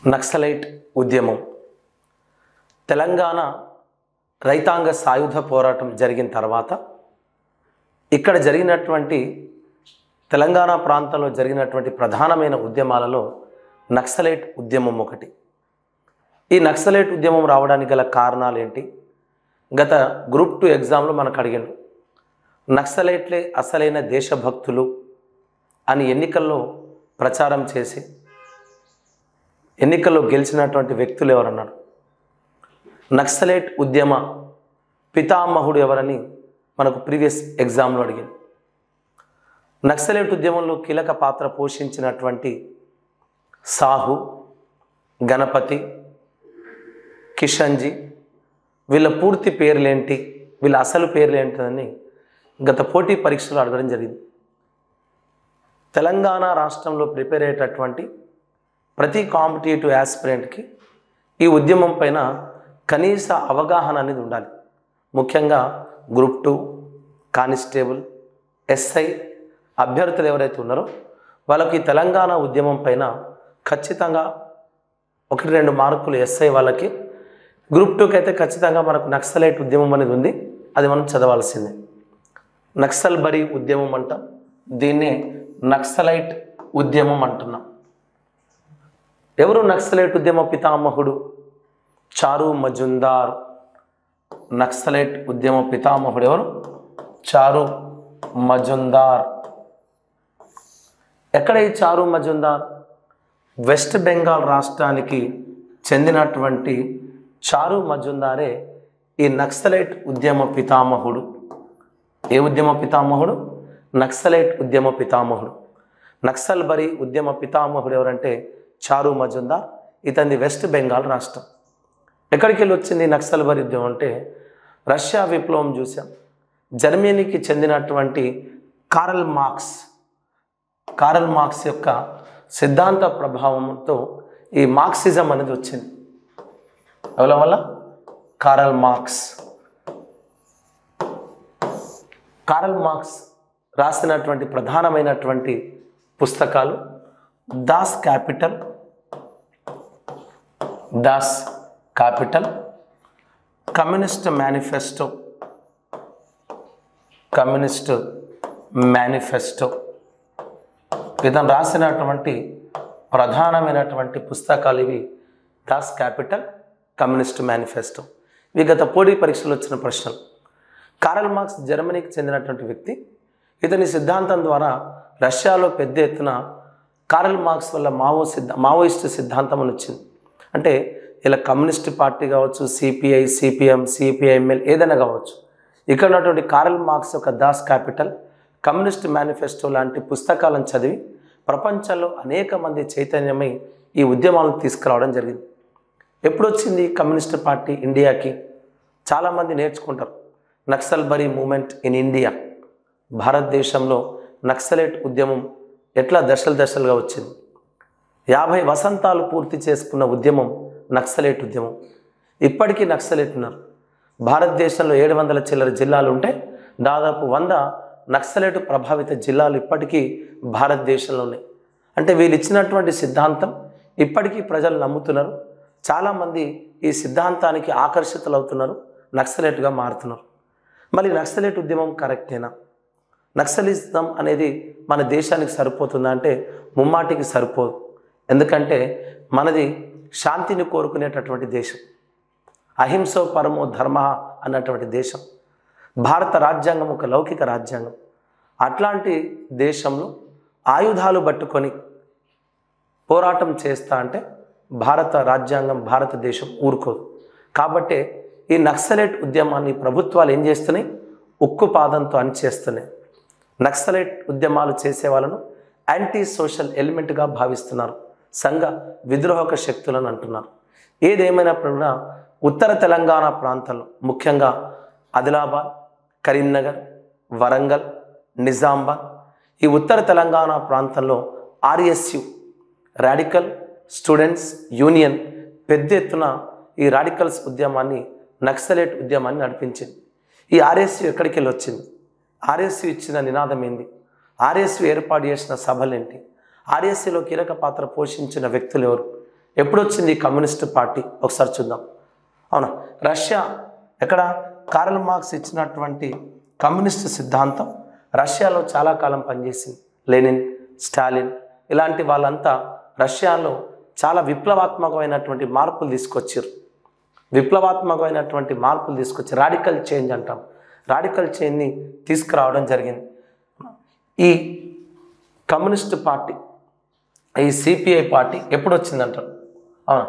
నక్సలైట్ ఉద్యమం తెలంగాణ రైతాంగ సాయుధ పోరాటం జరిగిన తర్వాత ఇక్కడ జరిగినటువంటి తెలంగాణ ప్రాంతంలో జరిగినటువంటి ప్రధానమైన ఉద్యమాలలో నక్సలైట్ ఉద్యమం ఒకటి ఈ నక్సలైట్ ఉద్యమం రావడానికి గల కారణాలు ఏంటి గత గ్రూప్ టూ ఎగ్జామ్లో మనకు అడిగాను నక్సలైట్లే అసలైన దేశభక్తులు అని ఎన్నికల్లో ప్రచారం చేసి ఎన్నికల్లో గెలిచినటువంటి వ్యక్తులు ఎవరన్నారు నక్సలైట్ ఉద్యమ పితామహుడు ఎవరని మనకు ప్రీవియస్ ఎగ్జామ్లో అడిగింది నక్సలైట్ ఉద్యమంలో కీలక పాత్ర పోషించినటువంటి సాహు గణపతి కిషన్జీ వీళ్ళ పూర్తి పేర్లేంటి వీళ్ళ అసలు పేర్లేంటిదని గత పోటీ పరీక్షలు అడగడం జరిగింది తెలంగాణ రాష్ట్రంలో ప్రిపేర్ అయ్యేటటువంటి ప్రతి కాంపిటేటివ్ యాస్పిరెంట్కి ఈ ఉద్యమం పైన కనీస అవగాహన అనేది ఉండాలి ముఖ్యంగా గ్రూప్ టూ కానిస్టేబుల్ ఎస్ఐ అభ్యర్థులు ఎవరైతే ఉన్నారో వాళ్ళకి ఈ తెలంగాణ ఉద్యమం పైన ఖచ్చితంగా ఒకటి రెండు మార్కులు ఎస్ఐ వాళ్ళకి గ్రూప్ టూకి అయితే ఖచ్చితంగా మనకు నక్సలైట్ ఉద్యమం అనేది ఉంది అది మనం చదవాల్సిందే నక్సల్ బరీ ఉద్యమం అంటాం దీన్ని నక్సలైట్ ఉద్యమం అంటున్నాం ఎవరు నక్సలైట్ ఉద్యమ పితామహుడు చారు మజుందార్ నక్సలైట్ ఉద్యమ పితామహుడు ఎవరు చారు మజుందార్ ఎక్కడ ఈ చారు మజుందార్ వెస్ట్ బెంగాల్ రాష్ట్రానికి చెందినటువంటి చారు మజుందారే ఈ నక్సలైట్ ఉద్యమ పితామహుడు ఏ ఉద్యమ పితామహుడు నక్సలైట్ ఉద్యమ పితామహుడు నక్సల్ బరి ఉద్యమ పితామహుడు ఎవరంటే చారు మజుందార్ ఇతని వెస్ట్ బెంగాల్ రాష్ట్రం ఎక్కడికి వెళ్ళి వచ్చింది నక్సల్ బరి ఉద్యమం అంటే రష్యా విప్లవం చూసాం జర్మనీకి చెందినటువంటి కారల్ మార్క్స్ కారల్ మార్క్స్ యొక్క సిద్ధాంత ప్రభావంతో ఈ మార్క్సిజం అనేది వచ్చింది ఎవరి వల్ల కారల్ మార్క్స్ కారల్ మార్క్స్ రాసినటువంటి ప్రధానమైనటువంటి పుస్తకాలు Das Kapital Das Kapital Communist Manifesto Communist Manifesto ఇతను రాసినటువంటి ప్రధానమైనటువంటి పుస్తకాలు ఇవి దాస్ క్యాపిటల్ కమ్యూనిస్ట్ మేనిఫెస్టో ఇవి గత పోటీ పరీక్షలు వచ్చిన ప్రశ్నలు కారల్ మార్క్స్ జర్మనీకి చెందినటువంటి వ్యక్తి ఇతని సిద్ధాంతం ద్వారా రష్యాలో పెద్ద ఎత్తున కారల్ మార్క్స్ వల్ల మావో సిద్ధ మావోయిస్టు సిద్ధాంతం అని వచ్చింది అంటే ఇలా కమ్యూనిస్ట్ పార్టీ కావచ్చు సిపిఐ సిపిఎం సిపిఐఎంఎల్ ఏదైనా కావచ్చు ఇక్కడ ఉన్నటువంటి కారల్ మార్క్స్ యొక్క దాస్ క్యాపిటల్ కమ్యూనిస్ట్ మేనిఫెస్టో లాంటి పుస్తకాలను చదివి ప్రపంచంలో అనేక మంది చైతన్యమై ఈ ఉద్యమాలను తీసుకురావడం జరిగింది ఎప్పుడు వచ్చింది ఈ కమ్యూనిస్ట్ పార్టీ ఇండియాకి చాలామంది నేర్చుకుంటారు Naxalbari movement in India భారతదేశంలో నక్సలైట్ ఉద్యమం ఎట్లా దశలు దశలుగా వచ్చింది యాభై వసంతాలు పూర్తి చేసుకున్న ఉద్యమం నక్సలైట్ ఉద్యమం ఇప్పటికీ నక్సలైట్ ఉన్నారు భారతదేశంలో ఏడు వందల చిల్లర జిల్లాలు ఉంటే దాదాపు వంద నక్సలైట్ ప్రభావిత జిల్లాలు ఇప్పటికీ భారతదేశంలో ఉన్నాయి అంటే వీళ్ళు ఇచ్చినటువంటి సిద్ధాంతం ఇప్పటికీ ప్రజలు నమ్ముతున్నారు చాలామంది ఈ సిద్ధాంతానికి ఆకర్షితులవుతున్నారు నక్సలైట్గా మారుతున్నారు మరి నక్సలైట్ ఉద్యమం కరెక్టేనా నక్సలిజం అనేది మన దేశానికి సరిపోతుందా అంటే ముమ్మాటికి సరిపోదు ఎందుకంటే మనది శాంతిని కోరుకునేటటువంటి దేశం అహింసో పరమో ధర్మ అన్నటువంటి దేశం భారత రాజ్యాంగం ఒక లౌకిక రాజ్యాంగం అట్లాంటి దేశంలో ఆయుధాలు పట్టుకొని పోరాటం చేస్తా అంటే భారత రాజ్యాంగం భారతదేశం ఊరుకోదు కాబట్టి ఈ నక్సలైట్ ఉద్యమాన్ని ప్రభుత్వాలు ఏం చేస్తున్నాయి ఉక్కు పాదంతో అణిచేస్తున్నాయి నక్సలైట్ ఉద్యమాలు చేసే వాళ్ళను యాంటీ సోషల్ ఎలిమెంట్గా భావిస్తున్నారు సంఘ విద్రోహక శక్తులను అంటున్నారు ఏదేమైనప్పుడు కూడా ఉత్తర తెలంగాణ ప్రాంతంలో ముఖ్యంగా ఆదిలాబాద్ కరీంనగర్ వరంగల్ నిజామాబాద్ ఈ ఉత్తర తెలంగాణ ప్రాంతంలో ఆర్ఎస్యు రాడికల్ స్టూడెంట్స్ యూనియన్ పెద్ద ఎత్తున ఈ రాడికల్స్ ఉద్యమాన్ని నక్సలైట్ ఉద్యమాన్ని నడిపించింది ఈ ఆర్ఎస్యు ఎక్కడికి వెళ్ళి వచ్చింది ఆర్ఎస్యు ఇచ్చిన నినాదం ఏంది ఆర్ఎస్యు ఏర్పాటు చేసిన సభలేంటి ఆర్ఎస్సీలో కీలక పాత్ర పోషించిన వ్యక్తులు ఎవరు ఎప్పుడు వచ్చింది ఈ కమ్యూనిస్ట్ పార్టీ ఒకసారి చూద్దాం అవునా రష్యా ఎక్కడ కార్ల్ మార్క్స్ ఇచ్చినటువంటి కమ్యూనిస్ట్ సిద్ధాంతం రష్యాలో చాలా కాలం పనిచేసింది లెనిన్ స్టాలిన్ ఇలాంటి వాళ్ళంతా రష్యాలో చాలా విప్లవాత్మకమైనటువంటి మార్పులు తీసుకొచ్చారు విప్లవాత్మకమైనటువంటి మార్పులు తీసుకొచ్చి రాడికల్ చేంజ్ అంటాం రాడికల్ చేంజ్ని తీసుకురావడం జరిగింది ఈ కమ్యూనిస్ట్ పార్టీ ఈ సిపిఐ పార్టీ ఎప్పుడు వచ్చిందంటారు అవునా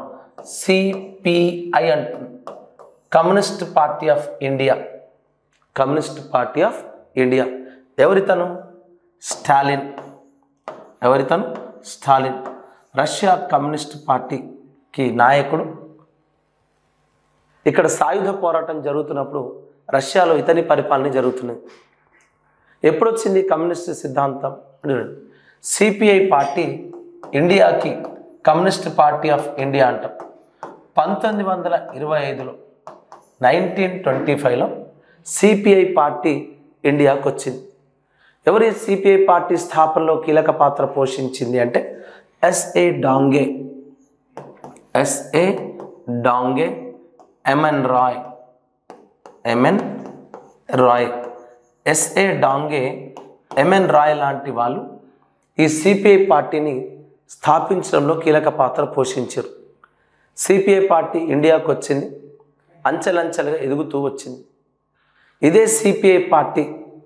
సిపిఐ అంటుంది communist party of India communist party of India ఎవరితను స్టాలిన్ ఎవరితను స్టాలిన్ రష్యా కమ్యూనిస్ట్ పార్టీకి నాయకుడు ఇక్కడ సాయుధ పోరాటం జరుగుతున్నప్పుడు రష్యాలో ఇతని పరిపాలన జరుగుతున్నది ఎప్పుడు వచ్చింది కమ్యూనిస్ట్ సిద్ధాంతం సిపిఐ పార్టీ ఇండియాకి కమ్యూనిస్ట్ పార్టీ ఆఫ్ ఇండియా అంటాం పంతొమ్మిది వందల ఇరవై ఐదులో నైన్టీన్ ట్వంటీ ఫైవ్లో సిపిఐ పార్టీ ఇండియాకు వచ్చింది ఎవరి సిపిఐ పార్టీ స్థాపనలో కీలక పాత్ర పోషించింది అంటే SA Dange SA Dange MN Roy MN Roy SA Dange MN Roy లాంటి వాళ్ళు ఈ సిపిఐ పార్టీని స్థాపించడంలో కీలక పాత్ర పోషించారు సిపిఐ పార్టీ ఇండియాకు వచ్చింది అంచెలంచెలుగా ఎదుగుతూ వచ్చింది ఇదే సిపిఐ పార్టీ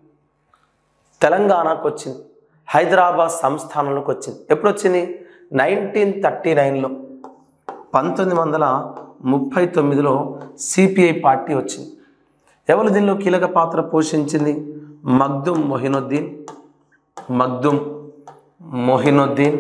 తెలంగాణకు వచ్చింది హైదరాబాద్ సంస్థానంలోకి వచ్చింది ఎప్పుడు వచ్చింది నైన్టీన్ థర్టీ నైన్లో పంతొమ్మిది వందల ముప్పై తొమ్మిదిలో సిపిఐ పార్టీ వచ్చింది ఎవరు దీనిలో కీలక పాత్ర పోషించింది మగ్దుమ్ మొహినుద్దీన్ మగ్దుమ్ మొహినుద్దీన్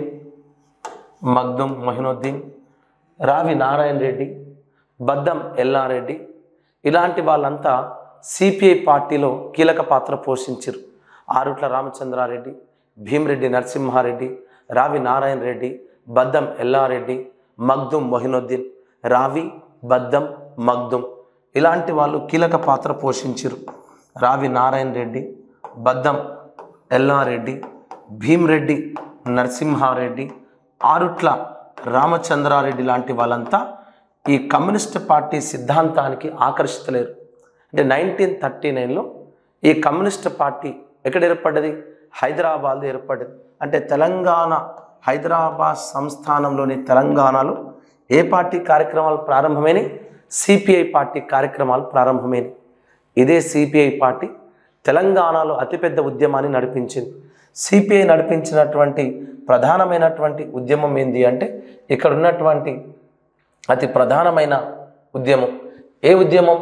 మగ్దుమ్ మొహినుద్దీన్ రావి నారాయణ రెడ్డి బద్దం ఎల్లారెడ్డి ఇలాంటి వాళ్ళంతా సిపిఐ పార్టీలో కీలక పాత్ర పోషించారు ఆరుట్ల రామచంద్రారెడ్డి భీమిరెడ్డి నరసింహారెడ్డి రావి నారాయణ రెడ్డి బద్దం ఎల్లారెడ్డి మగ్దుమ్ మొహినుద్దీన్ రావి బద్దం మగ్దుమ్ ఇలాంటి వాళ్ళు కీలక పాత్ర పోషించారు రావి నారాయణ రెడ్డి బద్దం ఎల్లారెడ్డి భీమిరెడ్డి నరసింహారెడ్డి ఆరుట్ల రామచంద్రారెడ్డి లాంటి వాళ్ళంతా ఈ కమ్యూనిస్ట్ పార్టీ సిద్ధాంతానికి ఆకర్షితలేరు అంటే నైన్టీన్ థర్టీ నైన్లో ఈ కమ్యూనిస్ట్ పార్టీ ఎక్కడ ఏర్పడ్డది హైదరాబాద్లో ఏర్పడ్డది అంటే తెలంగాణ హైదరాబాద్ సంస్థానంలోని తెలంగాణలో ఏ పార్టీ కార్యక్రమాలు ప్రారంభమైనవి సిపిఐ పార్టీ కార్యక్రమాలు ప్రారంభమైనవి ఇదే సిపిఐ పార్టీ తెలంగాణలో అతిపెద్ద ఉద్యమాన్ని నడిపించింది సిపిఐ నడిపించినటువంటి ప్రధానమైనటువంటి ఉద్యమం ఏంటి అంటే ఇక్కడ ఉన్నటువంటి అతి ప్రధానమైన ఉద్యమం ఏ ఉద్యమం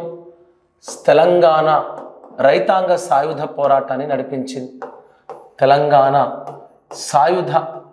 తెలంగాణ రైతాంగ సాయుధ పోరాటాన్ని నడిపించింది తెలంగాణ సాయుధ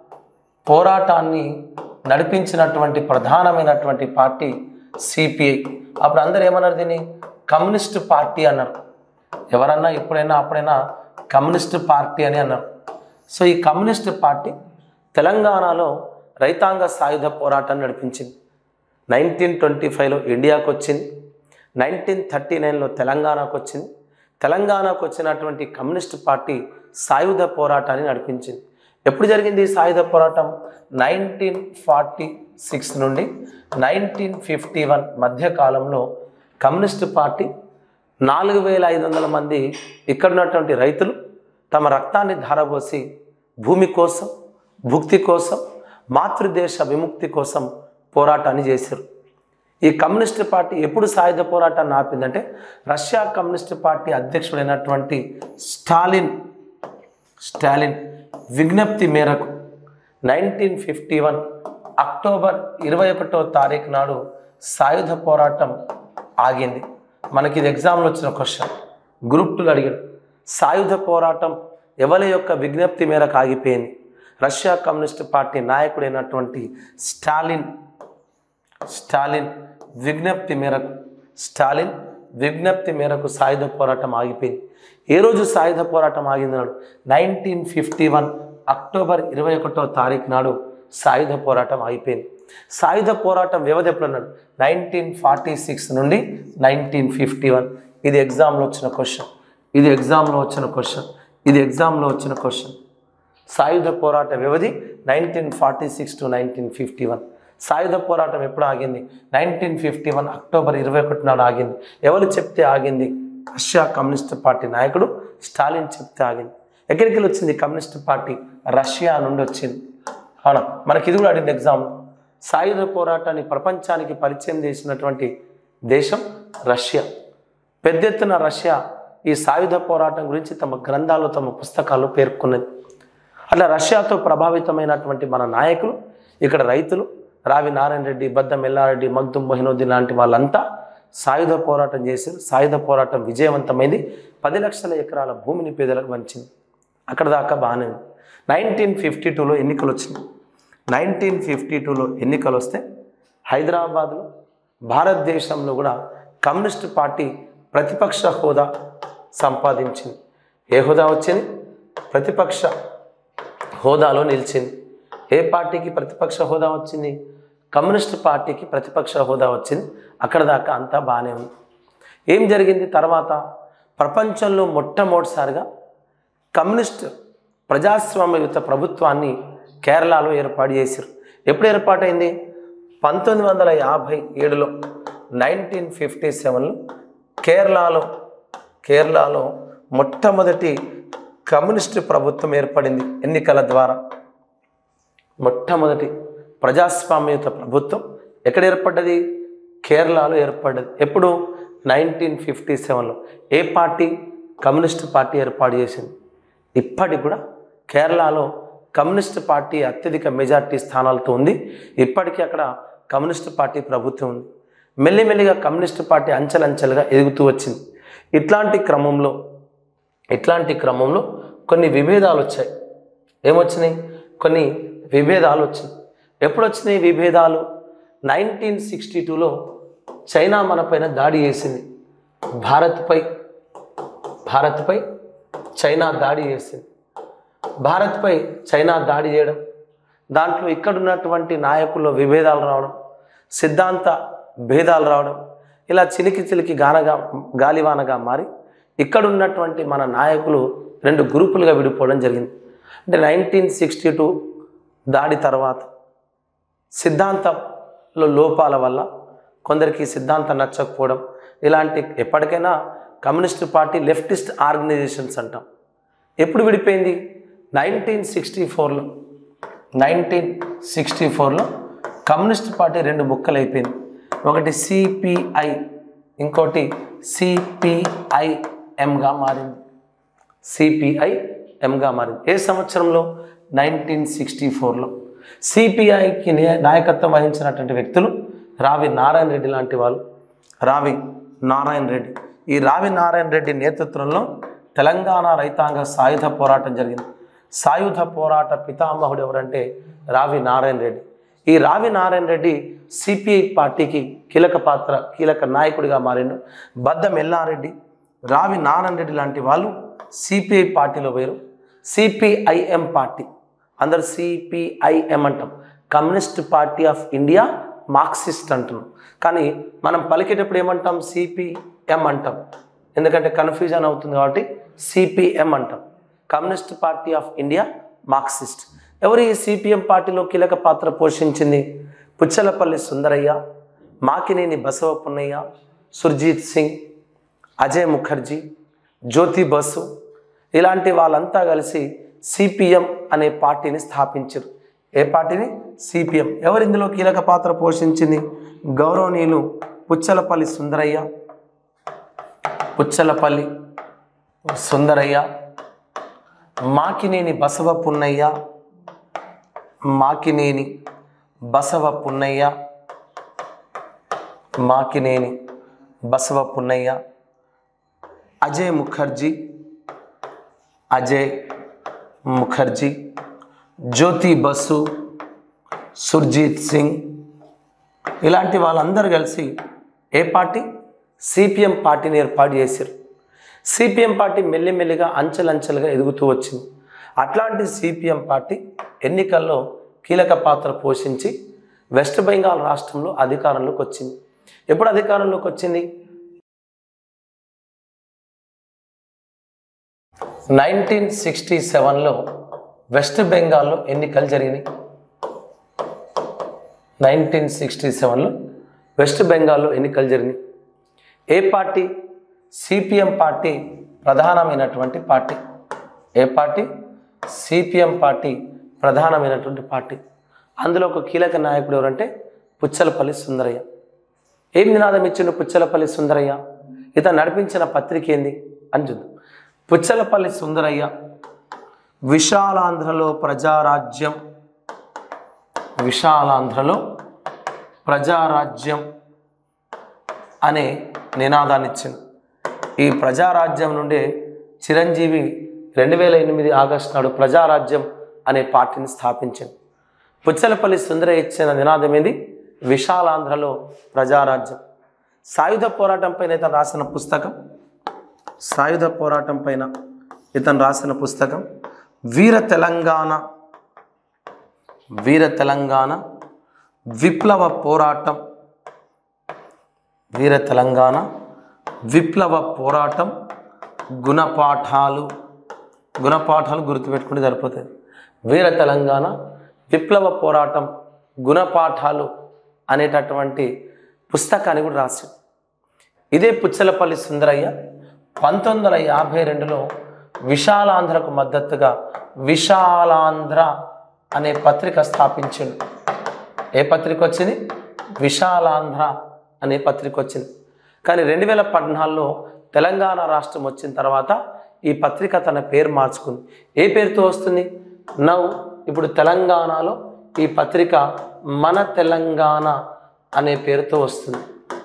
పోరాటాన్ని నడిపించినటువంటి ప్రధానమైనటువంటి పార్టీ సిపిఐ అప్పుడు అందరు ఏమన్నారు దీన్ని కమ్యూనిస్ట్ పార్టీ అన్నారు ఎవరన్నా ఎప్పుడైనా అప్పుడైనా కమ్యూనిస్ట్ పార్టీ అని అన్నారు సో ఈ కమ్యూనిస్ట్ పార్టీ తెలంగాణలో రైతాంగ సాయుధ పోరాటాన్ని నడిపించింది నైన్టీన్ ట్వంటీ ఫైవ్లో ఇండియాకు వచ్చింది నైన్టీన్ థర్టీ నైన్లో తెలంగాణకు వచ్చింది తెలంగాణకు వచ్చినటువంటి కమ్యూనిస్ట్ పార్టీ సాయుధ పోరాటాన్ని నడిపించింది ఎప్పుడు జరిగింది ఈ సాయుధ పోరాటం నైన్టీన్ ఫార్టీ సిక్స్ నుండి నైన్టీన్ ఫిఫ్టీ వన్ మధ్య కాలంలో కమ్యూనిస్ట్ పార్టీ నాలుగు వేల ఐదు వందల మంది ఇక్కడ ఉన్నటువంటి రైతులు తమ రక్తాన్ని ధారపోసి భూమి కోసం భుక్తి కోసం మాతృదేశ విముక్తి కోసం పోరాటాన్ని చేశారు ఈ కమ్యూనిస్ట్ పార్టీ ఎప్పుడు సాయుధ పోరాటాన్ని ఆపిందంటే రష్యా కమ్యూనిస్ట్ పార్టీ అధ్యక్షుడైనటువంటి స్టాలిన్ స్టాలిన్ విజ్ఞప్తి మేరకు నైన్టీన్ ఫిఫ్టీ వన్ అక్టోబర్ ఇరవై ఒకటో తారీఖు నాడు సాయుధ పోరాటం ఆగింది మనకి ఇది ఎగ్జామ్లో వచ్చిన క్వశ్చన్ గ్రూప్ టూలో అడిగాడు సాయుధ పోరాటం ఎవరి యొక్క విజ్ఞప్తి మేరకు ఆగిపోయింది రష్యా కమ్యూనిస్ట్ పార్టీ నాయకుడైనటువంటి స్టాలిన్ స్టాలిన్ విజ్ఞప్తి మేరకు స్టాలిన్ విజ్ఞప్తి మేరకు సాయుధ పోరాటం ఆగిపోయింది ఏ రోజు సాయుధ పోరాటం ఆగిందన్నాడు నైన్టీన్ ఫిఫ్టీ వన్ అక్టోబర్ ఇరవై ఒకటో తారీఖు నాడు సాయుధ పోరాటం ఆగిపోయింది సాయుధ పోరాటం వ్యవధి ఎప్పుడన్నాడు నైన్టీన్ ఫార్టీ సిక్స్ నుండి నైన్టీన్ ఫిఫ్టీ వన్ ఇది ఎగ్జామ్లో వచ్చిన క్వశ్చన్ ఇది ఎగ్జామ్లో వచ్చిన క్వశ్చన్ ఇది ఎగ్జామ్లో వచ్చిన క్వశ్చన్ సాయుధ పోరాట వ్యవధి nineteen forty six to nineteen fifty one సాయుధ పోరాటం ఎప్పుడు ఆగింది నైన్టీన్ ఫిఫ్టీ వన్ అక్టోబర్ ఇరవై ఒకటి నాడు ఆగింది ఎవరు చెప్తే ఆగింది రష్యా కమ్యూనిస్ట్ పార్టీ నాయకుడు స్టాలిన్ చెప్తే ఆగింది ఎక్కడికి వెళ్ళి వచ్చింది కమ్యూనిస్ట్ పార్టీ రష్యా నుండి వచ్చింది అవునా మనకి ఇది కూడా అడిగిన ఎగ్జామ్ సాయుధ పోరాటాన్ని ప్రపంచానికి పరిచయం చేసినటువంటి దేశం రష్యా పెద్ద ఎత్తున రష్యా ఈ సాయుధ పోరాటం గురించి తమ గ్రంథాలు తమ పుస్తకాల్లో పేర్కొన్నది అట్లా రష్యాతో ప్రభావితమైనటువంటి మన నాయకులు ఇక్కడ రైతులు రావి నారాయణ రెడ్డి బద్దం ఎల్లారెడ్డి మగ్దుం మొహినుద్దీన్ లాంటి వాళ్ళంతా సాయుధ పోరాటం చేశారు సాయుధ పోరాటం విజయవంతమైంది పది లక్షల ఎకరాల భూమిని పేదలకు వంచింది అక్కడ దాకా బాగానే ఉంది నైన్టీన్ ఫిఫ్టీ టూలో ఎన్నికలు వచ్చినాయి నైన్టీన్ ఫిఫ్టీ టూలో ఎన్నికలు వస్తే హైదరాబాద్లో భారతదేశంలో కూడా కమ్యూనిస్ట్ పార్టీ ప్రతిపక్ష హోదా సంపాదించింది ఏ హోదా వచ్చింది ప్రతిపక్ష హోదాలో నిలిచింది ఏ పార్టీకి ప్రతిపక్ష హోదా వచ్చింది కమ్యూనిస్ట్ పార్టీకి ప్రతిపక్ష హోదా వచ్చింది అక్కడ దాకా అంతా బాగానే ఉంది ఏం జరిగింది తర్వాత ప్రపంచంలో మొట్టమొదటిసారిగా కమ్యూనిస్ట్ ప్రజాస్వామ్యయుత ప్రభుత్వాన్ని కేరళలో ఏర్పాటు చేశారు ఎప్పుడు ఏర్పాటైంది పంతొమ్మిది వందల యాభై ఏడులో నైన్టీన్ ఫిఫ్టీ సెవెన్లో కేరళలో కేరళలో మొట్టమొదటి కమ్యూనిస్ట్ ప్రభుత్వం ఏర్పడింది ఎన్నికల ద్వారా మొట్టమొదటి ప్రజాస్వామ్యయుత ప్రభుత్వం ఎక్కడ ఏర్పడ్డది కేరళలో ఏర్పడ్డది ఎప్పుడు నైన్టీన్ ఫిఫ్టీ సెవెన్లో ఏ పార్టీ కమ్యూనిస్ట్ పార్టీ ఏర్పాటు చేసింది ఇప్పటికి కూడా కేరళలో కమ్యూనిస్ట్ పార్టీ అత్యధిక మెజార్టీ స్థానాలతో ఉంది ఇప్పటికీ అక్కడ కమ్యూనిస్ట్ పార్టీ ప్రభుత్వం ఉంది మెల్లిమెల్లిగా కమ్యూనిస్ట్ పార్టీ అంచెలంచెలుగా ఎదుగుతూ వచ్చింది ఇట్లాంటి క్రమంలో ఇట్లాంటి క్రమంలో కొన్ని విభేదాలు వచ్చాయి ఏమొచ్చినాయి కొన్ని విభేదాలు వచ్చినాయి ఎప్పుడు వచ్చినాయి విభేదాలు నైన్టీన్ సిక్స్టీ టూలో చైనా మనపైన దాడి చేసింది భారత్పై భారత్పై చైనా దాడి చేసింది భారత్పై చైనా దాడి చేయడం దాంట్లో ఇక్కడున్నటువంటి నాయకుల్లో విభేదాలు రావడం సిద్ధాంత భేదాలు రావడం ఇలా చిలికి చిలికి గానగా గాలివానగా మారి ఇక్కడ ఉన్నటువంటి మన నాయకులు రెండు గ్రూపులుగా విడిపోవడం జరిగింది అంటే నైన్టీన్ సిక్స్టీ టూ దాడి తర్వాత సిద్ధాంతంలో లోపాల వల్ల కొందరికి సిద్ధాంతం నచ్చకపోవడం ఇలాంటి ఎప్పటికైనా కమ్యూనిస్ట్ పార్టీ లెఫ్టిస్ట్ ఆర్గనైజేషన్స్ అంటాం ఎప్పుడు విడిపోయింది నైన్టీన్ సిక్స్టీ ఫోర్లో నైన్టీన్ సిక్స్టీ ఫోర్లో కమ్యూనిస్ట్ పార్టీ రెండు ముక్కలు అయిపోయింది ఒకటి సిపిఐ ఇంకోటి సిపిఐఎంగా మారింది సిపిఐ ఎంగా మారింది ఏ సంవత్సరంలో నైన్టీన్ సిక్స్టీ ఫోర్లో సిపిఐకి నాయకత్వం వహించినటువంటి వ్యక్తులు రావి నారాయణ రెడ్డి లాంటి వాళ్ళు రావి నారాయణ రెడ్డి ఈ రావి నారాయణ రెడ్డి నేతృత్వంలో తెలంగాణ రైతాంగ సాయుధ పోరాటం జరిగింది సాయుధ పోరాట పితామహుడు ఎవరంటే రావి నారాయణ రెడ్డి ఈ రావి నారాయణ రెడ్డి సిపిఐ పార్టీకి కీలక పాత్ర కీలక నాయకుడిగా మారిండు బద్దం ఎల్లారెడ్డి రావి నారాయణ రెడ్డి లాంటి వాళ్ళు సిపిఐ పార్టీలో పోయారు సిపిఐఎం పార్టీ అందరు సిపిఐఎం అంటాం communist party of India Marxist అంటున్నాం కానీ మనం పలికేటప్పుడు ఏమంటాం సిపిఎం అంటాం ఎందుకంటే కన్ఫ్యూజన్ అవుతుంది కాబట్టి సిపిఎం అంటాం communist party of India Marxist ఎవరు ఈ సిపిఎం పార్టీలో కీలక పాత్ర పోషించింది పుచ్చలపల్లి సుందరయ్య మాకినేని బసవ పున్నయ్య సుర్జీత్ సింగ్ అజయ్ ముఖర్జీ జ్యోతి బసు ఇలాంటి వాళ్ళంతా కలిసి సిపిఎం అనే పార్టీని స్థాపించారు ఏ పార్టీని సిపిఎం ఎవరు ఇందులో కీలక పాత్ర పోషించింది గౌరవనీయులు పుచ్చలపల్లి సుందరయ్య పుచ్చలపల్లి సుందరయ్య మాకినేని బసవ పున్నయ్య మాకినేని బసవ పున్నయ్య మాకినేని బసవ పున్నయ్య అజయ్ ముఖర్జీ అజయ్ ముఖర్జీ జ్యోతి బసు సుర్జీత్ సింగ్ ఇలాంటి వాళ్ళందరూ కలిసి ఏ పార్టీ సిపిఎం పార్టీని ఏర్పాటు చేశారు సిపిఎం పార్టీ మెల్లిమెల్లిగా అంచెలంచెలుగా ఎదుగుతూ వచ్చింది అట్లాంటి సిపిఎం పార్టీ ఎన్నికల్లో కీలక పాత్ర పోషించి వెస్ట్ బెంగాల్ రాష్ట్రంలో అధికారంలోకి వచ్చింది ఎప్పుడు అధికారంలోకి వచ్చింది నైన్టీన్ సిక్స్టీ సెవెన్లో వెస్ట్ బెంగాల్లో ఎన్నికలు జరిగినాయి నైన్టీన్ సిక్స్టీ సెవెన్లో వెస్ట్ బెంగాల్లో ఎన్నికలు జరిగినాయి ఏ పార్టీ సిపిఎం పార్టీ ప్రధానమైనటువంటి పార్టీ ఏ పార్టీ సిపిఎం పార్టీ ప్రధానమైనటువంటి పార్టీ అందులో ఒక కీలక నాయకుడు ఎవరంటే పుచ్చలపల్లి సుందరయ్య ఏం నినాదం ఇచ్చిండు పుచ్చలపల్లి సుందరయ్య ఇతను నడిపించిన పత్రిక ఏంది అని చూద్దాం పుచ్చలపల్లి సుందరయ్య విశాలాంధ్రలో ప్రజారాజ్యం విశాలాంధ్రలో ప్రజారాజ్యం అనే నినాదాన్ని ఇచ్చింది ఈ ప్రజారాజ్యం నుండే చిరంజీవి రెండు వేల ఎనిమిది ఆగస్టు నాడు ప్రజారాజ్యం అనే పార్టీని స్థాపించింది పుచ్చలపల్లి సుందరయ్య ఇచ్చిన నినాదం ఏంది విశాలాంధ్రలో ప్రజారాజ్యం సాయుధ పోరాటం పైన ఇతను రాసిన పుస్తకం సాయుధ పోరాటం పైన ఇతను రాసిన పుస్తకం వీర తెలంగాణ వీర తెలంగాణ విప్లవ పోరాటం వీర తెలంగాణ విప్లవ పోరాటం గుణపాఠాలు గుణపాఠాలు గుర్తుపెట్టుకుంటే సరిపోతుంది వీర తెలంగాణ విప్లవ పోరాటం గుణపాఠాలు అనేటటువంటి పుస్తకాన్ని కూడా రాశాడు ఇదే పుచ్చలపల్లి సుందరయ్య పంతొమ్మిది వందల యాభై రెండులో విశాలాంధ్రకు మద్దతుగా విశాలాంధ్ర అనే పత్రిక స్థాపించాడు ఏ పత్రిక వచ్చింది విశాలాంధ్ర అనే పత్రిక వచ్చింది కానీ రెండు వేల పద్నాలుగులో తెలంగాణ రాష్ట్రం వచ్చిన తర్వాత ఈ పత్రిక తన పేరు మార్చుకుంది ఏ పేరుతో వస్తుంది నవ్వు ఇప్పుడు తెలంగాణలో ఈ పత్రిక మన తెలంగాణ అనే పేరుతో వస్తుంది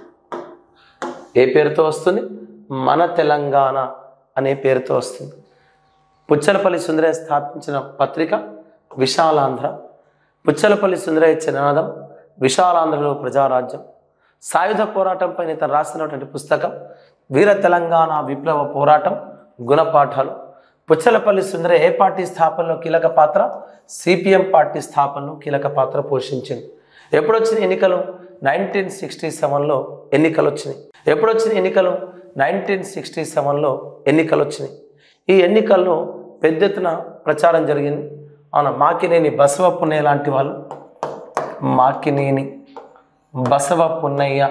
ఏ పేరుతో వస్తుంది మన తెలంగాణ అనే పేరుతో వస్తుంది పుచ్చలపల్లి సుందరయ్య స్థాపించిన పత్రిక విశాలాంధ్ర పుచ్చలపల్లి సుందరయ్య ఇచ్చిన నినాదం విశాలాంధ్రలో ప్రజారాజ్యం సాయుధ పోరాటంపై ఇతను రాసినటువంటి పుస్తకం వీర తెలంగాణ విప్లవ పోరాటం గుణపాఠాలు పుచ్చలపల్లి సుందరయ్య ఏ పార్టీ స్థాపనలో కీలక పాత్ర సిపిఎం పార్టీ స్థాపనలో కీలక పాత్ర పోషించింది ఎప్పుడు వచ్చిన ఎన్నికలు నైన్టీన్ సిక్స్టీ సెవెన్లో ఎన్నికలు వచ్చినాయి ఎప్పుడు వచ్చిన ఎన్నికలు నైన్టీన్ సిక్స్టీ సెవెన్లో ఎన్నికలు వచ్చినాయి ఈ ఎన్నికల్లో పెద్ద ఎత్తున ప్రచారం జరిగింది అవును మాకినేని బసవ పున్నయ్య లాంటి వాళ్ళు మాకినేని బసవ పున్నయ్య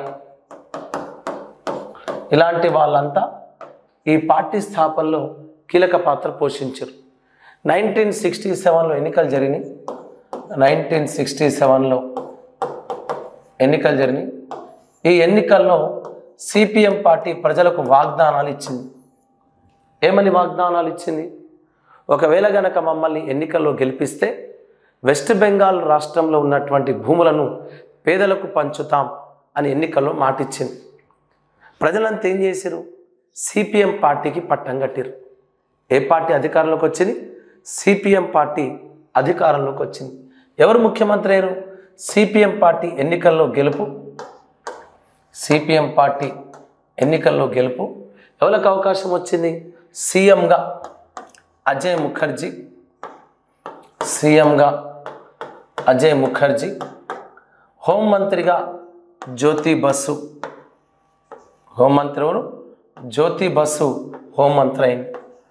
ఇలాంటి వాళ్ళంతా ఈ పార్టీ స్థాపనలో కీలక పాత్ర పోషించారు నైన్టీన్ సిక్స్టీ సెవెన్లో ఎన్నికలు జరిగినాయి నైన్టీన్ సిక్స్టీ సెవెన్లో ఎన్నికలు జరిగినాయి ఈ ఎన్నికల్లో సిపిఎం పార్టీ ప్రజలకు వాగ్దానాలు ఇచ్చింది ఏమని వాగ్దానాలు ఇచ్చింది ఒకవేళ గనక మమ్మల్ని ఎన్నికల్లో గెలిపిస్తే వెస్ట్ బెంగాల్ రాష్ట్రంలో ఉన్నటువంటి భూములను పేదలకు పంచుతాం అని ఎన్నికల్లో మాట ఇచ్చింది ప్రజలంతా ఏం చేశారు సిపిఎం పార్టీకి పట్టం కట్టారు ఏ పార్టీ అధికారంలోకి వచ్చింది సిపిఎం పార్టీ అధికారంలోకి వచ్చింది ఎవరు ముఖ్యమంత్రి అయ్యారు సిపిఎం పార్టీ ఎన్నికల్లో గెలుపు సిపిఎం పార్టీ ఎన్నికల్లో గెలుపు ఎవరికి అవకాశం వచ్చింది సీఎంగా అజయ్ ముఖర్జీ సీఎంగా అజయ్ ముఖర్జీ హోంమంత్రిగా జ్యోతి బస్సు హోంమంత్రి ఎవరు జ్యోతి బస్సు హోంమంత్రి అయింది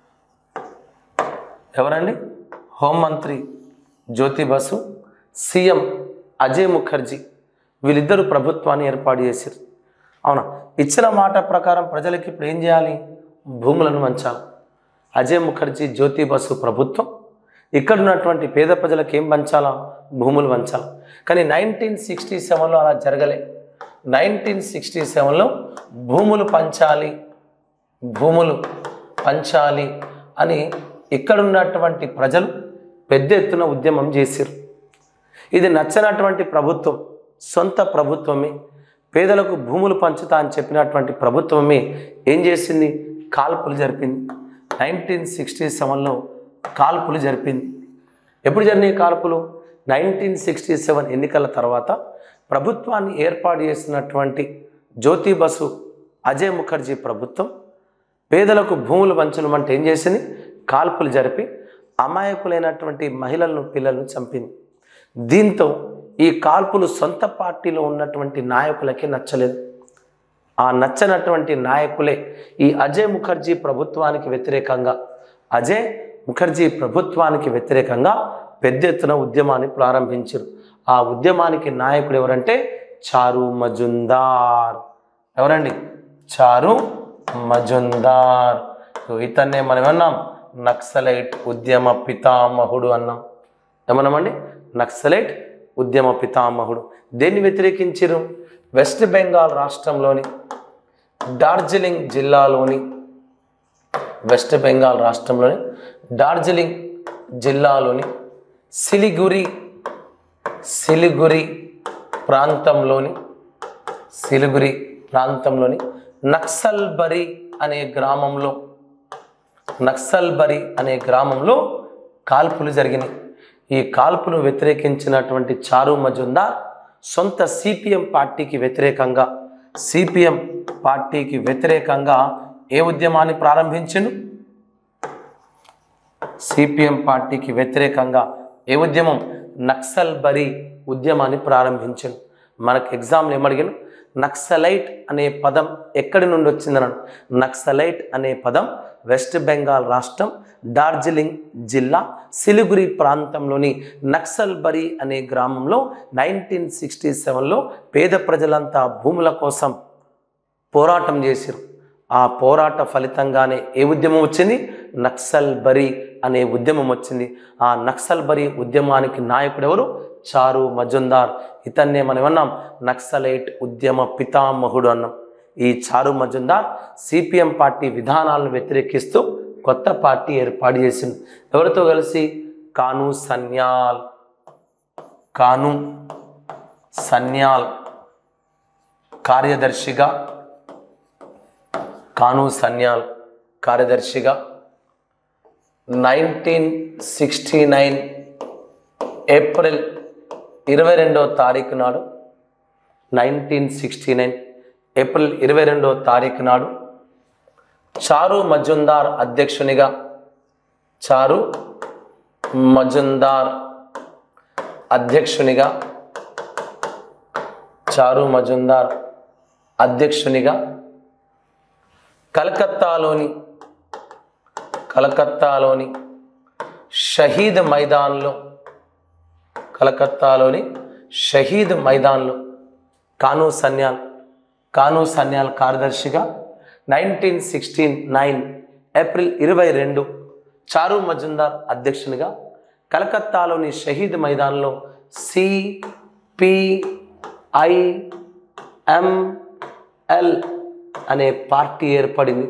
ఎవరండి హోంమంత్రి జ్యోతి బసు సీఎం అజయ్ ముఖర్జీ వీళ్ళిద్దరూ ప్రభుత్వాన్ని ఏర్పాటు చేశారు అవునా ఇచ్చిన మాట ప్రకారం ప్రజలకి ఇప్పుడు ఏం చేయాలి భూములను పంచాలి అజయ్ ముఖర్జీ జ్యోతి బసు ప్రభుత్వం ఇక్కడ ఉన్నటువంటి పేద ప్రజలకు ఏం పంచాలా భూములు పంచాలి కానీ నైన్టీన్ సిక్స్టీ సెవెన్లో అలా జరగలే నైన్టీన్ సిక్స్టీ సెవెన్లో భూములు పంచాలి భూములు పంచాలి అని ఇక్కడున్నటువంటి ప్రజలు పెద్ద ఎత్తున ఉద్యమం చేశారు ఇది నచ్చనటువంటి ప్రభుత్వం సొంత ప్రభుత్వమే పేదలకు భూములు పంచుతా అని చెప్పినటువంటి ప్రభుత్వమే ఏం చేసింది కాల్పులు జరిపింది నైన్టీన్ సిక్స్టీ సెవెన్లో కాల్పులు జరిపింది ఎప్పుడు జరిగినాయి కాల్పులు నైన్టీన్ సిక్స్టీ సెవెన్ ఎన్నికల తర్వాత ప్రభుత్వాన్ని ఏర్పాటు చేసినటువంటి జ్యోతి బసు అజయ్ ముఖర్జీ ప్రభుత్వం పేదలకు భూములు పంచడం అంటే ఏం చేసింది కాల్పులు జరిపి అమాయకులైనటువంటి మహిళలను పిల్లలను చంపింది దీంతో ఈ కాల్పులు సొంత పార్టీలో ఉన్నటువంటి నాయకులకి నచ్చలేదు ఆ నచ్చనటువంటి నాయకులే ఈ అజయ్ ముఖర్జీ ప్రభుత్వానికి వ్యతిరేకంగా అజయ్ ముఖర్జీ ప్రభుత్వానికి వ్యతిరేకంగా పెద్ద ఎత్తున ఉద్యమాన్ని ప్రారంభించారు ఆ ఉద్యమానికి నాయకుడు ఎవరంటే చారు మజుందార్ ఎవరండి చారు మజుందార్ సో ఇతన్నే మనం ఏమన్నాం నక్సలైట్ ఉద్యమ పితామహుడు అన్నాం ఏమన్నామండి నక్సలైట్ ఉద్యమ పితామహుడు దేన్ని వ్యతిరేకించారు వెస్ట్ బెంగాల్ రాష్ట్రంలోని డార్జిలింగ్ జిల్లాలోని వెస్ట్ బెంగాల్ రాష్ట్రంలోని డార్జిలింగ్ జిల్లాలోని సిలిగురి సిలిగురి ప్రాంతంలోని సిలిగురి ప్రాంతంలోని నక్సల్బరి అనే గ్రామంలో నక్సల్బరి అనే గ్రామంలో కాల్పులు జరిగినాయి ఈ కాల్పును వ్యతిరేకించినటువంటి చారు మజుందార్ సొంత సిపిఎం పార్టీకి వ్యతిరేకంగా సిపిఎం పార్టీకి వ్యతిరేకంగా ఏ ఉద్యమాన్ని ప్రారంభించను సిపిఎం పార్టీకి వ్యతిరేకంగా ఏ ఉద్యమం నక్సల్ బరి ఉద్యమాన్ని ప్రారంభించను మనకు ఎగ్జామ్లు ఏమడిగాను నక్సలైట్ అనే పదం ఎక్కడి నుండి వచ్చిందన్నాడు నక్సలైట్ అనే పదం వెస్ట్ బెంగాల్ రాష్ట్రం డార్జిలింగ్ జిల్లా సిలిగురి ప్రాంతంలోని నక్సల్బరి అనే గ్రామంలో నైన్టీన్ సిక్స్టీ సెవెన్లో పేద ప్రజలంతా భూముల కోసం పోరాటం చేశారు ఆ పోరాట ఫలితంగానే ఏ ఉద్యమం వచ్చింది నక్సల్ బరి అనే ఉద్యమం వచ్చింది ఆ నక్సల్ బరి ఉద్యమానికి నాయకుడు ఎవరు చారు మజుందార్ ఇతన్నే మనం అన్నాం నక్సలైట్ ఉద్యమ పితామహుడు అన్నాం ఈ చారు మజుందార్ సిపిఎం పార్టీ విధానాలను వ్యతిరేకిస్తూ కొత్త పార్టీ ఏర్పాటు చేసింది ఎవరితో కలిసి కాను సన్యాల్ కాను సన్యాల్ కార్యదర్శిగా కాను సన్యాల్ కార్యదర్శిగా నైన్టీన్ సిక్స్టీ నైన్ ఏప్రిల్ ఇరవై రెండవ తారీఖు నాడు నైన్టీన్ సిక్స్టీ నైన్ ఏప్రిల్ ఇరవై రెండవ తారీఖు నాడు చారు మజుందార్ అధ్యక్షునిగా చారు మజుందార్ అధ్యక్షునిగా చారు మజుందార్ అధ్యక్షునిగా కలకత్తాలోని కలకత్తాలోని షహీద్ మైదాన్లో కలకత్తాలోని షహీద్ మైదాన్లో కాను సన్యాల్ కాను సన్యాల్ కార్యదర్శిగా నైన్టీన్ సిక్స్టీన్ నైన్ ఏప్రిల్ ఇరవై రెండు చారు మజుందార్ అధ్యక్షునిగా కలకత్తాలోని షహీద్ మైదాన్లో సిపిఐఎంఎల్ అనే పార్టీ ఏర్పడింది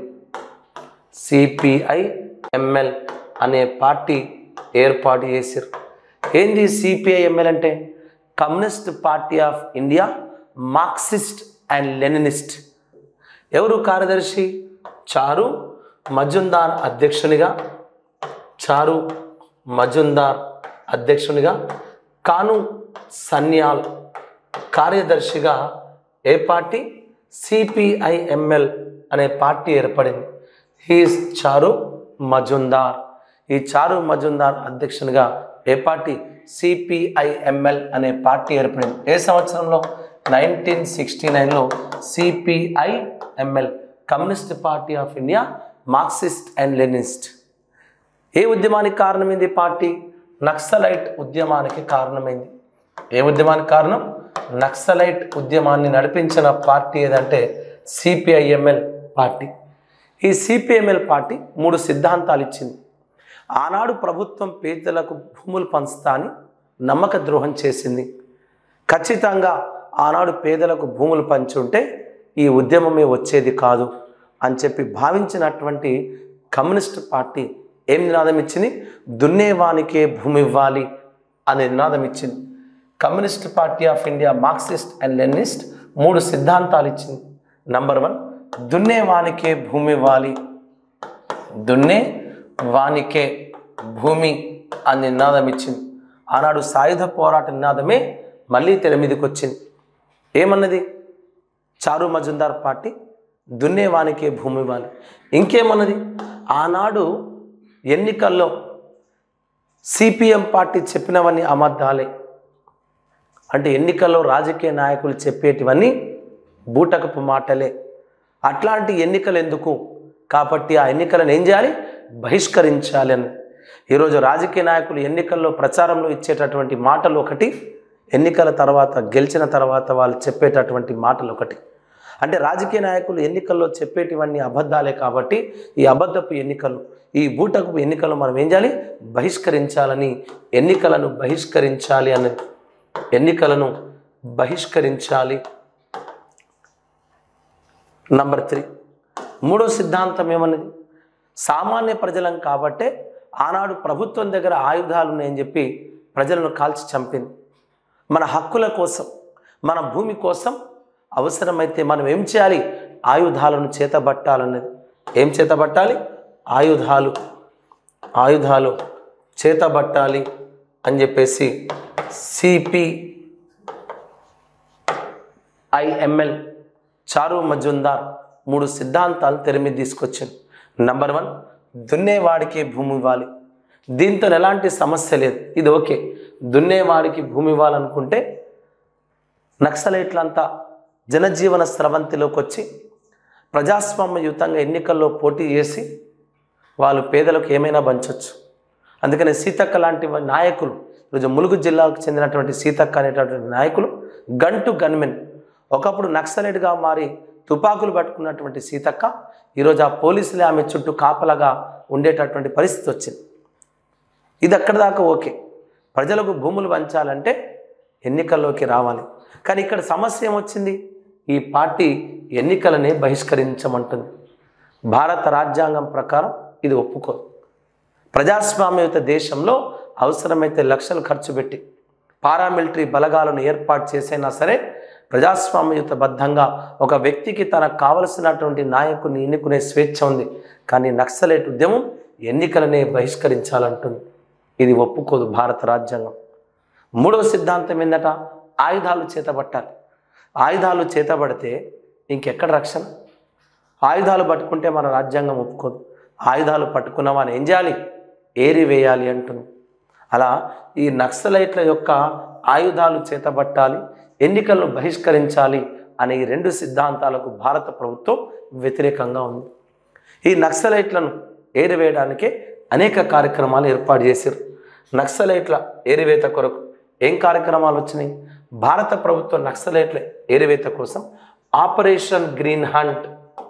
సిపిఐ ఎంఎల్ అనే పార్టీ ఏర్పాటు చేశారు ఏంది సిపిఐ ఎంఎల్ అంటే communist party of India Marxist and Leninist ఎవరు కార్యదర్శి చారు మజుందార్ అధ్యక్షునిగా చారు మజుందార్ అధ్యక్షునిగా కాను సన్యాల్ కార్యదర్శిగా ఏ పార్టీ సిపిఐఎంఎల్ అనే పార్టీ ఏర్పడింది హీస్ చారు మజుందార్ ఈ చారు మజుందార్ అధ్యక్షునిగా ఏ పార్టీ సిపిఐఎంఎల్ అనే పార్టీ ఏర్పడింది ఏ సంవత్సరంలో నైన్టీన్ సిక్స్టీ నైన్లో CPIML communist party of India Marxist and Leninist ఏ ఉద్యమానికి కారణమైంది ఈ పార్టీ నక్సలైట్ ఉద్యమానికి కారణమైంది ఏ ఉద్యమానికి కారణం నక్సలైట్ ఉద్యమాన్ని నడిపించిన పార్టీ ఏదంటే సిపిఐఎంఎల్ పార్టీ ఈ సిపిఎంఎల్ పార్టీ మూడు సిద్ధాంతాలు ఇచ్చింది ఆనాడు ప్రభుత్వం పేదలకు భూములు పంచుతా అని నమ్మక ద్రోహం చేసింది ఖచ్చితంగా ఆనాడు పేదలకు భూములు పంచి ఉంటే ఈ ఉద్యమమే వచ్చేది కాదు అని చెప్పి భావించినటువంటి కమ్యూనిస్ట్ పార్టీ ఏం నినాదం ఇచ్చింది దున్నేవానికే భూమి ఇవ్వాలి అనే నినాదం ఇచ్చింది communist party of India Marxist and Leninist మూడు సిద్ధాంతాలు ఇచ్చింది నంబర్ వన్ దున్నేవానికే భూమి ఇవ్వాలి దున్నే వానికే భూమి అని నినాదం ఇచ్చింది ఆనాడు సాయుధ పోరాట నినాదమే మళ్ళీ తెర మీదకి వచ్చింది ఏమన్నది చారు మజుందార్ పార్టీ దున్నేవానికే భూమి ఇవ్వాలి ఇంకేమన్నది ఆనాడు ఎన్నికల్లో సిపిఎం పార్టీ చెప్పినవన్నీ అబద్ధాలే అంటే ఎన్నికల్లో రాజకీయ నాయకులు చెప్పేటివన్నీ బూటకపు మాటలే అట్లాంటి ఎన్నికలు ఎందుకు కాబట్టి ఆ ఎన్నికలను ఏం చేయాలి బహిష్కరించాలి అని ఈరోజు రాజకీయ నాయకులు ఎన్నికల్లో ప్రచారంలో ఇచ్చేటటువంటి మాటలు ఒకటి ఎన్నికల తర్వాత గెలిచిన తర్వాత వాళ్ళు చెప్పేటటువంటి మాటలు ఒకటి అంటే రాజకీయ నాయకులు ఎన్నికల్లో చెప్పేటివన్నీ అబద్ధాలే కాబట్టి ఈ అబద్ధపు ఎన్నికలు ఈ బూటకు ఎన్నికలు మనం ఏం చేయాలి బహిష్కరించాలని ఎన్నికలను బహిష్కరించాలి అని ఎన్నికలను బహిష్కరించాలి నంబర్ త్రీ మూడో సిద్ధాంతం ఏమన్నది సామాన్య ప్రజలం కాబట్టే ఆనాడు ప్రభుత్వం దగ్గర ఆయుధాలు ఉన్నాయని చెప్పి ప్రజలను కాల్చి చంపింది మన హక్కుల కోసం మన భూమి కోసం అవసరమైతే మనం ఏం చేయాలి ఆయుధాలను చేతబట్టాలన్నది ఏం చేతబట్టాలి ఆయుధాలు ఆయుధాలు చేతబట్టాలి అని చెప్పేసి సిపి ఐఎంఎల్ చారు మజుందార్ మూడు సిద్ధాంతాలు తెర మీద తీసుకొచ్చింది నంబర్ వన్ దున్నేవాడికి భూమి ఇవ్వాలి దీంతో ఎలాంటి సమస్య లేదు ఇది ఓకే దున్నేవాడికి భూమి ఇవ్వాలనుకుంటే నక్సలైట్లంతా జనజీవన స్రవంతిలోకి వచ్చి ప్రజాస్వామ్యయుతంగా ఎన్నికల్లో పోటీ చేసి వాళ్ళు పేదలకు ఏమైనా పంచవచ్చు అందుకని సీతక్క లాంటి వా- నాయకులు ఈరోజు ములుగు జిల్లాకు చెందినటువంటి సీతక్క అనేటటువంటి నాయకులు గంటు గన్మెన్ ఒకప్పుడు నక్సలైట్గా మారి తుపాకులు పట్టుకున్నటువంటి సీతక్క ఈరోజు ఆ పోలీసులే ఆమె చుట్టూ కాపలాగా ఉండేటటువంటి పరిస్థితి వచ్చింది ఇది అక్కడి దాకా ఓకే ప్రజలకు భూములు పంచాలంటే ఎన్నికల్లోకి రావాలి కానీ ఇక్కడ సమస్య ఏమొచ్చింది ఈ పార్టీ ఎన్నికలనే బహిష్కరించమంటుంది భారత రాజ్యాంగం ప్రకారం ఇది ఒప్పుకోదు ప్రజాస్వామ్యయుత దేశంలో అవసరమైతే లక్షలు ఖర్చు పెట్టి పారామిలిటరీ బలగాలను ఏర్పాటు చేసైనా సరే ప్రజాస్వామ్యయుత బద్ధంగా ఒక వ్యక్తికి తనకు కావలసినటువంటి నాయకుని ఎన్నుకునే స్వేచ్ఛ ఉంది కానీ నక్సలైట్ ఉద్యమం ఎన్నికలనే బహిష్కరించాలంటుంది ఇది ఒప్పుకోదు భారత రాజ్యాంగం మూడవ సిద్ధాంతం ఏందట ఆయుధాలు చేతబట్టాలి ఆయుధాలు చేతబడితే ఇంకెక్కడ రక్షణ ఆయుధాలు పట్టుకుంటే మన రాజ్యాంగం ఒప్పుకోదు ఆయుధాలు పట్టుకున్న వాని ఏం చేయాలి ఏరివేయాలి అంటుంది అలా ఈ నక్సలైట్ల యొక్క ఆయుధాలు చేతబట్టాలి ఎన్నికలను బహిష్కరించాలి అనే ఈ రెండు సిద్ధాంతాలకు భారత ప్రభుత్వం వ్యతిరేకంగా ఉంది ఈ నక్సలైట్లను ఏరివేయడానికే అనేక కార్యక్రమాలు ఏర్పాటు చేశారు నక్సలైట్ల ఏరివేత కొరకు ఏం కార్యక్రమాలు వచ్చినాయి భారత ప్రభుత్వం నక్సలైట్ల ఏరివేత కోసం operation green hunt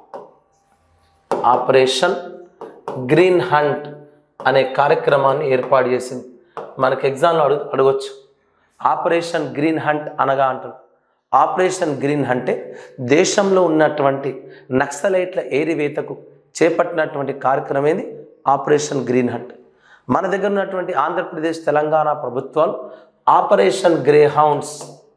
operation green hunt అనే కార్యక్రమాన్ని ఏర్పాటు చేసింది మనకు ఎగ్జామ్లో అడుగు అడగొచ్చు ఆపరేషన్ గ్రీన్ హంట్ అనగా అంటారు ఆపరేషన్ గ్రీన్ హంటే దేశంలో ఉన్నటువంటి నక్సలైట్ల ఏరివేతకు చేపట్టినటువంటి కార్యక్రమం ఏది ఆపరేషన్ గ్రీన్ హంట్ మన దగ్గర ఉన్నటువంటి ఆంధ్రప్రదేశ్ తెలంగాణ ప్రభుత్వాలు operation greyhounds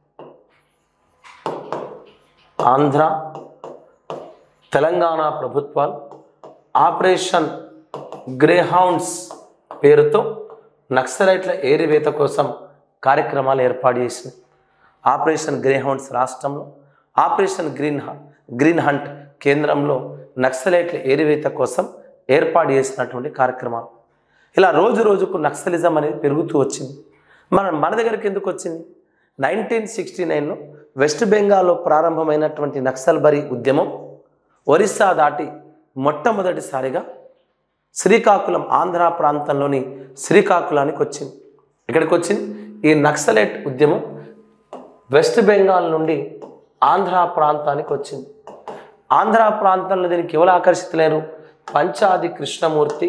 Andhra Telangana ప్రభుత్వాలు ఆపరేషన్ గ్రేహౌండ్స్ పేరుతో నక్సలైట్ల ఏరివేత కోసం కార్యక్రమాలు ఏర్పాటు చేసింది ఆపరేషన్ గ్రేహౌండ్స్ రాష్ట్రంలో ఆపరేషన్ గ్రీన్ హ- గ్రీన్ హంట్ కేంద్రంలో నక్సలైట్ల ఏరివేత కోసం ఏర్పాటు చేసినటువంటి కార్యక్రమాలు ఇలా రోజు రోజుకు నక్సలిజం అనేది పెరుగుతూ వచ్చింది మన మన దగ్గరికి ఎందుకు వచ్చింది నైన్టీన్ సిక్స్టీ నైన్లో వెస్ట్ బెంగాల్లో ప్రారంభమైనటువంటి నక్సల్బరీ ఉద్యమం ఒరిస్సా దాటి మొట్టమొదటిసారిగా శ్రీకాకుళం ఆంధ్ర ప్రాంతంలోని శ్రీకాకుళానికి వచ్చింది ఇక్కడికి వచ్చింది ఈ నక్సలైట్ ఉద్యమం వెస్ట్ బెంగాల్ నుండి ఆంధ్ర ప్రాంతానికి వచ్చింది ఆంధ్ర ప్రాంతంలో దీనికి ఎవరు ఆకర్షితులేరు పంచాది కృష్ణమూర్తి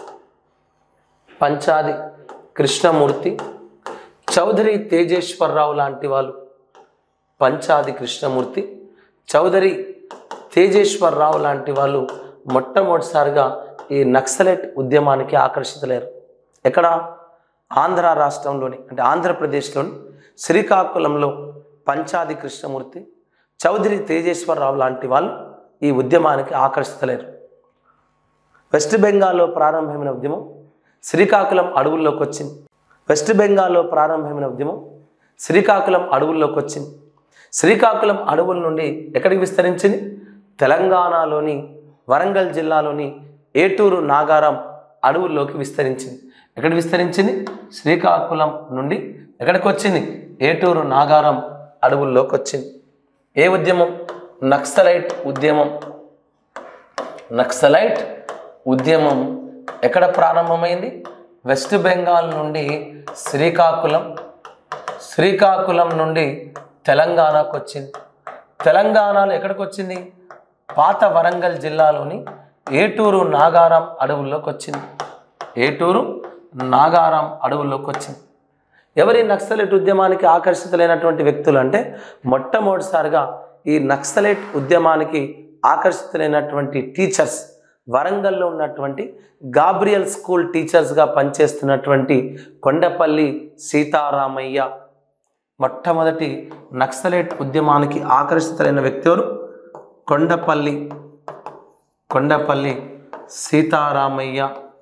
పంచాది కృష్ణమూర్తి చౌదరి తేజేశ్వరరావు లాంటి వాళ్ళు పంచాది కృష్ణమూర్తి చౌదరి తేజేశ్వరరావు లాంటి వాళ్ళు మొట్టమొదటిసారిగా ఈ నక్సలైట్ ఉద్యమానికి ఆకర్షితులేరు ఎక్కడ ఆంధ్ర రాష్ట్రంలోని అంటే ఆంధ్రప్రదేశ్లోని శ్రీకాకుళంలో పంచాది కృష్ణమూర్తి చౌదరి తేజేశ్వరరావు లాంటి వాళ్ళు ఈ ఉద్యమానికి ఆకర్షితులేరు వెస్ట్ బెంగాల్లో ప్రారంభమైన ఉద్యమం శ్రీకాకుళం అడవుల్లోకి వచ్చింది వెస్ట్ బెంగాల్లో ప్రారంభమైన ఉద్యమం శ్రీకాకుళం అడవుల్లోకి వచ్చింది శ్రీకాకుళం అడవుల నుండి ఎక్కడికి విస్తరించింది తెలంగాణలోని వరంగల్ జిల్లాలోని ఏటూరు నాగారం అడవుల్లోకి విస్తరించింది ఎక్కడికి విస్తరించింది శ్రీకాకుళం నుండి ఎక్కడికి వచ్చింది ఏటూరు నాగారం అడవుల్లోకి వచ్చింది ఏ ఉద్యమం నక్సలైట్ ఉద్యమం నక్సలైట్ ఉద్యమం ఎక్కడ ప్రారంభమైంది వెస్ట్ బెంగాల్ నుండి శ్రీకాకుళం శ్రీకాకుళం నుండి తెలంగాణకు వచ్చింది తెలంగాణలో ఎక్కడికి వచ్చింది పాత వరంగల్ జిల్లాలోని ఏటూరు నాగారం అడవుల్లోకి వచ్చింది ఏటూరు నాగారం అడవుల్లోకి వచ్చింది ఎవరి నక్సలైట్ ఉద్యమానికి ఆకర్షితులైనటువంటి వ్యక్తులు అంటే మొట్టమొదటిసారిగా ఈ నక్సలైట్ ఉద్యమానికి ఆకర్షితులైనటువంటి టీచర్స్ వరంగల్లో ఉన్నటువంటి గాబ్రియల్ స్కూల్ టీచర్స్గా పనిచేస్తున్నటువంటి కొండపల్లి సీతారామయ్య మొట్టమొదటి నక్సలైట్ ఉద్యమానికి ఆకర్షితులైన వ్యక్తి ఎవరు కొండపల్లి కొండపల్లి సీతారామయ్య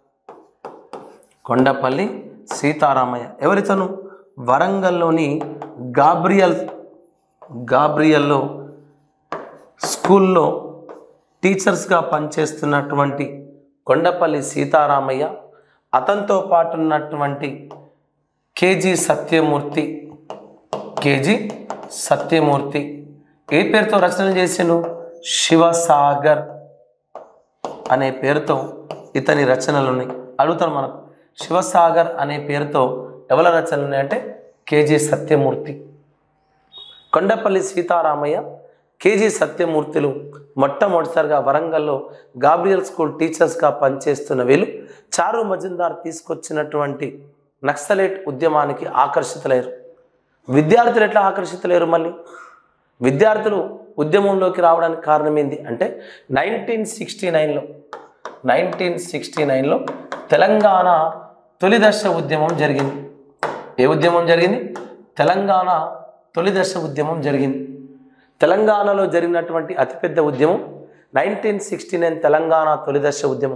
కొండపల్లి సీతారామయ్య ఎవరితను వరంగల్లోని గాబ్రియల్ గాబ్రియల్లో స్కూల్లో టీచర్స్గా పనిచేస్తున్నటువంటి కొండపల్లి సీతారామయ్య అతనితో పాటు ఉన్నటువంటి కేజీ సత్యమూర్తి కేజీ సత్యమూర్తి ఏ పేరుతో రచనలు చేసిండు శివసాగర్ అనే పేరుతో ఇతని రచనలు ఉన్నాయి అడుగుతాను మనం శివసాగర్ అనే పేరుతో ఎవరి రచనలు ఉన్నాయంటే కేజీ సత్యమూర్తి కొండపల్లి సీతారామయ్య కేజీ సత్యమూర్తులు మొట్టమొదటిసారిగా వరంగల్లో గాబ్రియల్ స్కూల్ టీచర్స్గా పనిచేస్తున్న వీళ్ళు చారు మజుందార్ తీసుకొచ్చినటువంటి నక్సలైట్ ఉద్యమానికి ఆకర్షితులయ్యారు విద్యార్థులు ఎట్లా ఆకర్షితులేరు మళ్ళీ విద్యార్థులు ఉద్యమంలోకి రావడానికి కారణం ఏంది అంటే నైన్టీన్ సిక్స్టీ నైన్లో నైన్టీన్ సిక్స్టీ నైన్లో తెలంగాణ తొలి దశ ఉద్యమం జరిగింది ఏ ఉద్యమం జరిగింది తెలంగాణ తొలి దశ ఉద్యమం జరిగింది తెలంగాణలో జరిగినటువంటి అతిపెద్ద ఉద్యమం నైన్టీన్ సిక్స్టీ నైన్ తెలంగాణ తొలి దశ ఉద్యమం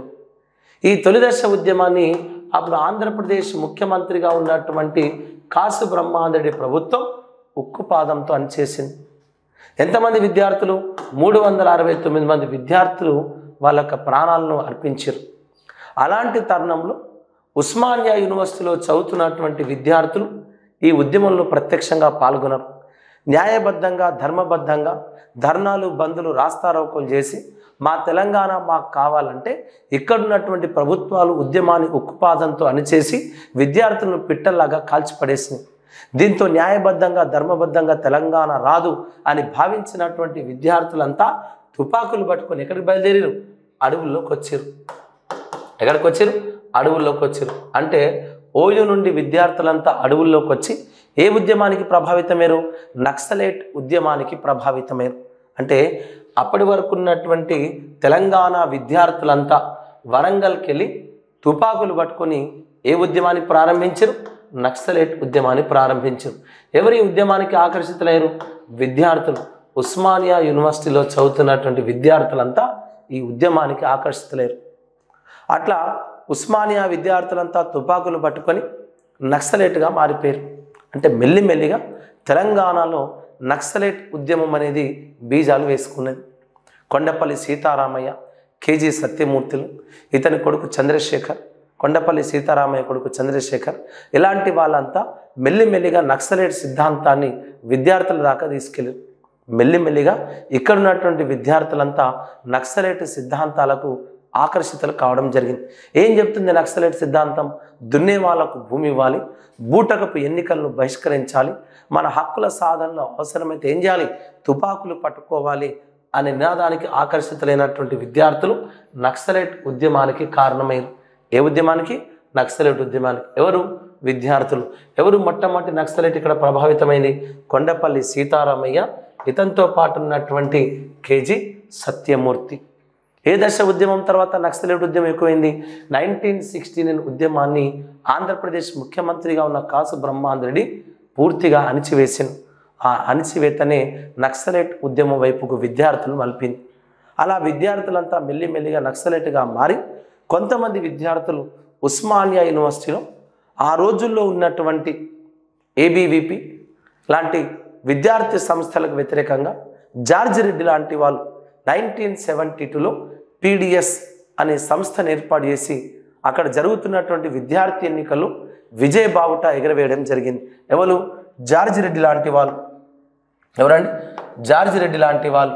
ఈ తొలి దశ ఉద్యమాన్ని అప్పుడు ఆంధ్రప్రదేశ్ ముఖ్యమంత్రిగా ఉన్నటువంటి కాసు బ్రహ్మాందడి ప్రభుత్వం ఉక్కుపాదంతో అణిచేసింది ఎంతమంది విద్యార్థులు మూడు వందల అరవై తొమ్మిది మంది విద్యార్థులు వాళ్ళ యొక్క ప్రాణాలను అర్పించారు అలాంటి తరుణంలో ఉస్మానియా యూనివర్సిటీలో చదువుతున్నటువంటి విద్యార్థులు ఈ ఉద్యమంలో ప్రత్యక్షంగా పాల్గొనరు న్యాయబద్ధంగా ధర్మబద్ధంగా ధర్నాలు బంధులు రాస్తారోకోలు చేసి మా తెలంగాణ మాకు కావాలంటే ఇక్కడున్నటువంటి ప్రభుత్వాలు ఉద్యమాన్ని ఉక్కుపాదంతో అణిచేసి విద్యార్థులను పిట్టల్లాగా కాల్చిపడేసినాయి దీంతో న్యాయబద్ధంగా ధర్మబద్ధంగా తెలంగాణ రాదు అని భావించినటువంటి విద్యార్థులంతా తుపాకులు పట్టుకొని ఎక్కడికి బయలుదేరారు అడవుల్లోకి వచ్చారు ఎక్కడికి వచ్చారు అడవుల్లోకి వచ్చారు అంటే ఓయూ నుండి విద్యార్థులంతా అడవుల్లోకి వచ్చి ఏ ఉద్యమానికి ప్రభావితమేరు నక్సలైట్ ఉద్యమానికి ప్రభావితమేరు అంటే అప్పటి వరకు ఉన్నటువంటి తెలంగాణ విద్యార్థులంతా వరంగల్కి వెళ్ళి తుపాకులు పట్టుకొని ఏ ఉద్యమాన్ని ప్రారంభించారు నక్సలైట్ ఉద్యమాన్ని ప్రారంభించారు ఎవరి ఉద్యమానికి ఆకర్షితులయ్యారు విద్యార్థులు ఉస్మానియా యూనివర్సిటీలో చదువుతున్నటువంటి విద్యార్థులంతా ఈ ఉద్యమానికి ఆకర్షితులయ్యారు అట్లా ఉస్మానియా విద్యార్థులంతా తుపాకులు పట్టుకొని నక్సలైట్గా మారిపోయారు అంటే మెల్లిమెల్లిగా తెలంగాణలో నక్సలైట్ ఉద్యమం అనేది బీజాలు వేసుకున్నది కొండపల్లి సీతారామయ్య కేజీ సత్యమూర్తులు ఇతని కొడుకు చంద్రశేఖర్ కొండపల్లి సీతారామయ్య కొడుకు చంద్రశేఖర్ ఇలాంటి వాళ్ళంతా మెల్లిమెల్లిగా నక్సలైట్ సిద్ధాంతాన్ని విద్యార్థుల దాకా తీసుకెళ్ళారు మెల్లిమెల్లిగా ఇక్కడ ఉన్నటువంటి విద్యార్థులంతా నక్సలైట్ సిద్ధాంతాలకు ఆకర్షితులు కావడం జరిగింది ఏం చెప్తుంది నక్సలైట్ సిద్ధాంతం దున్నే వాళ్ళకు భూమి ఇవ్వాలి బూటకపు ఎన్నికలను బహిష్కరించాలి మన హక్కుల సాధనలో అవసరమైతే ఏం చేయాలి తుపాకులు పట్టుకోవాలి అనే నినాదానికి ఆకర్షితులైనటువంటి విద్యార్థులు నక్సలైట్ ఉద్యమానికి కారణమయ్యారు ఏ ఉద్యమానికి నక్సలైట్ ఉద్యమానికి ఎవరు విద్యార్థులు ఎవరు మొట్టమొదటి నక్సలైట్ ఇక్కడ ప్రభావితమైంది కొండపల్లి సీతారామయ్య ఇతనితో పాటు ఉన్నటువంటి కేజీ సత్యమూర్తి ఏ దశ ఉద్యమం తర్వాత నక్సలైట్ ఉద్యమం ఎక్కువైంది నైన్టీన్ సిక్స్టీ నైన్ ఉద్యమాన్ని ఆంధ్రప్రదేశ్ ముఖ్యమంత్రిగా ఉన్న కాసు బ్రహ్మాంధ్రెడ్డి పూర్తిగా అణిచివేసింది ఆ అణిచివేతనే నక్సలైట్ ఉద్యమం వైపుకు విద్యార్థులు మలిపింది అలా విద్యార్థులంతా మెల్లిమెల్లిగా నక్సలైట్గా మారి కొంతమంది విద్యార్థులు ఉస్మానియా యూనివర్సిటీలో ఆ రోజుల్లో ఉన్నటువంటి ఏబీవీపీ లాంటి విద్యార్థి సంస్థలకు వ్యతిరేకంగా జార్జ్ రెడ్డి లాంటి వాళ్ళు నైన్టీన్ సెవెంటీ టూలో పీడిఎస్ అనే సంస్థను ఏర్పాటు చేసి అక్కడ జరుగుతున్నటువంటి విద్యార్థి ఎన్నికల్లో విజయ్ బావుట ఎగరవేయడం జరిగింది ఎవరు జార్జ్ రెడ్డి లాంటి వాళ్ళు ఎవరండి జార్జ్ రెడ్డి లాంటి వాళ్ళు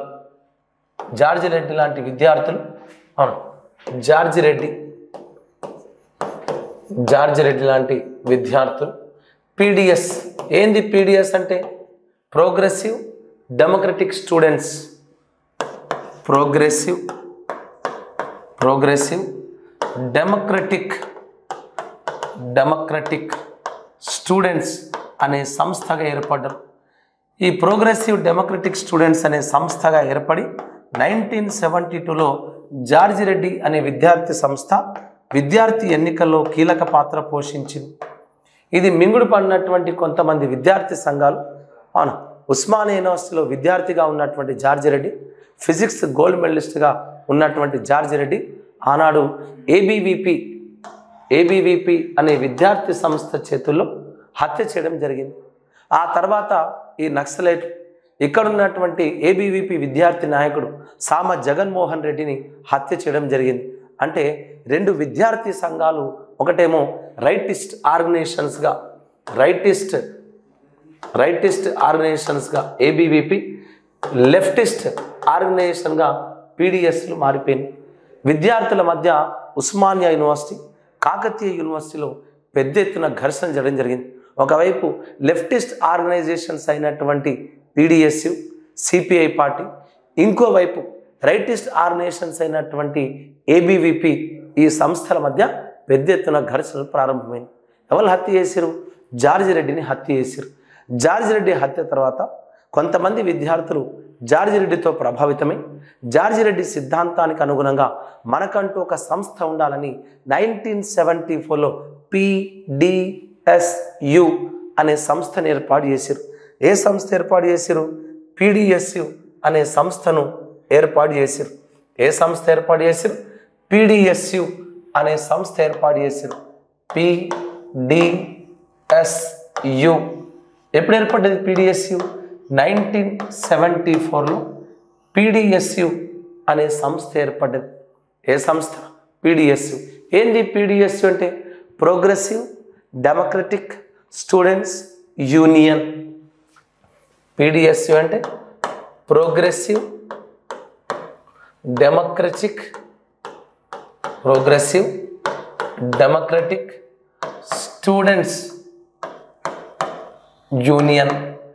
జార్జ్ రెడ్డి లాంటి విద్యార్థులు అవును జార్జ్ రెడ్డి జార్జ్ రెడ్డి లాంటి విద్యార్థులు పీడిఎస్ ఏంది పీడిఎస్ అంటే progressive democratic students progressive progressive democratic democratic students అనే సంస్థగా ఏర్పడ్డారు ఈ ప్రోగ్రెసివ్ డెమోక్రటిక్ స్టూడెంట్స్ అనే సంస్థగా ఏర్పడి నైన్టీన్ సెవెంటీ టూలో జార్జి రెడ్డి అనే విద్యార్థి సంస్థ విద్యార్థి ఎన్నికల్లో కీలక పాత్ర పోషించింది ఇది మింగుడు పడినటువంటి కొంతమంది విద్యార్థి సంఘాలు అవును ఉస్మానియా యూనివర్సిటీలో విద్యార్థిగా ఉన్నటువంటి జార్జి రెడ్డి ఫిజిక్స్ గోల్డ్ మెడలిస్ట్గా ఉన్నటువంటి జార్జి రెడ్డి ఆనాడు ఏబీవీపీ ఏబీవీపీ అనే విద్యార్థి సంస్థ చేతుల్లో హత్య చేయడం జరిగింది ఆ తర్వాత ఈ నక్సలైట్ ఇక్కడ ఉన్నటువంటి ఏబీవీపీ విద్యార్థి నాయకుడు సామ జగన్మోహన్ రెడ్డిని హత్య చేయడం జరిగింది అంటే రెండు విద్యార్థి సంఘాలు ఒకటేమో రైటిస్ట్ ఆర్గనైజేషన్స్గా రైటిస్ట్ రైటిస్ట్ ఆర్గనైజేషన్స్గా ఏబీవీపీ లెఫ్టిస్ట్ ఆర్గనైజేషన్గా పీడిఎస్లు మారిపోయింది విద్యార్థుల మధ్య ఉస్మానియా యూనివర్సిటీ కాకతీయ యూనివర్సిటీలో పెద్ద ఎత్తున ఘర్షణ జరగడం జరిగింది ఒకవైపు లెఫ్టిస్ట్ ఆర్గనైజేషన్స్ అయినటువంటి పీడిఎస్యు సిపిఐ పార్టీ ఇంకోవైపు రైటిస్ట్ ఆర్గనైజేషన్స్ అయినటువంటి ఏబీవీపీ ఈ సంస్థల మధ్య పెద్ద ఎత్తున ఘర్షణలు ప్రారంభమైంది ఎవరు హత్య చేశారు జార్జి రెడ్డిని హత్య చేశారు జార్జి రెడ్డి హత్య తర్వాత కొంతమంది విద్యార్థులు జార్జి రెడ్డితో ప్రభావితమై జార్జి రెడ్డి సిద్ధాంతానికి అనుగుణంగా మనకంటూ ఒక సంస్థ ఉండాలని నైన్టీన్ సెవెంటీ ఫోర్లో పిడిఎస్యు అనే సంస్థను ఏర్పాటు చేశారు ఏ సంస్థ ఏర్పాటు చేశారు పిడిఎస్యు అనే సంస్థను ఏర్పాటు చేశారు ఏ సంస్థ ఏర్పాటు చేశారు పిడిఎస్యు అనే సంస్థ ఏర్పాటు చేశారు పిడిఎస్యు ఎప్పుడు ఏర్పడ్డది పీడిఎస్యు నైన్టీన్ సెవెంటీ ఫోర్లో పీడిఎస్యు అనే సంస్థ ఏర్పడ్డది ఏ సంస్థ పీడిఎస్యు ఏంది పీడిఎస్యు అంటే progressive democratic students union PDSU అంటే progressive democratic progressive democratic students union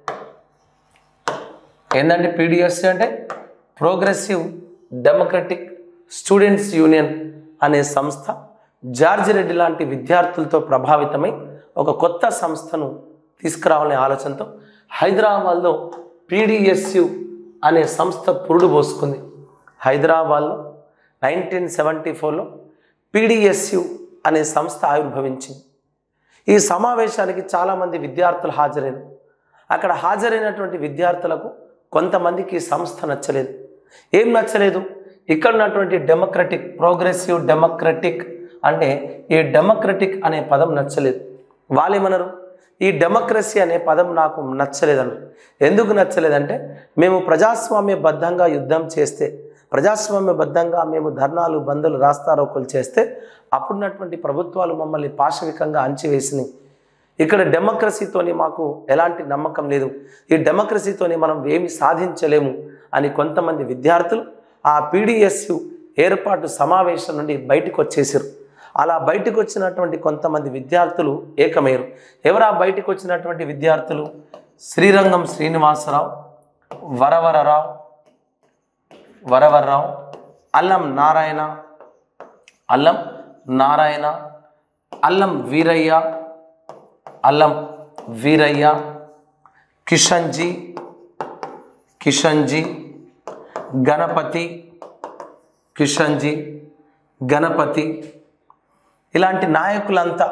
ఏంటంటే పీడిఎస్ అంటే ప్రోగ్రెసివ్ డెమోక్రటిక్ స్టూడెంట్స్ యూనియన్ అనే సంస్థ జార్జి రెడ్డి లాంటి విద్యార్థులతో ప్రభావితమై ఒక కొత్త సంస్థను తీసుకురావాలనే ఆలోచనతో హైదరాబాద్లో పీడిఎస్యు అనే సంస్థ పురుడు పోసుకుంది హైదరాబాద్లో నైన్టీన్ సెవెంటీ ఫోర్లో పీడిఎస్యు అనే సంస్థ ఆవిర్భవించింది ఈ సమావేశానికి చాలామంది విద్యార్థులు హాజరైన అక్కడ హాజరైనటువంటి విద్యార్థులకు కొంతమందికి ఈ సంస్థ నచ్చలేదు ఏం నచ్చలేదు ఇక్కడ ఉన్నటువంటి డెమోక్రటిక్ ప్రోగ్రెసివ్ డెమోక్రటిక్ అంటే ఈ డెమోక్రటిక్ అనే పదం నచ్చలేదు వాళ్ళేమన్నారు ఈ డెమోక్రసీ అనే పదం నాకు నచ్చలేదన్నారు ఎందుకు నచ్చలేదంటే మేము ప్రజాస్వామ్యబద్ధంగా యుద్ధం చేస్తే ప్రజాస్వామ్యబద్ధంగా మేము ధర్నాలు బంధులు రాస్తారోకలు చేస్తే అప్పుడున్నటువంటి ప్రభుత్వాలు మమ్మల్ని పాశవికంగా అంచివేసినాయి ఇక్కడ డెమోక్రసీతోని మాకు ఎలాంటి నమ్మకం లేదు ఈ డెమోక్రసీతోని మనం ఏమి సాధించలేము అని కొంతమంది విద్యార్థులు ఆ పీడిఎస్యు ఏర్పాటు సమావేశం నుండి బయటకు వచ్చేసారు అలా బయటకు వచ్చినటువంటి కొంతమంది విద్యార్థులు ఏకమయ్యారు ఎవరా బయటకు వచ్చినటువంటి విద్యార్థులు శ్రీరంగం శ్రీనివాసరావు వరవరరావు వరవరరావు అల్లం నారాయణ అల్లం నారాయణ అల్లం వీరయ్య అల్లం వీరయ్య కిషన్జీ కిషన్జీ గణపతి కిషన్జీ గణపతి ఇలాంటి నాయకులంతా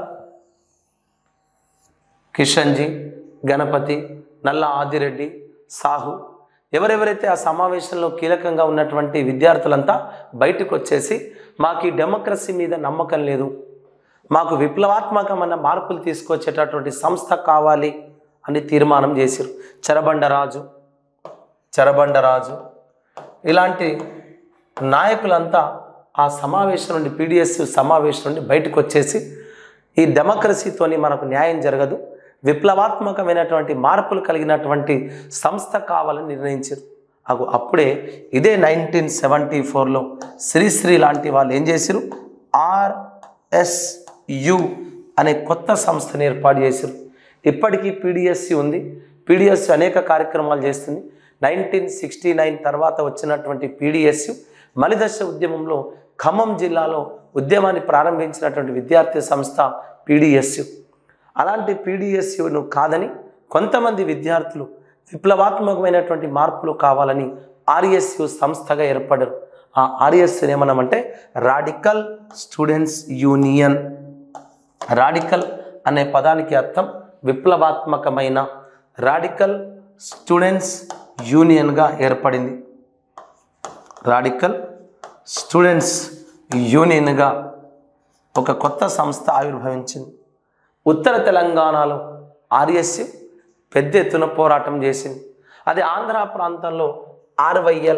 కిషన్జీ గణపతి నల్ల ఆదిరెడ్డి సాహు ఎవరెవరైతే ఆ సమావేశంలో కీలకంగా ఉన్నటువంటి విద్యార్థులంతా బయటకు వచ్చేసి మాకు ఈ డెమోక్రసీ మీద నమ్మకం లేదు మాకు విప్లవాత్మకమైన మార్పులు తీసుకొచ్చేటటువంటి సంస్థ కావాలి అని తీర్మానం చేశారు చెరబండరాజు చెరబండరాజు ఇలాంటి నాయకులంతా ఆ సమావేశం నుండి పీడిఎస్ సమావేశం నుండి బయటకు వచ్చేసి ఈ డెమోక్రసీతోని మనకు న్యాయం జరగదు విప్లవాత్మకమైనటువంటి మార్పులు కలిగినటువంటి సంస్థ కావాలని నిర్ణయించారు అగు అప్పుడే ఇదే నైన్టీన్ సెవెంటీ ఫోర్లో శ్రీశ్రీ లాంటి వాళ్ళు ఏం చేశారు ఆర్ఎస్యు అనే కొత్త సంస్థను ఏర్పాటు చేశారు ఇప్పటికీ పీడిఎస్సి ఉంది పీడిఎస్సి అనేక కార్యక్రమాలు చేస్తుంది నైన్టీన్ సిక్స్టీ నైన్ తర్వాత వచ్చినటువంటి పీడిఎస్సి మలిదశ ఉద్యమంలో ఖమ్మం జిల్లాలో ఉద్యమాన్ని ప్రారంభించినటువంటి విద్యార్థి సంస్థ పీడిఎస్యు అలాంటి పీడిఎస్యును కాదని కొంతమంది విద్యార్థులు విప్లవాత్మకమైనటువంటి మార్పులు కావాలని ఆర్ఎస్యు సంస్థగా ఏర్పడారు ఆ ఆర్ఎస్యుని ఏమన్నామంటే రాడికల్ స్టూడెంట్స్ యూనియన్ రాడికల్ అనే పదానికి అర్థం విప్లవాత్మకమైన రాడికల్ స్టూడెంట్స్ యూనియన్గా ఏర్పడింది రాడికల్ స్టూడెంట్స్ యూనియన్గా ఒక కొత్త సంస్థ ఆవిర్భవించింది ఉత్తర తెలంగాణలో ఆర్ఎస్యు పెద్ద ఎత్తున పోరాటం చేసింది అది ఆంధ్ర ప్రాంతంలో ఆర్వైఎల్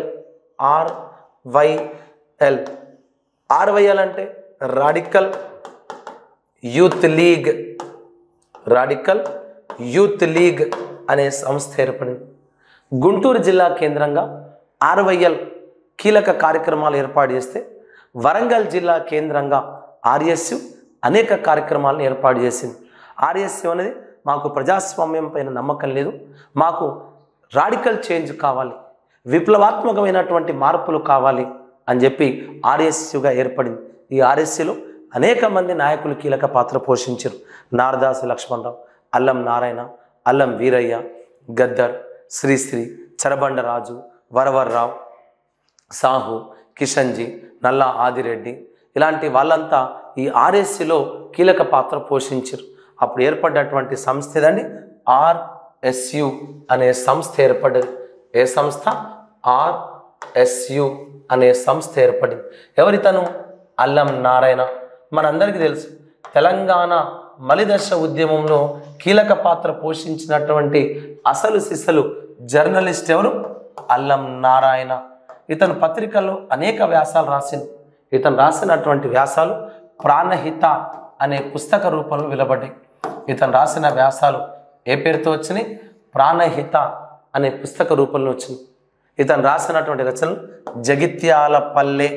ఆర్వైఎల్ ఆర్వైఎల్ అంటే radical youth league radical youth league అనే సంస్థ ఏర్పడింది గుంటూరు జిల్లా కేంద్రంగా ఆర్వైఎల్ కీలక కార్యక్రమాలు ఏర్పాటు చేస్తే వరంగల్ జిల్లా కేంద్రంగా ఆర్ఎస్యు అనేక కార్యక్రమాలను ఏర్పాటు చేసింది ఆర్ఎస్యు అనేది మాకు ప్రజాస్వామ్యం పైన నమ్మకం లేదు మాకు రాడికల్ చేంజ్ కావాలి విప్లవాత్మకమైనటువంటి మార్పులు కావాలి అని చెప్పి ఆర్ఎస్యుగా ఏర్పడింది ఈ ఆర్ఎస్యులో అనేక మంది నాయకులు కీలక పాత్ర పోషించారు నారదాసు లక్ష్మణరావు అల్లం నారాయణ అల్లం వీరయ్య గద్దర్ శ్రీశ్రీ చరబండరాజు వరవర్రావు సాహు కిషన్జీ నల్లా ఆదిరెడ్డి ఇలాంటి వాళ్ళంతా ఈ ఆర్ఎస్సిలో కీలక పాత్ర పోషించారు అప్పుడు ఏర్పడ్డటువంటి సంస్థ ఏదండి ఆర్ఎస్యు అనే సంస్థ ఏర్పడ్డది ఏ సంస్థ ఆర్ఎస్యు అనే సంస్థ ఏర్పడింది ఎవరితను అల్లం నారాయణ మనందరికీ తెలుసు తెలంగాణ మలిదశ ఉద్యమంలో కీలక పాత్ర పోషించినటువంటి అసలు సిసలు జర్నలిస్ట్ ఎవరు అల్లం నారాయణ ఇతను పత్రికల్లో అనేక వ్యాసాలు రాసింది ఇతను రాసినటువంటి వ్యాసాలు ప్రాణహిత అనే పుస్తక రూపంలో వెలువడ్డాయి ఇతను రాసిన వ్యాసాలు ఏ పేరుతో వచ్చినాయి ప్రాణహిత అనే పుస్తక రూపంలో వచ్చింది ఇతను రాసినటువంటి రచనలు జగిత్యాల పల్లె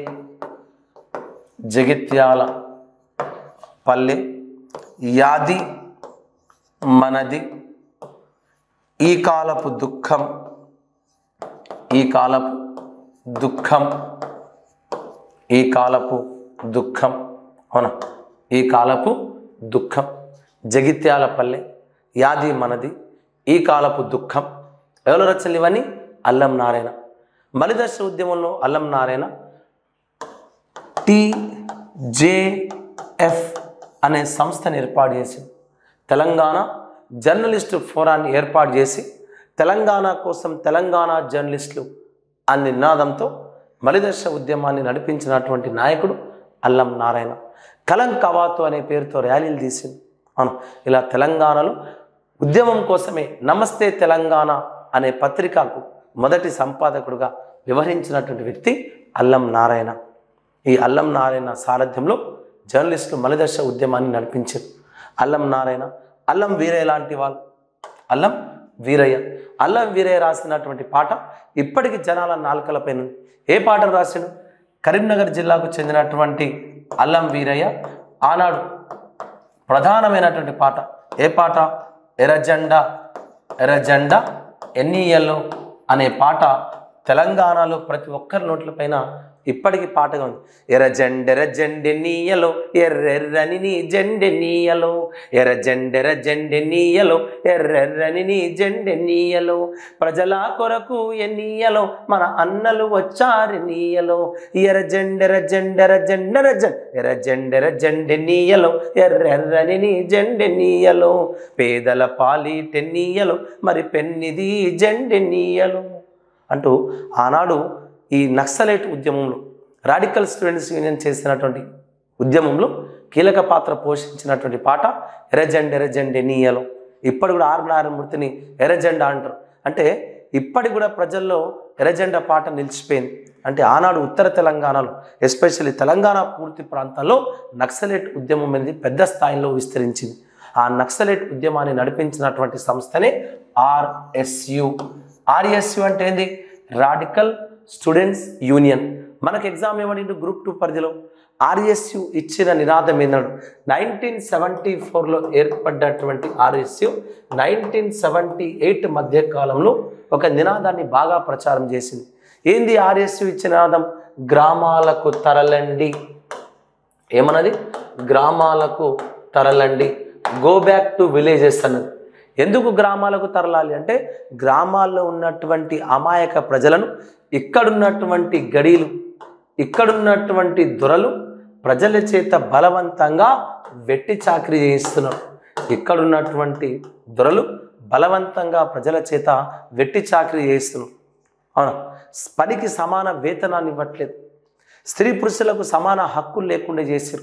జగిత్యాల పల్లె యాది మనది ఈ కాలపు దుఃఖం ఈ కాలపు దుఃఖం ఈ కాలపు దుఃఖం అవునా ఈ కాలపు దుఃఖం జగిత్యాల పల్లె యాది మనది ఈ కాలపు దుఃఖం ఎవరు రచనలు ఇవన్నీ అల్లం నారాయణ మలిదశ ఉద్యమంలో అల్లం నారాయణ టీజేఎఫ్ అనే సంస్థను ఏర్పాటు చేసింది తెలంగాణ జర్నలిస్టు ఫోరాన్ని ఏర్పాటు చేసి తెలంగాణ కోసం తెలంగాణ జర్నలిస్టులు అనే నినాదంతో మలిదశ ఉద్యమాన్ని నడిపించినటువంటి నాయకుడు అల్లం నారాయణ కలం కవాతు అనే పేరుతో ర్యాలీలు తీసింది అవును ఇలా తెలంగాణలో ఉద్యమం కోసమే నమస్తే తెలంగాణ అనే పత్రికకు మొదటి సంపాదకుడుగా వ్యవహరించినటువంటి వ్యక్తి అల్లం నారాయణ ఈ అల్లం నారాయణ సారథ్యంలో జర్నలిస్టులు మలిదశ ఉద్యమాన్ని నడిపించారు అల్లం నారాయణ అల్లం వీరయ్య లాంటి వాళ్ళు అల్లం వీరయ్య అల్లం వీరయ్య రాసినటువంటి పాట ఇప్పటికి జనాల నాలుకలపైన ఉంది. ఏ పాటను రాశాడు కరీంనగర్ జిల్లాకు చెందినటువంటి అల్లం వీరయ్య ఆనాడు ప్రధానమైనటువంటి పాట ఏ పాట ఎర్రజెండా ఎర్రజెండా ఎన్ఈఎల్లో అనే పాట తెలంగాణలో ప్రతి ఒక్కరి నోట్లపైన ఇప్పటికీ పాటగా ఉంది ఎర్ర జెండెర జెండె నీయలో ఎర్రెర్రని నీ జెండె నీయలో ఎర్ర జెండెర జెండె నీయలో ఎర్రెర్రని నీ జెండె నీయలో ప్రజల కొరకు ఎన్నీయలో మన అన్నలు వచ్చారు నీయలో ఎర్ర జెండెర జెండెర జెండెర జెండ ఎర్ర జెండెర జెండె నీయలో ఎర్రెర్రని నీ జెండె నీయలో పేదల పాలిటెన్నీయలో మరి పెన్నిది జెండె నీయలో అంటూ ఆనాడు ఈ నక్సలైట్ ఉద్యమంలో రాడికల్ స్టూడెంట్స్ యూనియన్ చేసినటువంటి ఉద్యమంలో కీలక పాత్ర పోషించినటువంటి పాట ఎర్రజెండ ఎర్రజెండ ఎనీయలో ఇప్పటి కూడా ఆర్ నారాయణమూర్తిని ఎర్రజెండ అంటారు అంటే ఇప్పటి కూడా ప్రజల్లో ఎర్రజెండ పాట నిలిచిపోయింది అంటే ఆనాడు ఉత్తర తెలంగాణలో ఎస్పెషల్లీ తెలంగాణ పూర్తి ప్రాంతాల్లో నక్సలైట్ ఉద్యమం అనేది పెద్ద స్థాయిలో విస్తరించింది ఆ నక్సలైట్ ఉద్యమాన్ని నడిపించినటువంటి సంస్థనే ఆర్ఎస్యు ఆర్ఎస్యు అంటే ఏంది రాడికల్ స్టూడెంట్స్ యూనియన్ మనకు ఎగ్జామ్ ఏమడిండు గ్రూప్ టూ పరిధిలో ఆర్ఎస్యు ఇచ్చిన నినాదం ఏంటన్నాడు నైన్టీన్ సెవెంటీ ఫోర్లో ఏర్పడ్డటువంటి ఆర్ఎస్యు నైన్టీన్ సెవెంటీ ఎయిట్ మధ్య కాలంలో ఒక నినాదాన్ని బాగా ప్రచారం చేసింది ఏంది ఆర్ఎస్యు ఇచ్చిన నినాదం గ్రామాలకు తరలండి ఏమన్నది గ్రామాలకు తరలండి గో బ్యాక్ టు విలేజెస్ అన్నది ఎందుకు గ్రామాలకు తరలాలి అంటే గ్రామాల్లో ఉన్నటువంటి అమాయక ప్రజలను ఇక్కడున్నటువంటి గడీలు ఇక్కడున్నటువంటి దొరలు ప్రజల చేత బలవంతంగా వెట్టి చాకరీ చేయిస్తున్నారు ఇక్కడున్నటువంటి దొరలు బలవంతంగా ప్రజల చేత వెట్టి చాకరీ చేయిస్తున్నారు అవునా పనికి సమాన వేతనాన్ని ఇవ్వట్లేదు స్త్రీ పురుషులకు సమాన హక్కులు లేకుండా చేశారు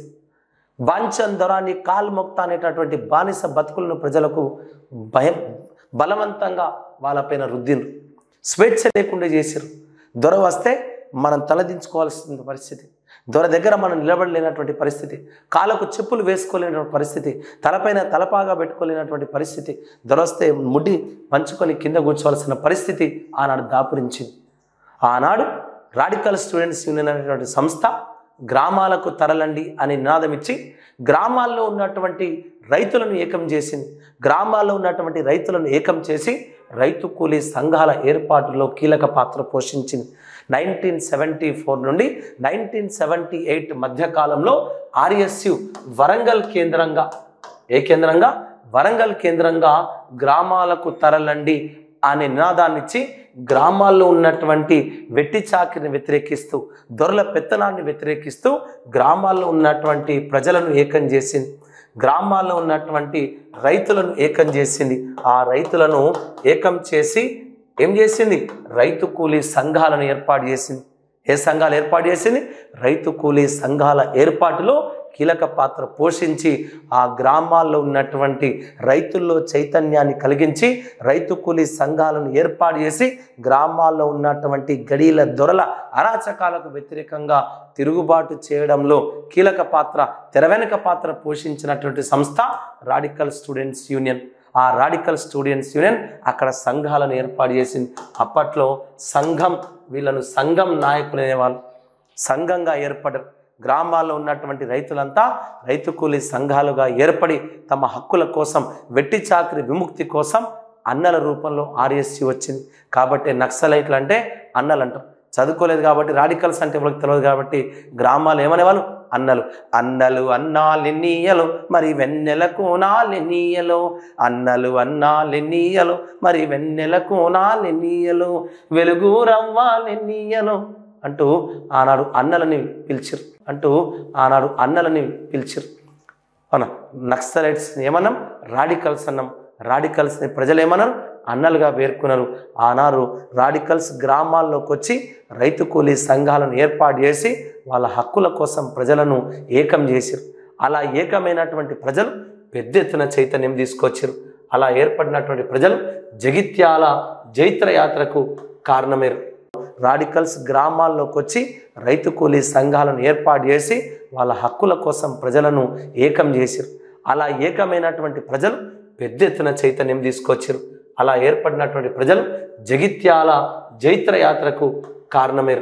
బాంచన్ దొరాని కాల్ మొక్త అనేటటువంటి బానిస బతుకులను ప్రజలకు భయం బలవంతంగా వాళ్ళపైన రుద్దిండ్రు స్వేచ్ఛ లేకుండా చేశారు దొర వస్తే మనం తలదించుకోవాల్సిన పరిస్థితి దొర దగ్గర మనం నిలబడలేనటువంటి పరిస్థితి కాళ్ళకు చెప్పులు వేసుకోలేనటువంటి పరిస్థితి తలపైన తలపాగా పెట్టుకోలేనటువంటి పరిస్థితి దొర వస్తే ముడి పంచుకొని కింద కూర్చోవలసిన పరిస్థితి ఆనాడు దాపురించింది ఆనాడు రాడికల్ స్టూడెంట్స్ యూనియన్ అనేటువంటి సంస్థ గ్రామాలకు తరలండి అని నినాదం ఇచ్చి గ్రామాల్లో ఉన్నటువంటి రైతులను ఏకం చేసింది గ్రామాల్లో ఉన్నటువంటి రైతులను ఏకం చేసి రైతు కూలీ సంఘాల ఏర్పాటులో కీలక పాత్ర పోషించింది నైన్టీన్ సెవెంటీ ఫోర్ నుండి నైన్టీన్ సెవెంటీ ఎయిట్ మధ్యకాలంలో ఆర్ఎస్యు వరంగల్ కేంద్రంగా ఏ కేంద్రంగా వరంగల్ కేంద్రంగా గ్రామాలకు తరలండి అనే నినాదాన్ని ఇచ్చి గ్రామాల్లో ఉన్నటువంటి వెట్టి చాకిరిని వ్యతిరేకిస్తూ దొరల పెత్తనాన్ని వ్యతిరేకిస్తూ గ్రామాల్లో ఉన్నటువంటి ప్రజలను ఏకం చేసింది గ్రామాల్లో ఉన్నటువంటి రైతులను ఏకం చేసింది ఆ రైతులను ఏకం చేసి ఏం చేసింది రైతు కూలీ సంఘాలను ఏర్పాటు చేసింది ఏ సంఘాలు ఏర్పాటు చేసింది రైతు కూలీ సంఘాల ఏర్పాటులో కీలక పాత్ర పోషించి ఆ గ్రామాల్లో ఉన్నటువంటి రైతుల్లో చైతన్యాన్ని కలిగించి రైతు కూలీ సంఘాలను ఏర్పాటు చేసి గ్రామాల్లో ఉన్నటువంటి గడీల దొరల అరాచకాలకు వ్యతిరేకంగా తిరుగుబాటు చేయడంలో కీలక పాత్ర తెరవెనక పాత్ర పోషించినటువంటి సంస్థ రాడికల్ స్టూడెంట్స్ యూనియన్ ఆ రాడికల్ స్టూడెంట్స్ యూనియన్ అక్కడ సంఘాలను ఏర్పాటు చేసింది అప్పట్లో సంఘం వీళ్ళను సంఘం నాయకులు అనేవాళ్ళు సంఘంగా ఏర్పడరు గ్రామాల్లో ఉన్నటువంటి రైతులంతా రైతు కూలీ సంఘాలుగా ఏర్పడి తమ హక్కుల కోసం వెట్టి చాకరి విముక్తి కోసం అన్నల రూపంలో ఆర్ఎస్సి వచ్చింది కాబట్టి నక్సలైట్లు అంటే అన్నలు అంటారు చదువుకోలేదు కాబట్టి రాడికల్స్ అంటే ఎవరికి తెలియదు కాబట్టి గ్రామాలు ఏమనేవాళ్ళు అన్నలు అన్నలు అన్నాలెన్నీయలు మరి వెన్నెలకు నాలెన్నీయలు అన్నలు అన్నాలెన్నీయలు మరి వెన్నెలకు నాలెన్నీయలు వెలుగు రవ్వాలెన్నీయలు అంటూ ఆనాడు అన్నలని పిలిచిరు అంటూ ఆనాడు అన్నలని పిలిచిరు అవునా నక్సలైట్స్ ఏమన్నాం రాడికల్స్ అన్నాం రాడికల్స్ని ప్రజలు ఏమన్నారు అన్నలుగా పేర్కొన్నారు ఆనాడు రాడికల్స్ గ్రామాల్లోకి వచ్చి రైతు కూలీ సంఘాలను ఏర్పాటు చేసి వాళ్ళ హక్కుల కోసం ప్రజలను ఏకం చేశారు అలా ఏకమైనటువంటి ప్రజలు పెద్ద ఎత్తున చైతన్యం తీసుకొచ్చారు అలా ఏర్పడినటువంటి ప్రజలు జగిత్యాల జైత్ర యాత్రకు కారణమేరు రాడికల్స్ గ్రామాల్లోకి వచ్చి రైతు కూలీ సంఘాలను ఏర్పాటు చేసి వాళ్ళ హక్కుల కోసం ప్రజలను ఏకం చేశారు అలా ఏకమైనటువంటి ప్రజలు పెద్ద ఎత్తున చైతన్యం తీసుకొచ్చారు అలా ఏర్పడినటువంటి ప్రజలు జగిత్యాల జైత్ర యాత్రకు కారణమేరు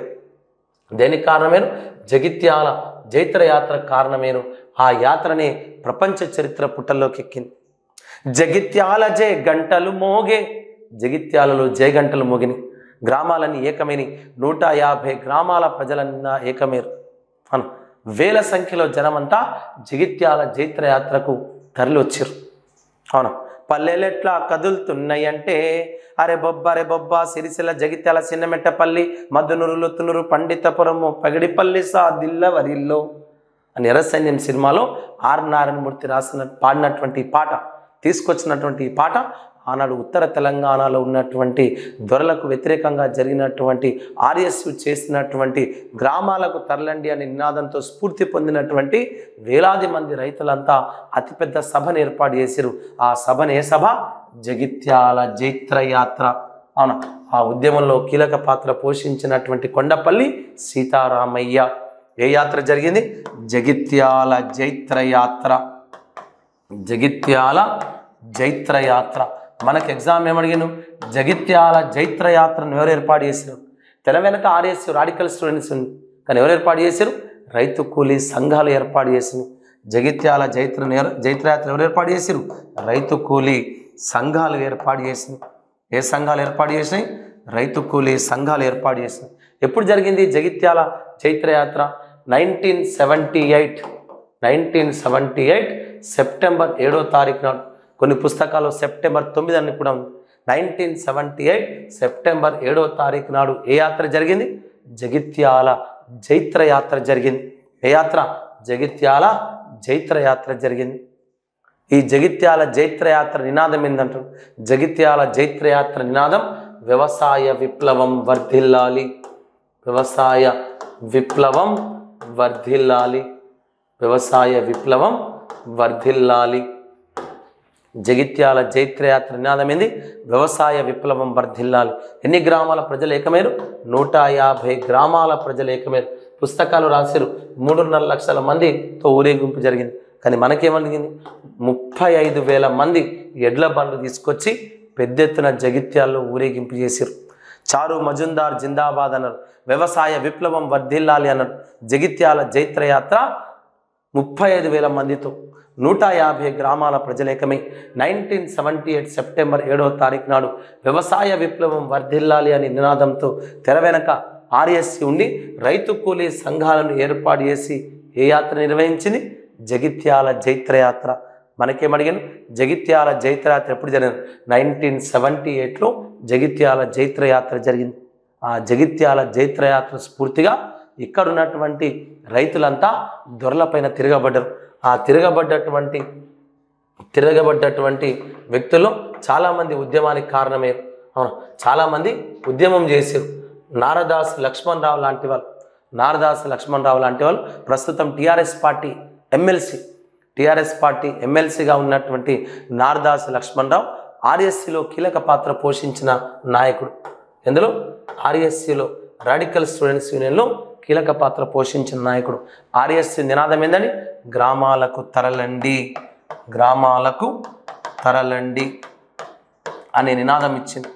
దేనికి కారణమేను జగిత్యాల జైత్ర యాత్ర కారణమేను ఆ యాత్రనే ప్రపంచ చరిత్ర పుటల్లోకి ఎక్కింది జగిత్యాల జయ గంటలు మోగే జగిత్యాలలో జయ గంటలు మోగిని గ్రామాలన్నీ ఏకమైన నూట యాభై గ్రామాల ప్రజలన్నా ఏకమేరు అను వేల సంఖ్యలో జనమంతా జగిత్యాల జైత్ర యాత్రకు తరలి వచ్చారు అవునా పల్లెలెట్లా కదులుతున్నాయంటే అరే బొబ్బ అరే బొబ్బ సిరిసిల్ల జగిత్యాల చిన్నమెట్టపల్లి మధునూరు లొత్తునూరు పండితపురము పగిడిపల్లి సా దిల్లవరిల్లో అని ఎర్రసైన్యం సినిమాలో ఆర్ నారాయణమూర్తి రాసిన పాడినటువంటి ఈ పాట తీసుకొచ్చినటువంటి ఈ పాట ఆనాడు ఉత్తర తెలంగాణలో ఉన్నటువంటి దొరలకు వ్యతిరేకంగా జరిగినటువంటి ఆర్ఎస్యు చేసినటువంటి గ్రామాలకు తరలండి అనే నినాదంతో స్ఫూర్తి పొందినటువంటి వేలాది మంది రైతులంతా అతిపెద్ద సభను ఏర్పాటు చేసిరు ఆ సభను ఏ సభ జగిత్యాల జైత్ర యాత్ర అవునా ఆ ఉద్యమంలో కీలక పాత్ర పోషించినటువంటి కొండపల్లి సీతారామయ్య ఏ యాత్ర జరిగింది జగిత్యాల జైత్ర యాత్ర జగిత్యాల జైత్ర యాత్ర మనకు ఎగ్జామ్ ఏమడిగాను జగిత్యాల జైత్ర యాత్రను ఎవరు ఏర్పాటు చేశారు తెల వెనక ఆర్ఎస్ రాడికల్ స్టూడెంట్స్ ఉంది కానీ ఎవరు ఏర్పాటు చేశారు రైతు కూలీ సంఘాలు ఏర్పాటు చేసింది జగిత్యాల జైత్ర నేర- జైత్రయాత్ర ఎవరు ఏర్పాటు చేశారు రైతు కూలీ సంఘాలు ఏర్పాటు చేసింది ఏ సంఘాలు ఏర్పాటు చేసినాయి రైతు కూలీ సంఘాలు ఏర్పాటు చేసినాయి ఎప్పుడు జరిగింది జగిత్యాల చైత్రయాత్ర nineteen seventy eight nineteen seventy eight September ఏడో తారీఖు నాడు కొన్ని పుస్తకాలు సెప్టెంబర్ తొమ్మిది అని కూడా ఉంది నైన్టీన్ సెవెంటీ ఎయిట్ సెప్టెంబర్ ఏడో తారీఖు నాడు ఏ యాత్ర జరిగింది జగిత్యాల జైత్ర యాత్ర జరిగింది ఏ యాత్ర జగిత్యాల జైత్ర యాత్ర జరిగింది ఈ జగిత్యాల జైత్రయాత్ర నినాదం ఏంటంటారు జగిత్యాల జైత్రయాత్ర నినాదం వ్యవసాయ విప్లవం వర్ధిల్లాలి వ్యవసాయ విప్లవం వర్ధిల్లాలి వ్యవసాయ విప్లవం వర్ధిల్లాలి జగిత్యాల జైత్రయాత్ర నినాదం ఏంది వ్యవసాయ విప్లవం వర్ధిల్లాలి ఎన్ని గ్రామాల ప్రజలు ఏకమేరు నూట యాభై గ్రామాల ప్రజలు ఏకమేరు పుస్తకాలు రాశారు మూడున్నర లక్షల మందితో ఊరేగింపు జరిగింది కానీ మనకేమలిగింది ముప్పై ఐదు వేల మంది ఎడ్ల బండ్లు తీసుకొచ్చి పెద్ద ఎత్తున జగిత్యాల్లో ఊరేగింపు చేశారు చారు మజుందార్ జిందాబాద్ అన్నారు వ్యవసాయ విప్లవం వర్ధిల్లాలి అన్నారు జగిత్యాల జైత్రయాత్ర ముప్పై ఐదు వేల మందితో నూట యాభై గ్రామాల ప్రజలేకమై నైన్టీన్ సెవెంటీ ఎయిట్ సెప్టెంబర్ ఏడవ తారీఖు నాడు వ్యవసాయ విప్లవం వర్ధిల్లాలి అనే నినాదంతో తెర వెనక ఆర్ఎస్సి ఉండి రైతు కూలీ సంఘాలను ఏర్పాటు చేసి ఏ యాత్ర నిర్వహించింది జగిత్యాల జైత్రయాత్ర మనకేమడిగాను జగిత్యాల జైత్రయాత్ర ఎప్పుడు జరిగింది నైన్టీన్ సెవెంటీ ఎయిట్లో జగిత్యాల జైత్రయాత్ర జరిగింది ఆ జగిత్యాల జైత్రయాత్ర స్ఫూర్తిగా ఇక్కడ ఉన్నటువంటి రైతులంతా దొరలపైన తిరగబడ్డారు ఆ తిరగబడ్డటువంటి తిరగబడ్డటువంటి వ్యక్తులు చాలామంది ఉద్యమానికి కారణమే అవును చాలామంది ఉద్యమం చేశారు నారదాస్ లక్ష్మణ్ రావు లాంటి వాళ్ళు నారదాస్ లక్ష్మణ్ రావు లాంటి వాళ్ళు ప్రస్తుతం TRS party MLC TRS party ఎమ్మెల్సీగా ఉన్నటువంటి నారదాస్ లక్ష్మణ్ రావు ఆర్ఎస్సిలో కీలక పాత్ర పోషించిన నాయకుడు ఎందులో ఆర్ఎస్సిలో రాడికల్ స్టూడెంట్స్ యూనియన్లో కీలక పాత్ర పోషించిన నాయకుడు ఆర్ఎస్సి నినాదం ఏందని గ్రామాలకు తరలండి గ్రామాలకు తరలండి అనే నినాదం ఇచ్చింది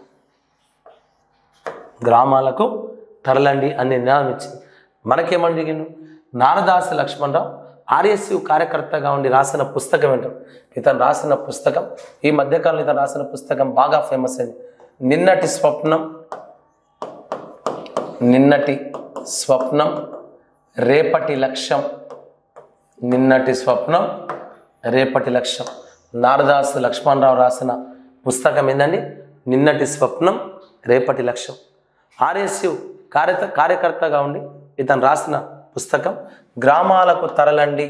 గ్రామాలకు తరలండి అనే నినాదం ఇచ్చింది మనకేమని జరిగింది నారదాస లక్ష్మణరావు ఆర్ఎస్యు కార్యకర్తగా ఉండి రాసిన పుస్తకం ఏంటో ఇతను రాసిన పుస్తకం ఈ మధ్యకాలంలో ఇతను రాసిన పుస్తకం బాగా ఫేమస్ అయింది నిన్నటి స్వప్నం నిన్నటి స్వప్నం రేపటి లక్ష్యం నిన్నటి స్వప్నం రేపటి లక్ష్యం నారదాసు లక్ష్మణరావు రాసిన పుస్తకం ఏందండి నిన్నటి స్వప్నం రేపటి లక్ష్యం ఆర్ఎస్యు కార్య కార్యకర్తగా ఉండి ఇతను రాసిన పుస్తకం గ్రామాలకు తరలండి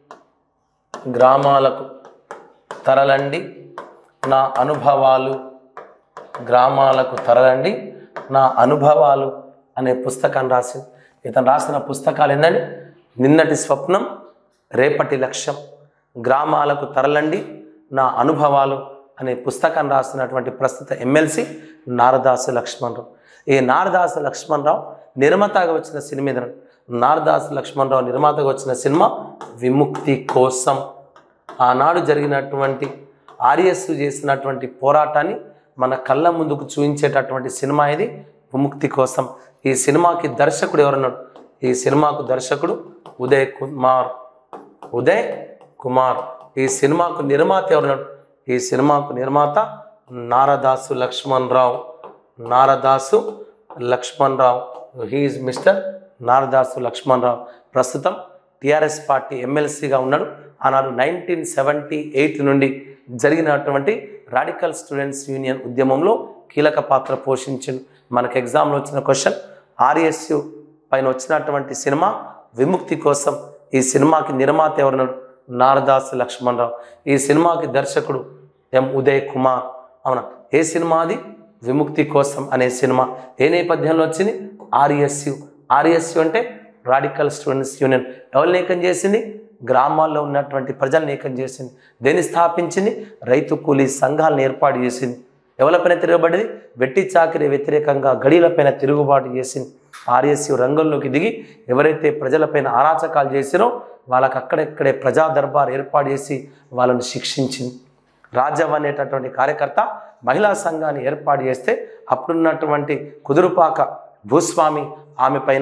గ్రామాలకు తరలండి నా అనుభవాలు గ్రామాలకు తరలండి నా అనుభవాలు అనే పుస్తకాన్ని రాసింది ఇతను రాసిన పుస్తకాలు ఏంటండి నిన్నటి స్వప్నం రేపటి లక్ష్యం గ్రామాలకు తరలండి నా అనుభవాలు అనే పుస్తకాన్ని రాసినటువంటి ప్రస్తుత ఎమ్మెల్సీ నారదాసు లక్ష్మణరావు ఈ నారదాసు లక్ష్మణరావు నిర్మాతగా వచ్చిన సినిమా ఏదంటే నారదాసు లక్ష్మణరావు నిర్మాతగా వచ్చిన సినిమా విముక్తి కోసం ఆనాడు జరిగినటువంటి ఆర్ఎస్ చేసినటువంటి పోరాటాన్ని మన కళ్ళ ముందుకు చూపించేటటువంటి సినిమా ఇది విముక్తి కోసం ఈ సినిమాకి దర్శకుడు ఎవరున్నాడు ఈ సినిమాకు దర్శకుడు ఉదయ్ కుమార్ ఉదయ్ కుమార్ ఈ సినిమాకు నిర్మాత ఎవరున్నాడు ఈ సినిమాకు నిర్మాత నారదాసు లక్ష్మణ్ రావు నారదాసు లక్ష్మణ్ రావు హీఈస్ మిస్టర్ నారదాసు లక్ష్మణ్ రావు ప్రస్తుతం టిఆర్ఎస్ పార్టీ ఎమ్మెల్సీగా ఉన్నాడు ఆనాడు నైన్టీన్ సెవెంటీ ఎయిట్ నుండి జరిగినటువంటి రాడికల్ స్టూడెంట్స్ యూనియన్ ఉద్యమంలో కీలక పాత్ర పోషించింది మనకు ఎగ్జామ్లో వచ్చిన క్వశ్చన్ ఆర్ఎస్యు పైన వచ్చినటువంటి సినిమా విముక్తి కోసం ఈ సినిమాకి నిర్మాత ఎవరున్నాడు నారదాస్ లక్ష్మణ్ రావు ఈ సినిమాకి దర్శకుడు ఎం ఉదయ్ కుమార్ అవునా ఏ సినిమా అది విముక్తి కోసం అనే సినిమా ఏ నేపథ్యంలో వచ్చింది ఆర్ఎస్యు ఆర్ఎస్యు అంటే రాడికల్ స్టూడెంట్స్ యూనియన్ ఎవరిని ఏకం చేసింది గ్రామాల్లో ఉన్నటువంటి ప్రజల్ని ఏకం చేసింది దేన్ని స్థాపించింది రైతు కూలీ సంఘాలను ఏర్పాటు చేసింది ఎవరిపైన తిరగబడింది వెట్టి చాకిరి వ్యతిరేకంగా గడిలపైన తిరుగుబాటు చేసింది ఆర్ఎస్యు రంగంలోకి దిగి ఎవరైతే ప్రజలపైన అరాచకాలు చేసిరో వాళ్ళకి అక్కడెక్కడే ప్రజా దర్బార్ ఏర్పాటు చేసి వాళ్ళని శిక్షించింది రాజవ్ అనేటటువంటి కార్యకర్త మహిళా సంఘాన్ని ఏర్పాటు చేస్తే అప్పుడున్నటువంటి కుదురుపాక భూస్వామి ఆమె పైన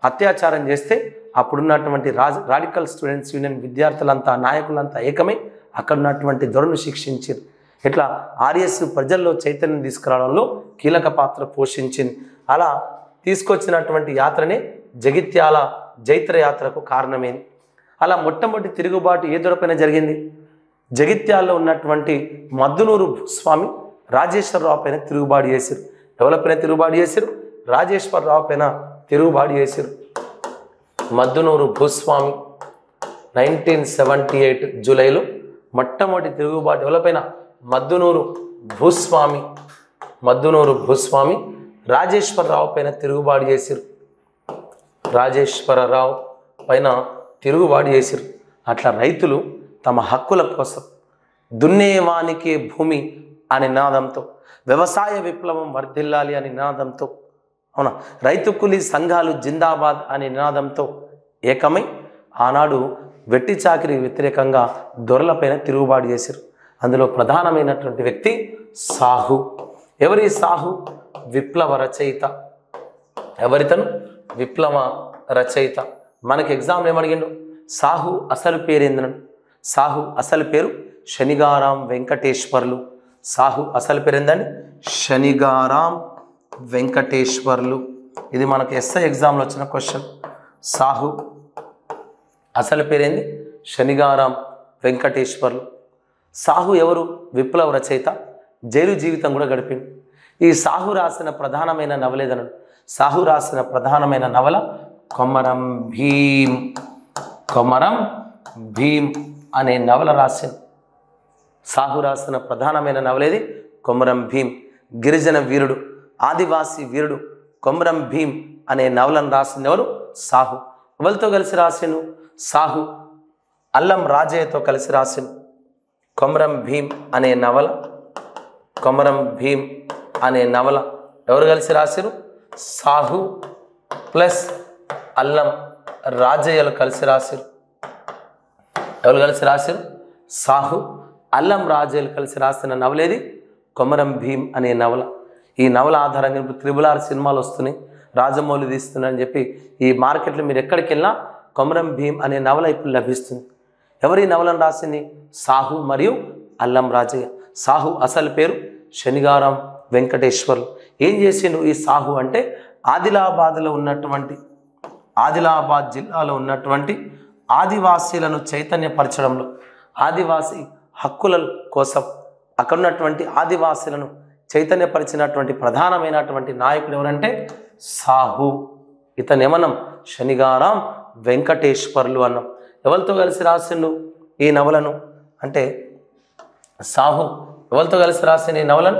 అత్యాచారం చేస్తే అప్పుడున్నటువంటి రాజ రాడికల్ స్టూడెంట్స్ యూనియన్ విద్యార్థులంతా నాయకులంతా ఏకమై అక్కడ ఉన్నటువంటి దొరను శిక్షించారు ఇట్లా ఆర్ఎస్ ప్రజల్లో చైతన్యం తీసుకురావడంలో కీలక పాత్ర పోషించింది అలా తీసుకొచ్చినటువంటి యాత్రనే జగిత్యాల జైత్ర యాత్రకు కారణమైంది అలా మొట్టమొదటి తిరుగుబాటు ఏ దొరపైన జరిగింది జగిత్యాల్లో ఉన్నటువంటి మద్దునూరు భూస్వామి రాజేశ్వరరావు పైన తిరుగుబాటు చేశారు ఎవరిపైన తిరుగుబాటు చేశారు రాజేశ్వరరావు పైన తిరుగుబాటు చేశారు మద్దునూరు భూస్వామి నైన్టీన్ సెవెంటీ ఎయిట్ జూలైలో మొట్టమొదటి తిరుగుబాటు ఎవరిపైన మద్దునూరు భూస్వామి మద్దునూరు భూస్వామి రాజేశ్వరరావు పైన తిరుగుబాటు చేశారు రాజేశ్వరరావు పైన తిరుగుబాటు చేశారు అట్లా రైతులు తమ హక్కుల కోసం దున్నేవానికే భూమి అనే నినాదంతో వ్యవసాయ విప్లవం వర్ధిల్లాలి అనే నినాదంతో అవునా రైతు కూలీ సంఘాలు జిందాబాద్ అనే నినాదంతో ఏకమై ఆనాడు వెట్టి చాకిరి వ్యతిరేకంగా దొరలపైన తిరుగుబాటు చేశారు అందులో ప్రధానమైనటువంటి వ్యక్తి సాహు ఎవరి సాహు విప్లవ రచయిత ఎవరితను విప్లవ రచయిత మనకి ఎగ్జామ్ ఏమడిగిండు సాహు అసలు పేరు ఏందనడు సాహు అసలు పేరు శనిగారాం వెంకటేశ్వర్లు సాహు అసలు పేరు ఏందండి శనిగారాం వెంకటేశ్వర్లు ఇది మనకు ఎస్ఐ ఎగ్జామ్లో వచ్చిన క్వశ్చన్ సాహు అసలు పేరేంది శనిగారాం వెంకటేశ్వర్లు సాహు ఎవరు విప్లవ రచయిత జైలు జీవితం కూడా గడిపింది ఈ సాహు రాసిన ప్రధానమైన నవలేదనడు సాహు రాసిన ప్రధానమైన నవల కొమరం భీం కొమరం భీం అనే నవల రాసింది సాహు రాసిన ప్రధానమైన నవలేది కొమరం భీం గిరిజన వీరుడు ఆదివాసి వీరుడు కొమరం భీం అనే నవలను రాసింది ఎవరు సాహు ఎవరితో కలిసి రాసిండు సాహు అల్లం రాజయ్యతో కలిసి రాసిండు కొమరం భీం అనే నవల కొమరం భీం అనే నవల ఎవరు కలిసి రాసిరు సాహు ప్లస్ అల్లం రాజయ్యలు కలిసి రాసిరు ఎవరు కలిసి రాసిరు సాహు అల్లం రాజయ్యలు కలిసి రాసిన నవలేది కొమరం భీం అనే నవల ఈ నవల ఆధారంగా ఇప్పుడు త్రిబుల్ ఆర్ సినిమాలు వస్తున్నాయి రాజమౌళి తీస్తున్నారని చెప్పి ఈ మార్కెట్లో మీరు ఎక్కడికి వెళ్ళినా కొమరం భీం అనే నవల ఇప్పుడు లభిస్తుంది ఎవరు ఈ నవలను రాసింది సాహు మరియు అల్లం రాజయ్య సాహు అసలు పేరు శనిగారం వెంకటేశ్వర్లు ఏం చేసిండు ఈ సాహు అంటే ఆదిలాబాద్లో ఉన్నటువంటి ఆదిలాబాద్ జిల్లాలో ఉన్నటువంటి ఆదివాసీలను చైతన్యపరచడంలో ఆదివాసీ హక్కుల కోసం అక్కడ ఉన్నటువంటి ఆదివాసీలను చైతన్యపరిచినటువంటి ప్రధానమైనటువంటి నాయకుడు ఎవరంటే సాహు ఇతను ఏమన్నాం శనిగారాం వెంకటేశ్వర్లు అన్నాం ఎవరితో కలిసి రాసిండు ఈ నవలను అంటే సాహు ఎవరితో కలిసి రాసిన ఈ నవలను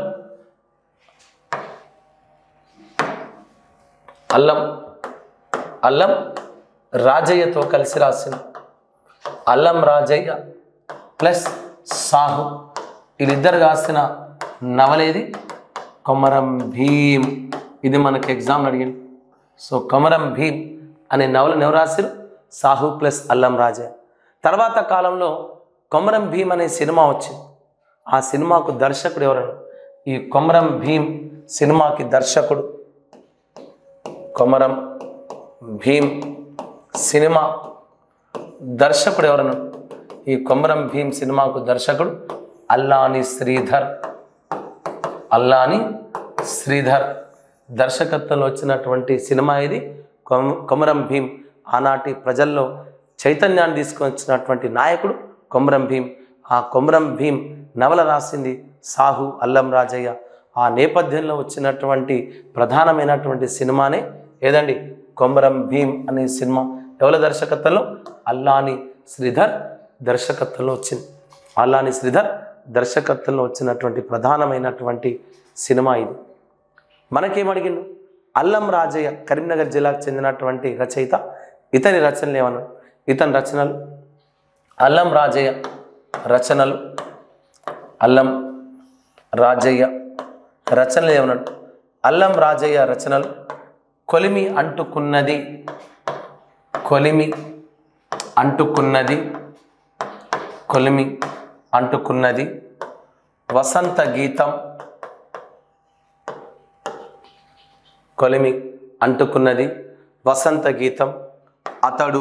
అల్లం అల్లం రాజయ్యతో కలిసి రాసింది అల్లం రాజయ్య ప్లస్ సాహు వీళ్ళిద్దరు రాసిన నవలేది కొమరం భీం ఇది మనకి ఎగ్జామ్ అడిగింది సో కొమరం భీం అనే నవలను ఎవరు రాశారు సాహు ప్లస్ అల్లం రాజయ్య తర్వాత కాలంలో కొమరం భీం అనే సినిమా వచ్చింది ఆ సినిమాకు దర్శకుడు ఎవరన్నా ఈ కొమరం భీం సినిమాకి దర్శకుడు కొమరం భీం సినిమా దర్శకుడు ఎవరన్నా ఈ కొమరం భీం సినిమాకు దర్శకుడు అల్లాని శ్రీధర్ అల్లాని శ్రీధర్ దర్శకత్వంలో వచ్చినటువంటి సినిమా ఇది కొమ- కొమరం భీం ఆనాటి ప్రజల్లో చైతన్యాన్ని తీసుకొని వచ్చినటువంటి నాయకుడు కొమరం భీం ఆ కొమరం భీం నవల రాసింది సాహు అల్లం రాజయ్య ఆ నేపథ్యంలో వచ్చినటువంటి ప్రధానమైనటువంటి సినిమానే ఏదండి కొమరం భీం అనే సినిమా ఎవరి దర్శకత్వంలో అల్లాని శ్రీధర్ దర్శకత్వంలో వచ్చింది అల్లాని శ్రీధర్ దర్శకత్వంలో వచ్చినటువంటి ప్రధానమైనటువంటి సినిమా ఇది మనకేమడిగిండు అల్లం రాజయ్య కరీంనగర్ జిల్లాకు చెందినటువంటి రచయిత ఇతని రచనలు ఏమన్నాడు ఇతని రచనలు అల్లం రాజయ్య రచనలు అల్లం రాజయ్య రచనలు ఏమన్నాడు అల్లం రాజయ్య రచనలు కొలిమి అంటుకున్నది కొలిమి అంటుకున్నది కొలిమి అంటుకున్నది వసంత గీతం కొలిమి అంటుకున్నది వసంత గీతం అతడు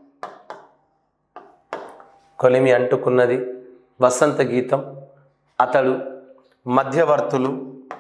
కొలిమి అంటుకున్నది వసంత గీతం అతడు మధ్యవర్తులు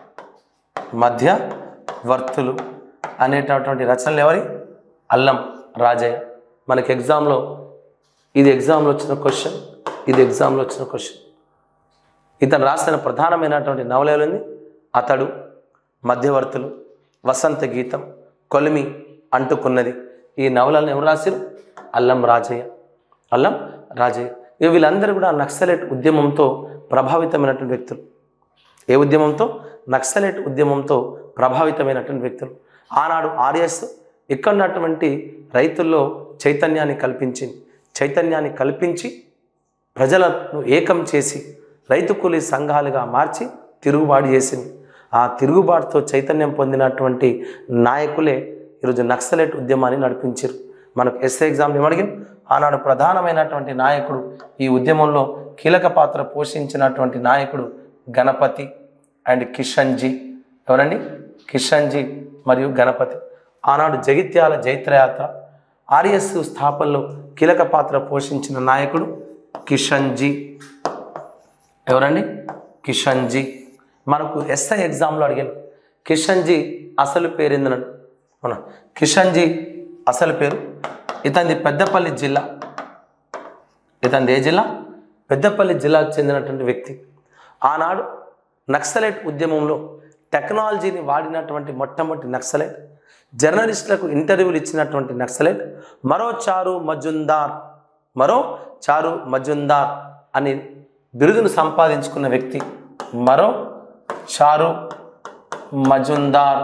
మధ్యవర్తులు అనేటటువంటి రచనలు ఎవరి అల్లం రాజయ్య మనకి ఎగ్జామ్లో ఇది ఎగ్జామ్లో వచ్చిన క్వశ్చన్ ఇది ఎగ్జామ్లో వచ్చిన క్వశ్చన్ ఇతను రాసిన ప్రధానమైనటువంటి నవల ఏమైంది అతడు మధ్యవర్తులు వసంత గీతం కొలిమి అంటుకున్నది ఈ నవలను ఎవరు రాశారు అల్లం రాజయ్య అల్లం రాజయ్య ఇక వీళ్ళందరూ కూడా నక్సలైట్ ఉద్యమంతో ప్రభావితమైనటువంటి వ్యక్తులు ఏ ఉద్యమంతో నక్సలైట్ ఉద్యమంతో ప్రభావితమైనటువంటి వ్యక్తులు ఆనాడు ఆర్ఎస్ ఇక్కడ ఉన్నటువంటి రైతుల్లో చైతన్యాన్ని కల్పించింది చైతన్యాన్ని కల్పించి ప్రజలను ఏకం చేసి రైతు కూలీ సంఘాలుగా మార్చి తిరుగుబాటు చేసింది ఆ తిరుగుబాటుతో చైతన్యం పొందినటువంటి నాయకులే ఈరోజు నక్సలైట్ ఉద్యమాన్ని నడిపించారు మనకు ఎస్ఏ ఎగ్జామ్ ఏమడిగింది ఆనాడు ప్రధానమైనటువంటి నాయకుడు ఈ ఉద్యమంలో కీలక పాత్ర పోషించినటువంటి నాయకుడు గణపతి అండ్ కిషన్జీ ఎవరండి కిషన్జీ మరియు గణపతి ఆనాడు జగిత్యాల జైత్రయాత్ర ఆర్ఎస్ స్థాపనలో కీలక పాత్ర పోషించిన నాయకుడు కిషన్జీ ఎవరండి కిషన్జీ మనకు ఎస్ఐ ఎగ్జామ్లో అడిగాను కిషన్జీ అసలు పేరు ఏందనండి అవునా కిషన్జీ అసలు పేరు ఇతనిది పెద్దపల్లి జిల్లా ఇతనిది ఏ జిల్లా పెద్దపల్లి జిల్లాకు చెందినటువంటి వ్యక్తి ఆనాడు నక్సలైట్ ఉద్యమంలో టెక్నాలజీని వాడినటువంటి మొట్టమొదటి నక్సలైట్ జర్నలిస్టులకు ఇంటర్వ్యూలు ఇచ్చినటువంటి నక్సలైట్ మరో చారు మజుందార్ మరో చారు మజుందార్ అని బిరుదును సంపాదించుకున్న వ్యక్తి మరో చారు మజుందార్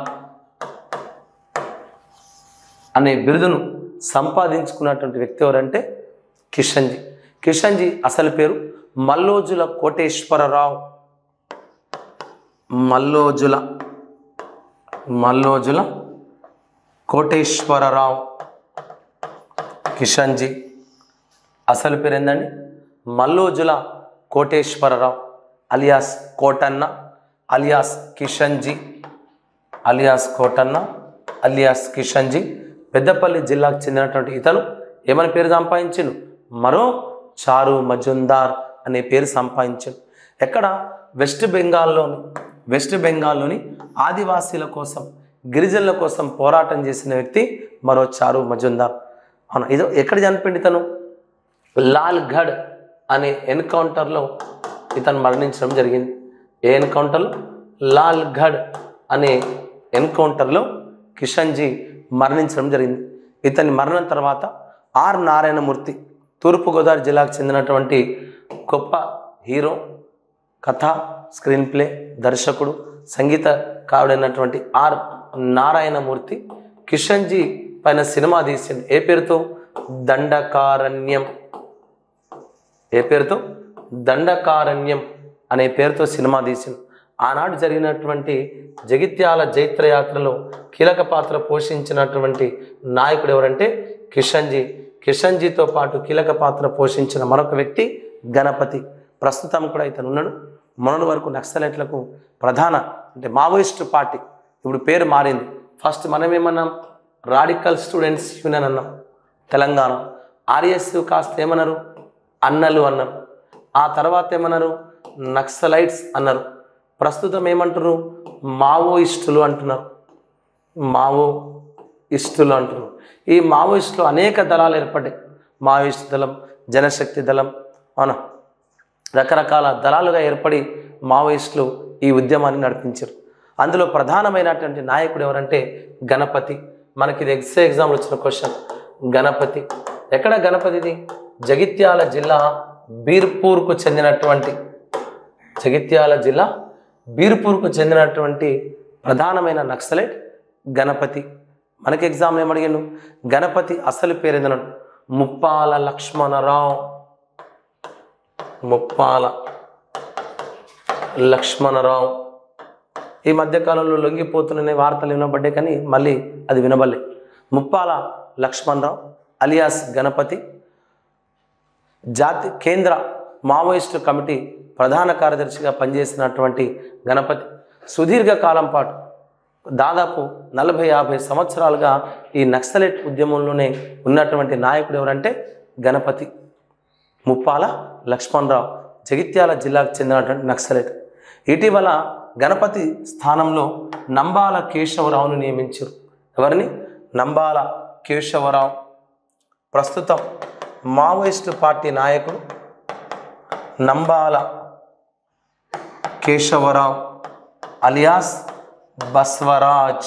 అనే బిరుదును సంపాదించుకున్నటువంటి వ్యక్తి ఎవరంటే కిషన్జీ కిషన్జీ అసలు పేరు మల్లోజుల కోటేశ్వరరావు మల్లోజుల మల్లోజుల కోటేశ్వరరావు కిషన్జీ అసలు పేరు ఏందండి Mallojula Koteswararao alias Kotanna alias Kishanji alias Kotanna alias Kishanji Peddapalli జిల్లాకు చెందినటువంటి ఇతను ఏమని పేరు సంపాదించిండు మరో చారు మజుందార్ అనే పేరు సంపాదించాడు ఎక్కడ వెస్ట్ బెంగాల్లోని వెస్ట్ బెంగాల్లోని ఆదివాసీల కోసం గిరిజనుల కోసం పోరాటం చేసిన వ్యక్తి మరో చారు మజుందార్ అవును ఇది ఎక్కడ చనిపోయింది ఇతను లాల్గఢ్ అనే ఎన్కౌంటర్లో ఇతను మరణించడం జరిగింది ఏ ఎన్కౌంటర్లో లాల్గఢ్ అనే ఎన్కౌంటర్లో కిషన్జీ మరణించడం జరిగింది ఇతని మరణం తర్వాత ఆర్ నారాయణమూర్తి తూర్పుగోదావరి జిల్లాకు చెందినటువంటి గొప్ప హీరో కథ స్క్రీన్ ప్లే దర్శకుడు సంగీతకారుడైనటువంటి ఆర్ నారాయణమూర్తి కిషన్జీ పైన సినిమా తీసిండు ఏ పేరుతో దండకారణ్యం ఏ పేరుతో దండకారణ్యం అనే పేరుతో సినిమా తీసిండు ఆనాడు జరిగినటువంటి జగిత్యాల జైత్రయాత్రలో కీలక పాత్ర పోషించినటువంటి నాయకుడు ఎవరంటే కిషన్జీ కిషన్జీతో పాటు కీలక పాత్ర పోషించిన మరొక వ్యక్తి గణపతి ప్రస్తుతం కూడా ఇతను ఉన్నాడు మొన్నటి వరకు నక్సలైట్లకు ప్రధాన అంటే మావోయిస్టు పార్టీ ఇప్పుడు పేరు మారింది ఫస్ట్ మనం ఏమన్నాం రాడికల్ స్టూడెంట్స్ యూనియన్ అన్నాం తెలంగాణ ఆర్ఎస్ కాస్త ఏమన్నారు అన్నలు అన్నారు ఆ తర్వాత ఏమన్నారు నక్సలైట్స్ అన్నారు ప్రస్తుతం ఏమంటారు మావోయిస్టులు అంటున్నారు మావో ఇస్టులు అంటున్నారు ఈ మావోయిస్టులు అనేక దళాలు ఏర్పడ్డాయి మావోయిస్ట్ దళం జనశక్తి దళం అవునా రకరకాల దళాలుగా ఏర్పడి మావోయిస్టులు ఈ ఉద్యమాన్ని నడిపించారు అందులో ప్రధానమైనటువంటి నాయకుడు ఎవరంటే గణపతి మనకి ఇది ఎగ్జే ఎగ్జామ్లో వచ్చిన క్వశ్చన్ గణపతి ఎక్కడ గణపతిది జగిత్యాల జిల్లా బీర్పూర్కు చెందినటువంటి జగిత్యాల జిల్లా బీర్పూర్కు చెందినటువంటి ప్రధానమైన నక్సలైట్ గణపతి మనకి ఎగ్జామ్లో ఏమడిగాను గణపతి అసలు పేరు ఏందన్నాడు ముప్పాల లక్ష్మణరావు ముప్పాల లక్ష్మణరావు ఈ మధ్యకాలంలో లొంగిపోతున్న వార్తలు వినబడ్డాయి కానీ మళ్ళీ అది వినబడలే ముప్పాల లక్ష్మణరావు అలియాస్ గణపతి జాతి కేంద్ర మావోయిస్టు కమిటీ ప్రధాన కార్యదర్శిగా పనిచేసినటువంటి గణపతి సుదీర్ఘ కాలం పాటు దాదాపు నలభై యాభై సంవత్సరాలుగా ఈ నక్సలైట్ ఉద్యమంలోనే ఉన్నటువంటి నాయకుడు ఎవరంటే గణపతి ముప్పాల లక్ష్మణరావు జగిత్యాల జిల్లాకు చెందినటువంటి నక్సలైట్ ఇటీవల గణపతి స్థానంలో నంబాల కేశవరావును నియమించారు ఎవరిని నంబాల కేశవరావు ప్రస్తుతం మావోయిస్టు పార్టీ నాయకుడు నంబాల కేశవరావు అలియాస్ బస్వరాజ్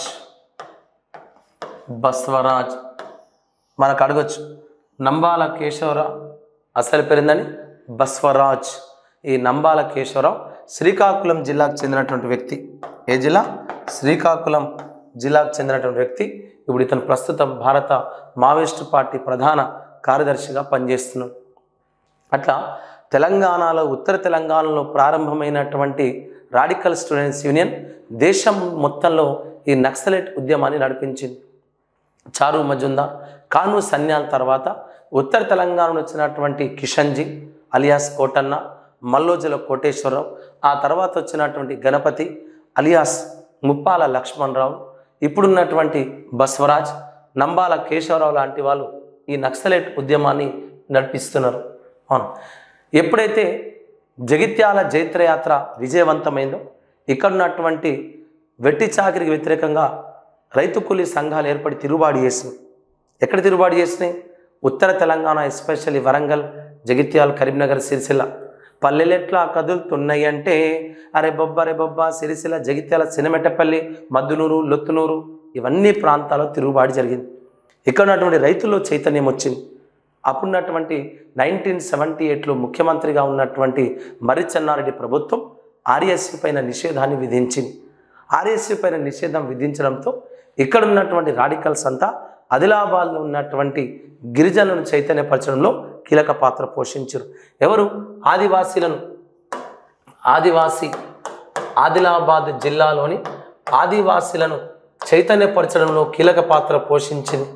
బస్వరాజ్ మనకు అడగచ్చు నంబాల కేశవరావు అసలు పేరిందని బస్వరాజ్ ఈ నంబాల కేశవరావు శ్రీకాకుళం జిల్లాకు చెందినటువంటి వ్యక్తి ఏ జిల్లా శ్రీకాకుళం జిల్లాకు చెందినటువంటి వ్యక్తి ఇప్పుడు ఇతను ప్రస్తుతం భారత మావోయిస్టు పార్టీ ప్రధాన కార్యదర్శిగా పనిచేస్తున్నాడు అట్లా తెలంగాణలో ఉత్తర తెలంగాణలో ప్రారంభమైనటువంటి రాడికల్ స్టూడెంట్స్ యూనియన్ దేశం మొత్తంలో ఈ నక్సలైట్ ఉద్యమాన్ని నడిపించింది చారు మజుందార్ కాను సన్యాల తర్వాత ఉత్తర తెలంగాణలో వచ్చినటువంటి కిషన్జీ అలియాస్ కోటన్న మల్లోజుల కోటేశ్వరరావు ఆ తర్వాత వచ్చినటువంటి గణపతి అలియాస్ ముప్పాల లక్ష్మణరావు ఇప్పుడున్నటువంటి బస్వరాజ్ నంబాల కేశవరావు లాంటి వాళ్ళు ఈ నక్సలైట్ ఉద్యమాన్ని నడిపిస్తున్నారు అవును ఎప్పుడైతే జగిత్యాల జైత్రయాత్ర విజయవంతమైందో ఇక్కడ ఉన్నటువంటి వెట్టి చాకిరికి వ్యతిరేకంగా రైతు కూలీ సంఘాలు ఏర్పడి తిరుగుబాటు చేసినాయి ఎక్కడ తిరుగుబాటు చేసినాయి ఉత్తర తెలంగాణ ఎస్పెషల్లీ వరంగల్ జగిత్యాల కరీంనగర్ సిరిసిల్ల పల్లెలెట్లా కదులుతున్నాయి అంటే అరే బొబ్బ అరే బొబ్బ సిరిసిల్ల జగిత్యాల సినమెట్టపల్లి మద్దునూరు లొత్తునూరు ఇవన్నీ ప్రాంతాల్లో తిరుగుబాటు జరిగింది ఇక్కడ ఉన్నటువంటి రైతుల్లో చైతన్యం వచ్చింది అప్పుడున్నటువంటి నైన్టీన్ సెవెంటీ ఎయిట్లో ముఖ్యమంత్రిగా ఉన్నటువంటి మర్రి చెన్నారెడ్డి ప్రభుత్వం ఆర్ఎస్సీ పైన నిషేధాన్ని విధించింది ఆర్ఎస్సీ పైన నిషేధం విధించడంతో ఇక్కడ ఉన్నటువంటి రాడికల్స్ అంతా ఆదిలాబాద్లో ఉన్నటువంటి గిరిజనులను చైతన్యపరచడంలో కీలక పాత్ర పోషించారు ఎవరు ఆదివాసీలను ఆదివాసీ ఆదిలాబాద్ జిల్లాలోని ఆదివాసీలను చైతన్యపరచడంలో కీలక పాత్ర పోషించింది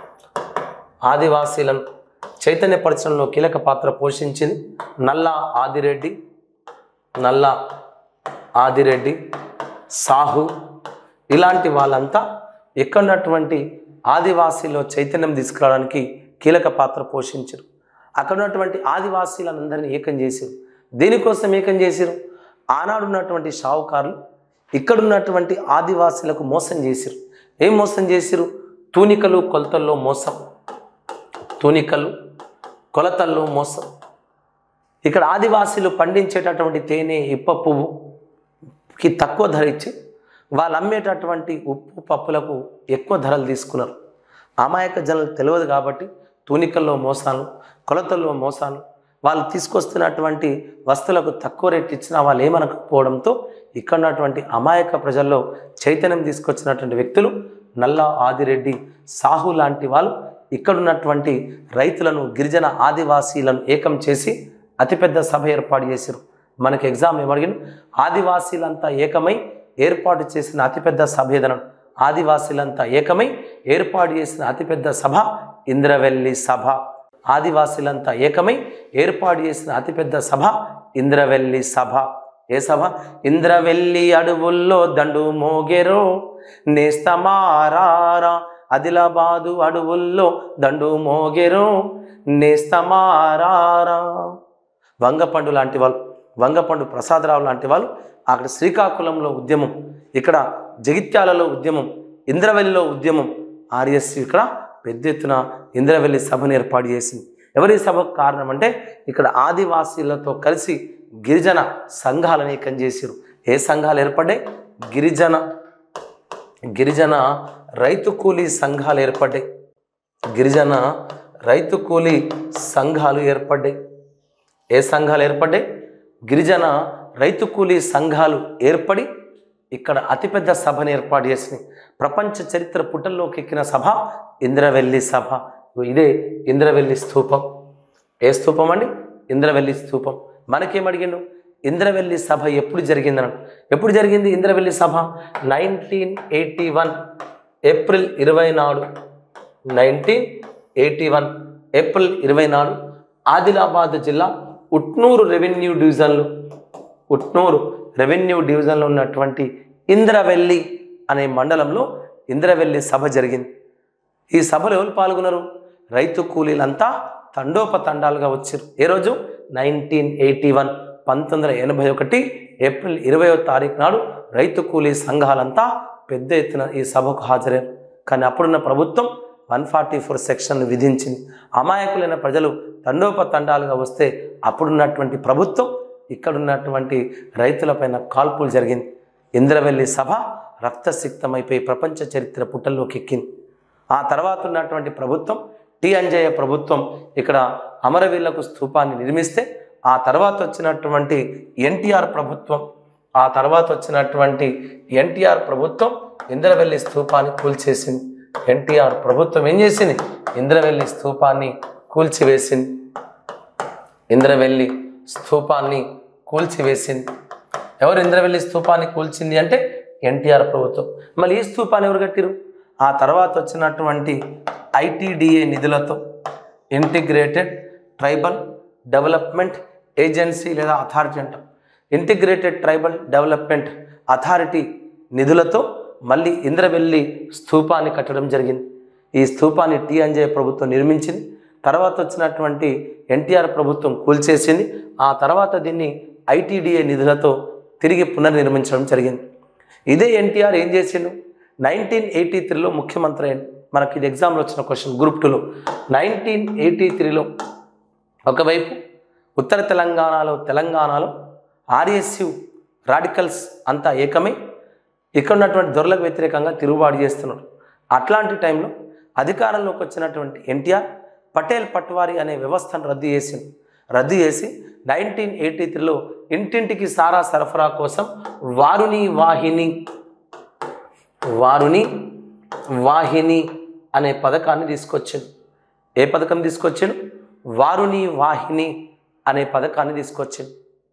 ఆదివాసీలను చైతన్యపరచడంలో కీలక పాత్ర పోషించింది నల్లా ఆదిరెడ్డి నల్లా ఆదిరెడ్డి సాహు ఇలాంటి వాళ్ళంతా ఎక్కడున్నటువంటి ఆదివాసీలో చైతన్యం తీసుకురావడానికి కీలక పాత్ర పోషించారు అక్కడ ఉన్నటువంటి ఆదివాసీలందరినీ ఏకం చేశారు దేనికోసం ఏకం చేశారు ఆనాడు ఉన్నటువంటి షావుకారులు ఇక్కడున్నటువంటి ఆదివాసీలకు మోసం చేశారు ఏం మోసం చేశారు తూనికలు కొలతల్లో మోసం తూనికలు కొలతల్లో మోసం ఇక్కడ ఆదివాసీలు పండించేటటువంటి తేనె ఇప్ప పువ్వుకి తక్కువ ధర ఇచ్చి వాళ్ళు అమ్మేటటువంటి ఉప్పు పప్పులకు ఎక్కువ ధరలు తీసుకున్నారు అమాయక జనాలు తెలియదు కాబట్టి తూనికల్లో మోసాలు కొలతల్లో మోసాలు వాళ్ళు తీసుకొస్తున్నటువంటి వస్తువులకు తక్కువ రేట్ ఇచ్చినా వాళ్ళు ఏమనకపోవడంతో ఇక్కడ ఉన్నటువంటి అమాయక ప్రజల్లో చైతన్యం తీసుకొచ్చినటువంటి వ్యక్తులు నల్ల ఆదిరెడ్డి సాహు లాంటి వాళ్ళు ఇక్కడ ఉన్నటువంటి రైతులను గిరిజన ఆదివాసీలను ఏకం చేసి అతిపెద్ద సభ ఏర్పాటు చేశారు మనకి ఎగ్జామ్ ఏమడిగిన ఆదివాసీలంతా ఏకమై ఏర్పాటు చేసిన అతిపెద్ద సభ ఏదనం ఆదివాసీలంతా ఏకమై ఏర్పాటు చేసిన అతిపెద్ద సభ ఇంద్రవెల్లి సభ ఆదివాసీలంతా ఏకమై ఏర్పాటు చేసిన అతిపెద్ద సభ ఇంద్రవెల్లి సభ ఏ సభ ఇంద్రవెల్లి అడవుల్లో దండు మోగెరో నేస్తమారారా ఆదిలాబాదు అడవుల్లో దండు మోగెరో నేస్తమారారా వంగపండు లాంటి వాళ్ళు వంగపండు ప్రసాదరావు లాంటి వాళ్ళు అక్కడ శ్రీకాకుళంలో ఉద్యమం ఇక్కడ జగిత్యాలలో ఉద్యమం ఇంద్రవెల్లిలో ఉద్యమం ఆర్ఎస్సి ఇక్కడ పెద్ద ఎత్తున ఇంద్రవెల్లి సభను ఏర్పాటు చేసింది ఎవరి సభకు కారణం అంటే ఇక్కడ ఆదివాసీలతో కలిసి గిరిజన సంఘాలను ఏకం చేశారు ఏ సంఘాలు ఏర్పడ్డాయి గిరిజన గిరిజన రైతు కూలీ సంఘాలు ఏర్పడ్డాయి గిరిజన రైతు కూలీ సంఘాలు ఏర్పడ్డాయి ఏ సంఘాలు ఏర్పడ్డాయి గిరిజన రైతు కూలీ సంఘాలు ఏర్పడి ఇక్కడ అతిపెద్ద సభను ఏర్పాటు చేసింది ప్రపంచ చరిత్ర పుటల్లోకి ఎక్కిన సభ ఇంద్రవెల్లి సభ ఇదే ఇంద్రవెల్లి స్థూపం ఏ స్థూపం అండి ఇంద్రవెల్లి స్థూపం మనకేమడిగిండు ఇంద్రవెల్లి సభ ఎప్పుడు జరిగిందన ఎప్పుడు జరిగింది ఇంద్రవెల్లి సభ నైన్టీన్ ఎయిటీ వన్ ఏప్రిల్ ఇరవై నాడు నైన్టీన్ ఎయిటీ వన్ ఏప్రిల్ ఇరవై నాడు ఆదిలాబాద్ జిల్లా ఉట్నూరు రెవెన్యూ డివిజన్లో ఉట్నూరు రెవెన్యూ డివిజన్లో ఉన్నటువంటి ఇంద్రవెల్లి అనే మండలంలో ఇంద్రవెల్లి సభ జరిగింది ఈ సభలో ఎవరు పాల్గొన్నారు రైతు కూలీలంతా తండోపతండాలుగా వచ్చారు ఏ రోజు నైన్టీన్ ఎయిటీ వన్ పంతొమ్మిది వందల ఎనభై ఒకటి ఏప్రిల్ ఇరవయో తారీఖు నాడు రైతు కూలీ సంఘాలంతా పెద్ద ఎత్తున ఈ సభకు హాజరయ్యారు కానీ అప్పుడున్న ప్రభుత్వం వన్ ఫార్టీ ఫోర్ సెక్షన్ విధించింది అమాయకులైన ప్రజలు తండోపతండాలుగా వస్తే అప్పుడున్నటువంటి ప్రభుత్వం ఇక్కడున్నటువంటి రైతులపైన కాల్పులు జరిగింది ఇంద్రవెల్లి సభ రక్తసిక్తమైపోయి ప్రపంచ చరిత్ర పుటల్లోకి ఎక్కింది ఆ తర్వాత ఉన్నటువంటి ప్రభుత్వం టి అంజయ్య ప్రభుత్వం ఇక్కడ అమరవీళ్లకు స్తూపాన్ని నిర్మిస్తే ఆ తర్వాత వచ్చినటువంటి ఎన్టీఆర్ ప్రభుత్వం ఆ తర్వాత వచ్చినటువంటి ఎన్టీఆర్ ప్రభుత్వం ఇంద్రవెల్లి స్తూపాన్ని కూల్చేసింది ఎన్టీఆర్ ప్రభుత్వం ఏం చేసింది ఇంద్రవెల్లి స్తూపాన్ని కూల్చివేసింది ఇంద్రవెల్లి స్తూపాన్ని కూల్చివేసింది ఎవరు ఇంద్రవెల్లి స్తూపాన్ని కూల్చింది అంటే ఎన్టీఆర్ ప్రభుత్వం మళ్ళీ ఈ స్తూపాన్ని ఎవరు కట్టిరు ఆ తర్వాత వచ్చినటువంటి ఐటీడీఏ నిధులతో ఇంటిగ్రేటెడ్ ట్రైబల్ డెవలప్మెంట్ ఏజెన్సీ లేదా అథారిటీ అంటాం ఇంటిగ్రేటెడ్ ట్రైబల్ డెవలప్మెంట్ అథారిటీ నిధులతో మళ్ళీ ఇంద్రవెల్లి స్తూపాన్ని కట్టడం జరిగింది ఈ స్తూపాన్ని టి అంజయ్య ప్రభుత్వం నిర్మించింది తర్వాత వచ్చినటువంటి ఎన్టీఆర్ ప్రభుత్వం కూల్చేసింది ఆ తర్వాత దీన్ని ఐటీడీఏ నిధులతో తిరిగి పునర్నిర్మించడం జరిగింది ఇదే ఎన్టీఆర్ ఏం చేసిండు నైన్టీన్ ఎయిటీ త్రీలో ముఖ్యమంత్రి అయ్యిండు మనకి ఇది ఎగ్జామ్లో వచ్చిన క్వశ్చన్ గ్రూప్ టూలో నైన్టీన్ ఎయిటీ త్రీలో ఒకవైపు ఉత్తర తెలంగాణలో తెలంగాణలో ఆర్ఎస్యు రాడికల్స్ అంతా ఏకమై ఇక్కడ ఉన్నటువంటి దొరలకు వ్యతిరేకంగా తిరుగుబాటు చేస్తున్నారు అట్లాంటి టైంలో అధికారంలోకి వచ్చినటువంటి ఎన్టీఆర్ పటేల్ పట్వారీ అనే వ్యవస్థను రద్దు చేసింది రద్దు చేసి నైన్టీన్ ఎయిటీ త్రీలో ఇంటింటికి సారా సరఫరా కోసం వారుని వాహిని వారుని వాహిని అనే పథకాన్ని తీసుకొచ్చింది ఏ పథకం తీసుకొచ్చాడు వారుని వాహిని అనే పథకాన్ని తీసుకొచ్చింది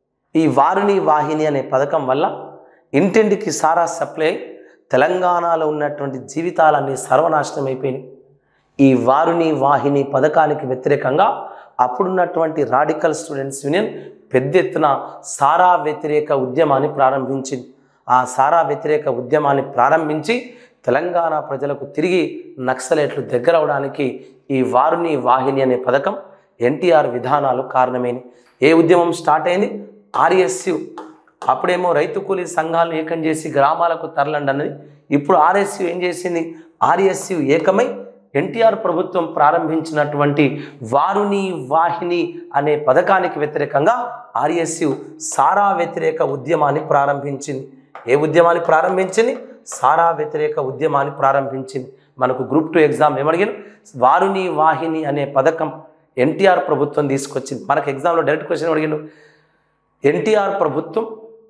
ఈ వారుని వాహిని అనే పథకం వల్ల ఇంటింటికి సారా సప్లై అయి తెలంగాణలో ఉన్నటువంటి జీవితాలన్నీ సర్వనాశనం అయిపోయినాయి ఈ వారుని వాహిని పథకానికి వ్యతిరేకంగా అప్పుడున్నటువంటి రాడికల్ స్టూడెంట్స్ యూనియన్ పెద్ద ఎత్తున సారా వ్యతిరేక ఉద్యమాన్ని ప్రారంభించింది ఆ సారా వ్యతిరేక ఉద్యమాన్ని ప్రారంభించి తెలంగాణ ప్రజలకు తిరిగి నక్సలైట్లు దగ్గర అవడానికి ఈ వారుని వాహిని అనే పథకం ఎన్టీఆర్ విధానాలు కారణమైనవి ఏ ఉద్యమం స్టార్ట్ అయింది ఆర్ఎస్యు అప్పుడేమో రైతు కూలీ సంఘాలను ఏకం చేసి గ్రామాలకు తరలండి అన్నది ఇప్పుడు ఆర్ఎస్యు ఏం చేసింది ఆర్ఎస్యు ఏకమై ఎన్టీఆర్ ప్రభుత్వం ప్రారంభించినటువంటి వారుని వాహిని అనే పథకానికి వ్యతిరేకంగా ఆర్ఎస్యు సారా వ్యతిరేక ఉద్యమాన్ని ప్రారంభించింది ఏ ఉద్యమాన్ని ప్రారంభించింది సారా వ్యతిరేక ఉద్యమాన్ని ప్రారంభించింది మనకు గ్రూప్ టూ ఎగ్జామ్ ఏమడిగాను వారుని వాహిని అనే పథకం ఎన్టీఆర్ ప్రభుత్వం తీసుకొచ్చింది మనకు ఎగ్జామ్లో డైరెక్ట్ క్వశ్చన్ అడిగాను ఎన్టీఆర్ ప్రభుత్వం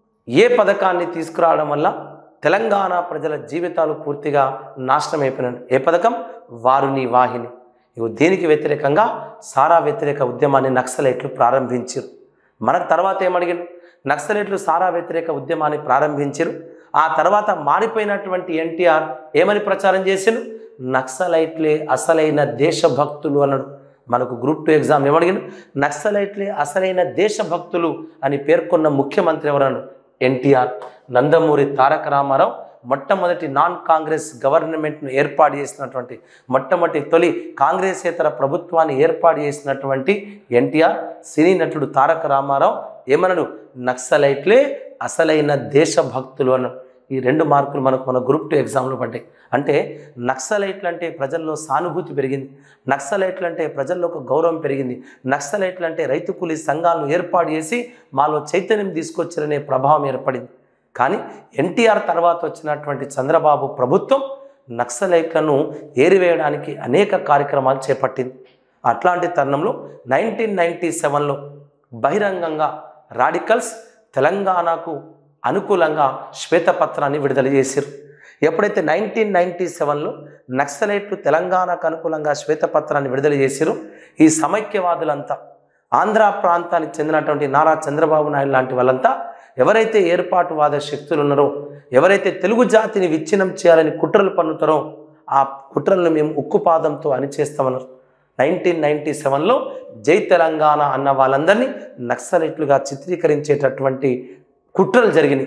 ఏ పథకాన్ని తీసుకురావడం వల్ల తెలంగాణ ప్రజల జీవితాలు పూర్తిగా నాశనం అయిపోయినాయి ఏ పథకం వారుని వాహిని ఇవి దీనికి వ్యతిరేకంగా సారా వ్యతిరేక ఉద్యమాన్ని నక్సలైట్లు ప్రారంభించారు మనకు తర్వాత ఏమడిగారు నక్సలైట్లు సారా వ్యతిరేక ఉద్యమాన్ని ప్రారంభించారు ఆ తర్వాత మారిపోయినటువంటి ఎన్టీఆర్ ఏమని ప్రచారం చేశారు నక్సలైట్లే అసలైన దేశభక్తులు అన్నాడు మనకు గ్రూప్ టూ ఎగ్జామ్ ఏమడిగిన నక్సలైట్లే అసలైన దేశభక్తులు అని పేర్కొన్న ముఖ్యమంత్రి ఎవరన్నాడు ఎన్టీఆర్ నందమూరి తారక రామారావు మొట్టమొదటి నాన్ కాంగ్రెస్ గవర్నమెంట్ను ఏర్పాటు చేసినటువంటి మొట్టమొదటి తొలి కాంగ్రెసేతర ప్రభుత్వాన్ని ఏర్పాటు చేసినటువంటి ఎన్టీఆర్ సినీ నటుడు తారక రామారావు ఏమన్నాడు నక్సలైట్లే అసలైన దేశభక్తులు అన్నాడు ఈ రెండు మార్కులు మనకు మన గ్రూప్ టూ ఎగ్జామ్లో పడ్డాయి అంటే నక్సలైట్లు అంటే ప్రజల్లో సానుభూతి పెరిగింది నక్సలైట్లు అంటే ప్రజల్లో ఒక గౌరవం పెరిగింది నక్సలైట్లు అంటే రైతు కూలీ సంఘాలను ఏర్పాటు చేసి మాలో చైతన్యం తీసుకొచ్చారనే ప్రభావం ఏర్పడింది కానీ ఎన్టీఆర్ తర్వాత వచ్చినటువంటి చంద్రబాబు ప్రభుత్వం నక్సలైట్లను ఏరివేయడానికి అనేక కార్యక్రమాలు చేపట్టింది అట్లాంటి తరుణంలో నైన్టీన్ నైంటీ సెవెన్లో బహిరంగంగా రాడికల్స్ తెలంగాణకు అనుకూలంగా శ్వేతపత్రాన్ని విడుదల చేశారు ఎప్పుడైతే నైన్టీన్ నైంటీ సెవెన్లో నక్సలైట్లు తెలంగాణకు అనుకూలంగా శ్వేతపత్రాన్ని విడుదల చేశారో ఈ సమైక్యవాదులంతా ఆంధ్ర ప్రాంతానికి చెందినటువంటి నారా చంద్రబాబు నాయుడు లాంటి వాళ్ళంతా ఎవరైతే ఏర్పాటువాద శక్తులు ఉన్నారో ఎవరైతే తెలుగు జాతిని విచ్ఛిన్నం చేయాలని కుట్రలు పన్నుతారో ఆ కుట్రలను మేము ఉక్కుపాదంతో అణిచేస్తామన్నారు నైన్టీన్ నైంటీ సెవెన్లో జై తెలంగాణ అన్న వాళ్ళందరినీ నక్సలైట్లుగా చిత్రీకరించేటటువంటి కుట్రలు జరిగినాయి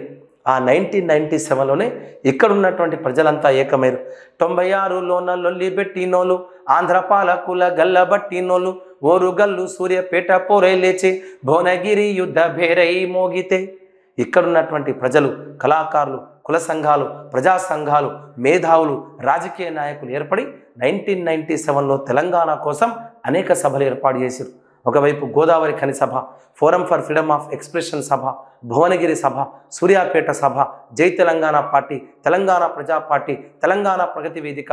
ఆ నైన్టీన్ నైన్టీ సెవెన్లోనే ఇక్కడ ఉన్నటువంటి ప్రజలంతా ఏకమైరు తొంభై ఆరులోన లొల్లి పెట్టినోళ్ళు ఆంధ్ర పాలకుల గల్లబట్టినోళ్ళు ఓరుగల్లు సూర్యపేట పోరై లేచి భువనగిరి యుద్ధ భేరై మోగితే ఇక్కడున్నటువంటి ప్రజలు కళాకారులు కుల సంఘాలు ప్రజా సంఘాలు మేధావులు రాజకీయ నాయకులు ఏర్పడి నైన్టీన్ నైన్టీ సెవెన్లో తెలంగాణ కోసం అనేక సభలు ఏర్పాటు చేశారు ఒకవైపు గోదావరి ఖని సభ forum for freedom of expression సభ భువనగిరి సభ సూర్యాపేట సభ జై తెలంగాణ పార్టీ తెలంగాణ ప్రజా పార్టీ తెలంగాణ ప్రగతి వేదిక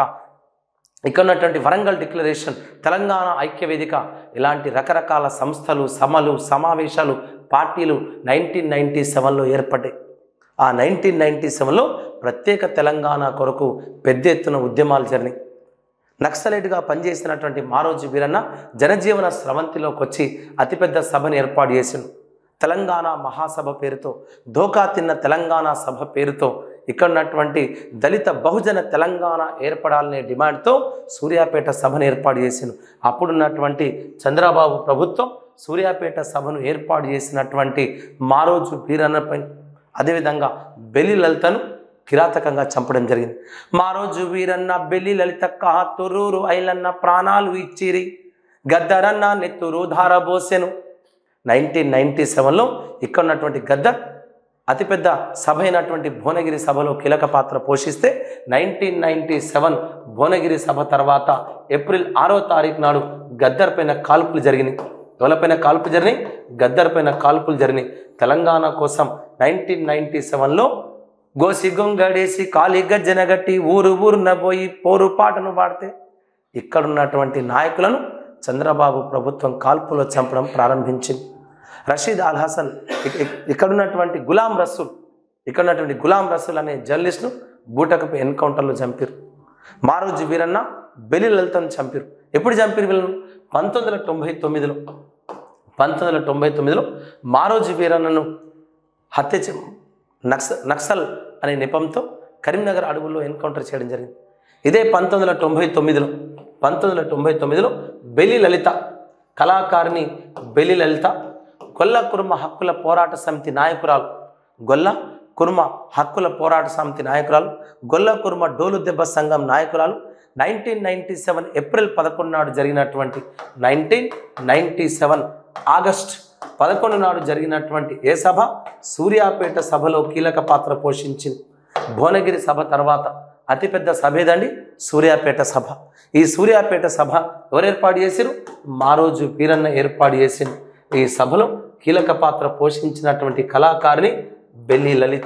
ఇక్కడ ఉన్నటువంటి వరంగల్ డిక్లరేషన్ తెలంగాణ ఐక్య వేదిక ఇలాంటి రకరకాల సంస్థలు సమలు సమావేశాలు పార్టీలు నైన్టీన్ నైన్టీ సెవెన్లో ఏర్పడ్డాయి ఆ నైన్టీన్ నైన్టీ సెవెన్లో ప్రత్యేక తెలంగాణ కొరకు పెద్ద ఎత్తున ఉద్యమాలు జరిగినాయి నక్సలైట్గా పనిచేసినటువంటి మారోజు వీరన్న జనజీవన స్రవంతిలోకి వచ్చి అతిపెద్ద సభను ఏర్పాటు చేసిండు తెలంగాణ మహాసభ పేరుతో ధోకా తిన్న తెలంగాణ సభ పేరుతో ఇక్కడ ఉన్నటువంటి దళిత బహుజన తెలంగాణ ఏర్పడాలనే డిమాండ్తో సూర్యాపేట సభను ఏర్పాటు చేసిండు అప్పుడున్నటువంటి చంద్రబాబు ప్రభుత్వం సూర్యాపేట సభను ఏర్పాటు చేసినటువంటి మారోజు వీరన్నపై అదేవిధంగా బెలి లలితను కిరాతకంగా చంపడం జరిగింది మా రోజు వీరన్న బెల్లి లలిత తురూరు ఐలన్న ప్రాణాలు ఇచ్చిరి గద్దరన్న నెత్తురు ధారబోసెను నైన్టీన్ నైన్టీ సెవెన్లో ఇక్కడ ఉన్నటువంటి గద్దర్ అతిపెద్ద సభ అయినటువంటి భువనగిరి సభలో కీలక పాత్ర పోషిస్తే నైన్టీన్ నైన్టీ సెవెన్ భువనగిరి సభ తర్వాత ఏప్రిల్ ఆరో తారీఖు నాడు గద్దర్ పైన కాల్పులు జరిగినాయి ఎవరిపైన కాల్పులు జరిగినాయి గద్దర్ పైన కాల్పులు జరిగినాయి తెలంగాణ కోసం నైన్టీన్ నైన్టీ సెవెన్లో గోసి గొంగడేసి కాలి గజ్జనగట్టి ఊరు ఊరున పోయి పోరు పాటను పాడితే ఇక్కడున్నటువంటి నాయకులను చంద్రబాబు ప్రభుత్వం కాల్పులో చంపడం ప్రారంభించింది రషీద్ అల్ హసన్ ఇక- ఇక- ఇక్కడున్నటువంటి గులాం రసూల్ ఇక్కడ ఉన్నటువంటి గులాం రసూల్ అనే జర్నలిస్ట్ను బూటకపు ఎన్కౌంటర్లో చంపారు మారోజు వీరన్న బెలి లలితను చంపారు ఎప్పుడు చంపారు వీళ్ళను పంతొమ్మిది వందల తొంభై తొమ్మిదిలో పంతొమ్మిది వందల తొంభై తొమ్మిదిలో మారోజు వీరన్నను హత్య చే నక్స నక్సల్ అనే నెపంతో కరీంనగర్ అడవుల్లో ఎన్కౌంటర్ చేయడం జరిగింది ఇదే పంతొమ్మిది వందల తొంభై తొమ్మిదిలో పంతొమ్మిది వందల తొంభై తొమ్మిదిలో బెలి లలిత కళాకారిణి బెలి లలిత గొల్ల కుర్మ హక్కుల పోరాట సమితి నాయకురాలు గొల్ల కుర్మ హక్కుల పోరాట సమితి నాయకురాలు గొల్ల కుర్మ డోలు దెబ్బ సంఘం నాయకురాలు నైన్టీన్ నైన్టీ సెవెన్ ఏప్రిల్ పదకొండు నాడు జరిగినటువంటి నైన్టీన్ నైన్టీ సెవెన్ ఆగస్ట్ పదకొండు నాడు జరిగినటువంటి ఏ సభ సూర్యాపేట సభలో కీలక పాత్ర పోషించింది భువనగిరి సభ తర్వాత అతిపెద్ద సభ ఏదండి సూర్యాపేట సభ ఈ సూర్యాపేట సభ ఎవరు ఏర్పాటు చేశారు మారోజు వీరన్న ఏర్పాటు చేసింది ఈ సభలో కీలక పాత్ర పోషించినటువంటి కళాకారిణి బెల్లి లలిత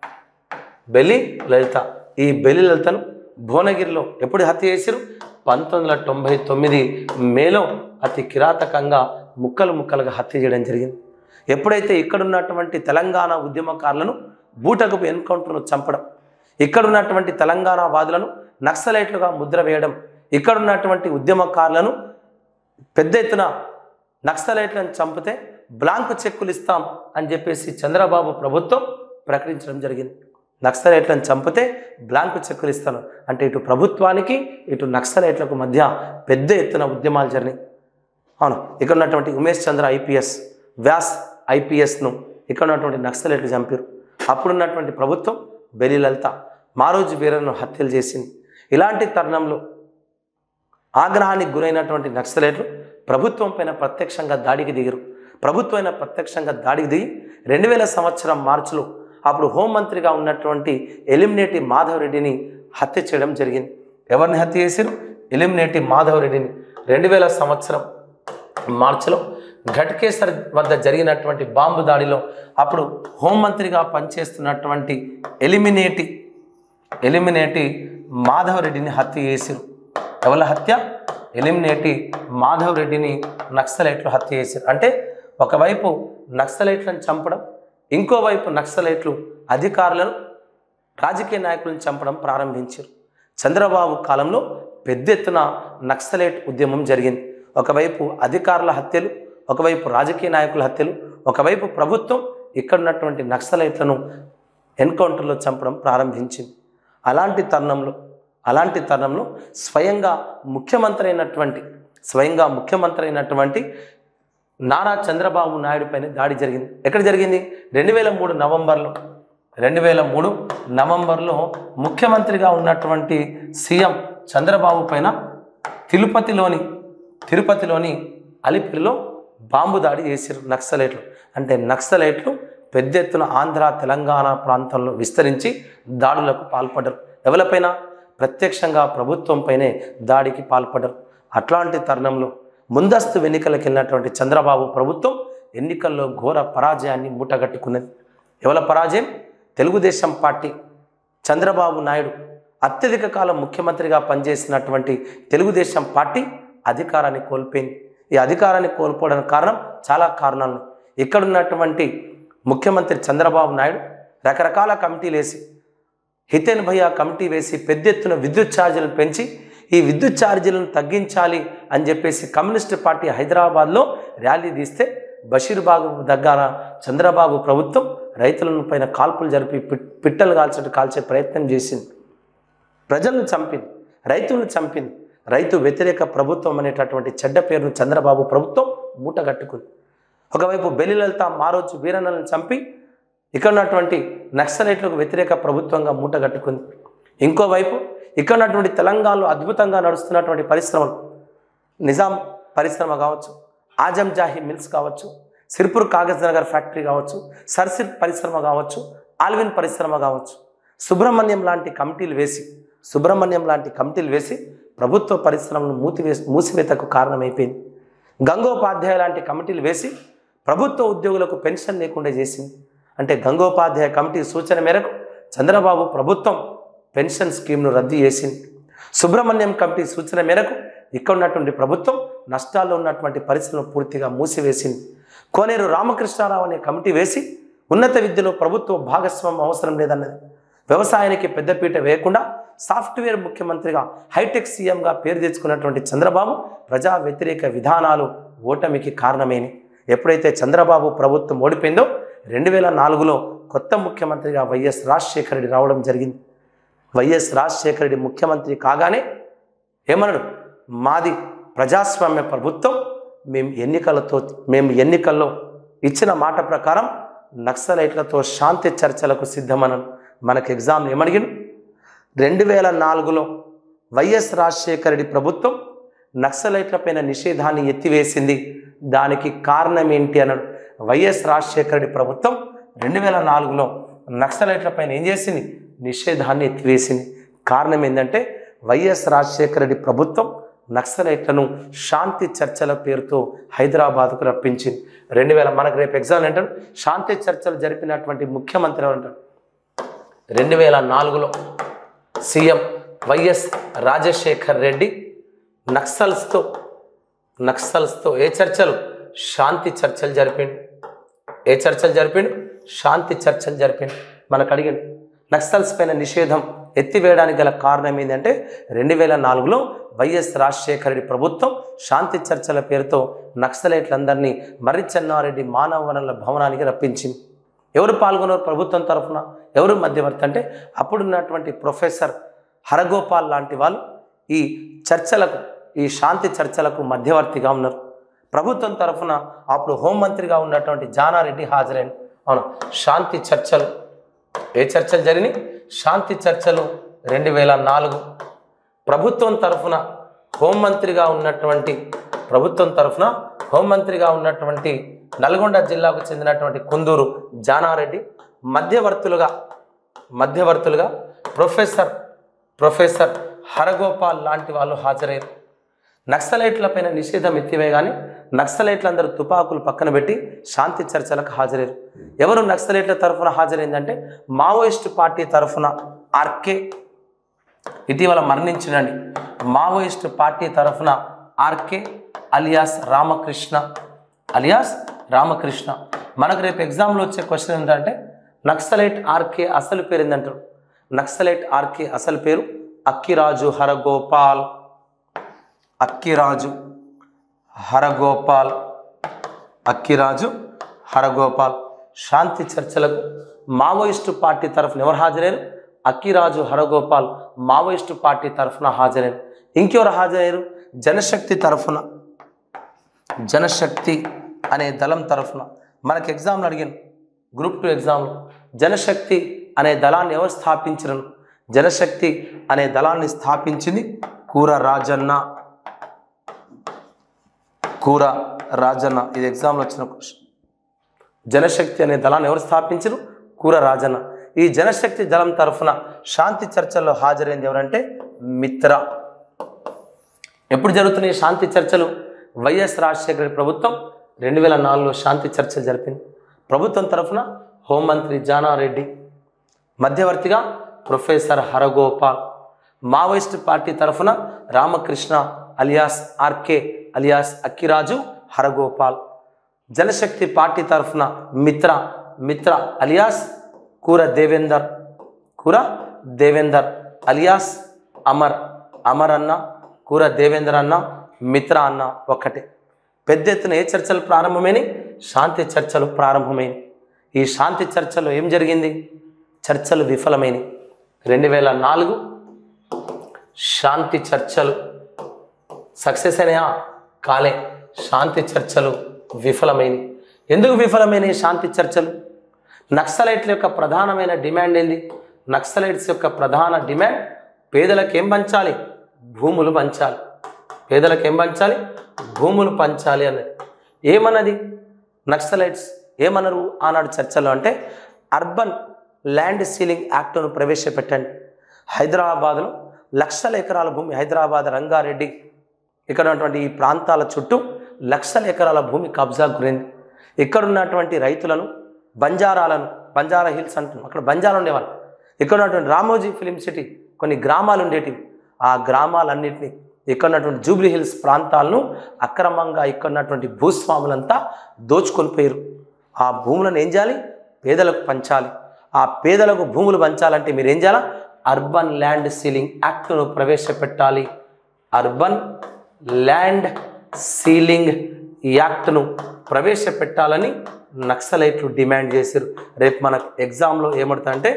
బెల్లి లలిత ఈ బెల్లి లలితను భువనగిరిలో ఎప్పుడు హత్య చేశారు పంతొమ్మిది వందల తొంభై తొమ్మిది మేలో అతి కిరాతకంగా ముక్కలు ముక్కలుగా హత్య చేయడం జరిగింది ఎప్పుడైతే ఇక్కడున్నటువంటి తెలంగాణ ఉద్యమకారులను బూటకపు ఎన్కౌంటర్లో చంపడం ఇక్కడున్నటువంటి తెలంగాణ వాదులను నక్సలైట్లుగా ముద్ర వేయడం ఇక్కడున్నటువంటి ఉద్యమకారులను పెద్ద ఎత్తున నక్సలైట్లను చంపితే బ్లాంక్ చెక్కులు ఇస్తాం అని చెప్పేసి చంద్రబాబు ప్రభుత్వం ప్రకటించడం జరిగింది నక్సలైట్లను చంపితే బ్లాంక్ చెక్కులు ఇస్తాను అంటే ఇటు ప్రభుత్వానికి ఇటు నక్సలైట్లకు మధ్య పెద్ద ఎత్తున ఉద్యమాలు జరిగినాయి అవును ఇక్కడ ఉన్నటువంటి ఉమేష్ చంద్ర ఐపీఎస్ వ్యాస్ ఐపీఎస్ను ఇక్కడ ఉన్నటువంటి నక్సలైట్లు చంపారు అప్పుడున్నటువంటి ప్రభుత్వం బెలి లలిత మారోజు వీరను హత్యలు చేసింది ఇలాంటి తరుణంలో ఆగ్రహానికి గురైనటువంటి నక్సలైట్లు ప్రభుత్వం పైన ప్రత్యక్షంగా దాడికి దిగరు ప్రభుత్వం ప్రత్యక్షంగా దాడికి దిగి రెండు వేల సంవత్సరం మార్చిలో అప్పుడు హోంమంత్రిగా ఉన్నటువంటి ఎలిమినేటి మాధవ్ రెడ్డిని హత్య చేయడం జరిగింది ఎవరిని హత్య చేశారు ఎలిమినేటి మాధవ్ రెడ్డిని రెండు వేల సంవత్సరం మార్చిలో ఘట్కేసర్ వద్ద జరిగినటువంటి బాంబు దాడిలో అప్పుడు హోంమంత్రిగా పనిచేస్తున్నటువంటి ఎలిమినేటి ఎలిమినేటి మాధవ్ రెడ్డిని హత్య చేశారు ఎవరి హత్య ఎలిమినేటి మాధవ్ రెడ్డిని నక్సలైట్లు హత్య చేశారు అంటే ఒకవైపు నక్సలైట్లను చంపడం ఇంకోవైపు నక్సలైట్లు అధికారులను రాజకీయ నాయకులను చంపడం ప్రారంభించారు చంద్రబాబు కాలంలో పెద్ద ఎత్తున నక్సలైట్ ఉద్యమం జరిగింది ఒకవైపు అధికారుల హత్యలు ఒకవైపు రాజకీయ నాయకుల హత్యలు ఒకవైపు ప్రభుత్వం ఇక్కడ ఉన్నటువంటి నక్సలైట్లను ఎన్కౌంటర్లో చంపడం ప్రారంభించింది అలాంటి తరుణంలో అలాంటి తరుణంలో స్వయంగా ముఖ్యమంత్రి అయినటువంటి స్వయంగా ముఖ్యమంత్రి అయినటువంటి నారా చంద్రబాబు నాయుడు పైన దాడి జరిగింది ఎక్కడ జరిగింది రెండు వేల మూడు నవంబర్లో రెండు వేల మూడు నవంబర్లో ముఖ్యమంత్రిగా ఉన్నటువంటి సీఎం చంద్రబాబు పైన తిరుపతిలోని తిరుపతిలోని అలిపిరిలో బాంబు దాడి చేశారు నక్సలైట్లు అంటే నక్సలైట్లు పెద్ద ఎత్తున ఆంధ్ర తెలంగాణ ప్రాంతంలో విస్తరించి దాడులకు పాల్పడ్డారు ఎవరిపైన ప్రత్యక్షంగా ప్రభుత్వంపైనే దాడికి పాల్పడ్డారు అట్లాంటి తరుణంలో ముందస్తు ఎన్నికలకు వెళ్ళినటువంటి చంద్రబాబు ప్రభుత్వం ఎన్నికల్లో ఘోర పరాజయాన్ని మూటగట్టుకున్నది ఎవల పరాజయం తెలుగుదేశం పార్టీ చంద్రబాబు నాయుడు అత్యధిక కాలం ముఖ్యమంత్రిగా పనిచేసినటువంటి తెలుగుదేశం పార్టీ అధికారాన్ని కోల్పోయింది ఈ అధికారాన్ని కోల్పోవడానికి కారణం చాలా కారణాలు ఇక్కడ ఉన్నటువంటి ముఖ్యమంత్రి చంద్రబాబు నాయుడు రకరకాల కమిటీలు వేసి హితేన్ భయ్య కమిటీ వేసి పెద్ద ఎత్తున విద్యుత్ ఛార్జీలను పెంచి ఈ విద్యుత్ ఛార్జీలను తగ్గించాలి అని చెప్పేసి కమ్యూనిస్ట్ పార్టీ హైదరాబాద్లో ర్యాలీ తీస్తే బషీర్బాగు దగ్గర చంద్రబాబు ప్రభుత్వం రైతులను పైన కాల్పులు జరిపి పిట్- పిట్టలు కాల్చట్టు కాల్చే ప్రయత్నం చేసింది ప్రజలను చంపింది రైతులను చంపింది రైతు వ్యతిరేక ప్రభుత్వం అనేటటువంటి చెడ్డ పేరును చంద్రబాబు ప్రభుత్వం మూటగట్టుకుంది ఒకవైపు బెల్లిలలిత మారోజు వీరన్నలను చంపి ఇక్కడ ఉన్నటువంటి నక్సలైట్లకు వ్యతిరేక ప్రభుత్వంగా మూటగట్టుకుంది ఇంకోవైపు ఇక్కడ ఉన్నటువంటి తెలంగాణలో అద్భుతంగా నడుస్తున్నటువంటి పరిశ్రమలు నిజాం పరిశ్రమ కావచ్చు ఆజం జాహీ మిల్స్ కావచ్చు సిర్పూర్ కాగజ్ నగర్ ఫ్యాక్టరీ కావచ్చు సర్సిర్ పరిశ్రమ కావచ్చు ఆల్విన్ పరిశ్రమ కావచ్చు సుబ్రహ్మణ్యం లాంటి కమిటీలు వేసి సుబ్రహ్మణ్యం లాంటి కమిటీలు వేసి ప్రభుత్వ పరిశ్రమలను మూతివేసి మూసివేతకు కారణమైపోయింది గంగోపాధ్యాయ లాంటి కమిటీలు వేసి ప్రభుత్వ ఉద్యోగులకు పెన్షన్ లేకుండా చేసింది అంటే గంగోపాధ్యాయ కమిటీ సూచన మేరకు చంద్రబాబు ప్రభుత్వం పెన్షన్ స్కీమ్ను రద్దు చేసింది సుబ్రహ్మణ్యం కమిటీ సూచన మేరకు ఇక్కడ ఉన్నటువంటి ప్రభుత్వం నష్టాల్లో ఉన్నటువంటి పరిశ్రమను పూర్తిగా మూసివేసింది కోనేరు రామకృష్ణారావు అనే కమిటీ వేసి ఉన్నత విద్యలో ప్రభుత్వ భాగస్వామ్యం అవసరం లేదన్నది వ్యవసాయానికి పెద్దపీట వేయకుండా సాఫ్ట్వేర్ ముఖ్యమంత్రిగా హైటెక్ సీఎంగా పేరు తెచ్చుకున్నటువంటి చంద్రబాబు ప్రజా వ్యతిరేక విధానాలు ఓటమికి కారణమైనవి ఎప్పుడైతే చంద్రబాబు ప్రభుత్వం ఓడిపోయిందో రెండు వేల నాలుగులో కొత్త ముఖ్యమంత్రిగా వైఎస్ రాజశేఖర రెడ్డి రావడం జరిగింది వైఎస్ రాజశేఖర రెడ్డి ముఖ్యమంత్రి కాగానే ఏమన్నాడు మాది ప్రజాస్వామ్య ప్రభుత్వం మేము ఎన్నికలతో మేము ఎన్నికల్లో ఇచ్చిన మాట ప్రకారం నక్సలైట్లతో శాంతి చర్చలకు సిద్ధమనను మనకు ఎగ్జామ్ ఏమడిగిను రెండు వేల నాలుగులో వైఎస్ రాజశేఖర రెడ్డి ప్రభుత్వం నక్సలైట్లపైన నిషేధాన్ని ఎత్తివేసింది దానికి కారణం ఏంటి అన్నాడు వైఎస్ రాజశేఖర రెడ్డి ప్రభుత్వం రెండు వేల నాలుగులో నక్సలైట్లపైన ఏం చేసింది నిషేధాన్ని ఎత్తివేసింది కారణం ఏంటంటే వైఎస్ రాజశేఖర రెడ్డి ప్రభుత్వం నక్సలైట్లను శాంతి చర్చల పేరుతో హైదరాబాద్కు రప్పించింది రెండు వేల మనకు రేపు ఎగ్జామ్ ఏంటాడు శాంతి చర్చలు జరిపినటువంటి ముఖ్యమంత్రి ఎవరంటాడు రెండు వేల నాలుగులో సీఎం వైఎస్ రాజశేఖర్ రెడ్డి నక్సల్స్తో నక్సల్స్తో ఏ చర్చలు శాంతి చర్చలు జరిపిండు ఏ చర్చలు జరిపిండు శాంతి చర్చలు జరిపిండు మనకు అడిగిండు నక్సల్స్ పైన నిషేధం ఎత్తివేయడానికి గల కారణం ఏంటంటే రెండు వేల నాలుగులో వైఎస్ రాజశేఖర రెడ్డి ప్రభుత్వం శాంతి చర్చల పేరుతో నక్సలైట్లందరినీ మర్రి చెన్నారెడ్డి మానవ వనరుల భవనానికి రప్పించింది ఎవరు పాల్గొన్నారు ప్రభుత్వం తరఫున ఎవరు మధ్యవర్తి అంటే అప్పుడున్నటువంటి ప్రొఫెసర్ హరగోపాల్ లాంటి వాళ్ళు ఈ చర్చలకు ఈ శాంతి చర్చలకు మధ్యవర్తిగా ఉన్నారు ప్రభుత్వం తరఫున అప్పుడు హోంమంత్రిగా ఉన్నటువంటి జానారెడ్డి హాజరైన అవును శాంతి చర్చలు ఏ చర్చలు జరిగినాయి శాంతి చర్చలు రెండు వేల నాలుగు ప్రభుత్వం తరఫున హోంమంత్రిగా ఉన్నటువంటి ప్రభుత్వం తరఫున హోంమంత్రిగా ఉన్నటువంటి నల్గొండ జిల్లాకు చెందినటువంటి కుందూరు జానారెడ్డి మధ్యవర్తులుగా మధ్యవర్తులుగా ప్రొఫెసర్ ప్రొఫెసర్ హరగోపాల్ లాంటి వాళ్ళు హాజరయ్యారు నక్సలైట్లపైన నిషేధం ఎత్తివేయగానే నక్సలైట్లందరూ తుపాకులు పక్కన పెట్టి శాంతి చర్చలకు హాజరయ్యారు ఎవరు నక్సలైట్ల తరఫున హాజరైందంటే మావోయిస్టు పార్టీ తరఫున ఆర్కే ఇటీవల మరణించినండి మావోయిస్టు పార్టీ తరఫున RK alias Ramakrishna alias Ramakrishna మనకు రేపు ఎగ్జామ్లో వచ్చే క్వశ్చన్ ఏంటంటే నక్సలైట్ ఆర్కే అసలు పేరు ఏంటంటారు నక్సలైట్ ఆర్కే అసలు పేరు అక్కిరాజు హరగోపాల్ అక్కిరాజు హరగోపాల్ అక్కిరాజు హరగోపాల్ శాంతి చర్చలకు మావోయిస్టు పార్టీ తరఫున ఎవరు హాజరయ్యారు అక్కిరాజు హరగోపాల్ మావోయిస్టు పార్టీ తరఫున హాజరయ్యారు ఇంకెవరు హాజరయ్యారు జనశక్తి తరఫున జనశక్తి అనే దళం తరఫున మనకి ఎగ్జామ్లు అడిగాను గ్రూప్ టూ ఎగ్జామ్లో జనశక్తి అనే దళాన్ని ఎవరు స్థాపించరు జనశక్తి అనే దళాన్ని స్థాపించింది కూర రాజన్న కూర రాజన్న ఇది ఎగ్జామ్లో వచ్చిన క్వశ్చన్ జనశక్తి అనే దళాన్ని ఎవరు స్థాపించరు కూర రాజన్న ఈ జనశక్తి దళం తరఫున శాంతి చర్చల్లో హాజరైంది ఎవరంటే మిత్ర ఎప్పుడు జరుగుతున్నాయి ఈ శాంతి చర్చలు వైఎస్ రాజశేఖర రెడ్డి ప్రభుత్వం రెండు వేల నాలుగులో శాంతి చర్చలు జరిపింది ప్రభుత్వం తరఫున హోంమంత్రి జానారెడ్డి మధ్యవర్తిగా ప్రొఫెసర్ హరగోపాల్ మావోయిస్ట్ పార్టీ తరఫున Ramakrishna alias RK alias Akkiraju Haragopal Janashakti party తరఫున మిత్ర మిత్ర అలియాస్ కూర దేవేందర్ కూర దేవేందర్ అలియాస్ అమర్ అమర్ అన్న కూర దేవేందర్ అన్న మిత్ర అన్న ఒక్కటే పెద్ద ఎత్తున ఏ చర్చలు ప్రారంభమైనవి శాంతి చర్చలు ప్రారంభమైనవి ఈ శాంతి చర్చలో ఏం జరిగింది చర్చలు విఫలమైనవి రెండు వేల నాలుగు శాంతి చర్చలు సక్సెస్ అయినాయా కాలే శాంతి చర్చలు విఫలమైనవి ఎందుకు విఫలమైనవి శాంతి చర్చలు నక్సలైట్ల యొక్క ప్రధానమైన డిమాండ్ ఏంది నక్సలైట్స్ యొక్క ప్రధాన డిమాండ్ పేదలకు ఏం పంచాలి భూములు పంచాలి పేదలకు ఏం పంచాలి భూములు పంచాలి అన్నది ఏమన్నది నక్సలైట్స్ ఏమన్నారు ఆనాడు చర్చలో అంటే అర్బన్ ల్యాండ్ సీలింగ్ యాక్ట్ను ప్రవేశపెట్టండి హైదరాబాద్లో లక్షల ఎకరాల భూమి హైదరాబాద్ రంగారెడ్డి ఇక్కడ ఉన్నటువంటి ఈ ప్రాంతాల చుట్టూ లక్షల ఎకరాల భూమి కబ్జా గురైంది ఇక్కడ ఉన్నటువంటి రైతులను బంజారాలను బంజారా హిల్స్ అంటున్నాం అక్కడ బంజారా ఉండేవాళ్ళు ఇక్కడ ఉన్నటువంటి రామోజీ ఫిలిం సిటీ కొన్ని గ్రామాలు ఉండేటివి ఆ గ్రామాలన్నింటినీ ఇక్కడ ఉన్నటువంటి జూబ్లీ హిల్స్ ప్రాంతాలను అక్రమంగా ఇక్కడ ఉన్నటువంటి భూస్వాములంతా దోచుకొని పోయారు ఆ భూములను ఏం చేయాలి పేదలకు పంచాలి ఆ పేదలకు భూములు పంచాలంటే మీరు ఏం చేయాలా అర్బన్ ల్యాండ్ సీలింగ్ యాక్ట్ను ప్రవేశపెట్టాలి అర్బన్ ల్యాండ్ సీలింగ్ యాక్ట్ను ప్రవేశపెట్టాలని నక్సలైట్లు డిమాండ్ చేశారు రేపు మనకు ఎగ్జామ్లో ఏమడుతుందంటే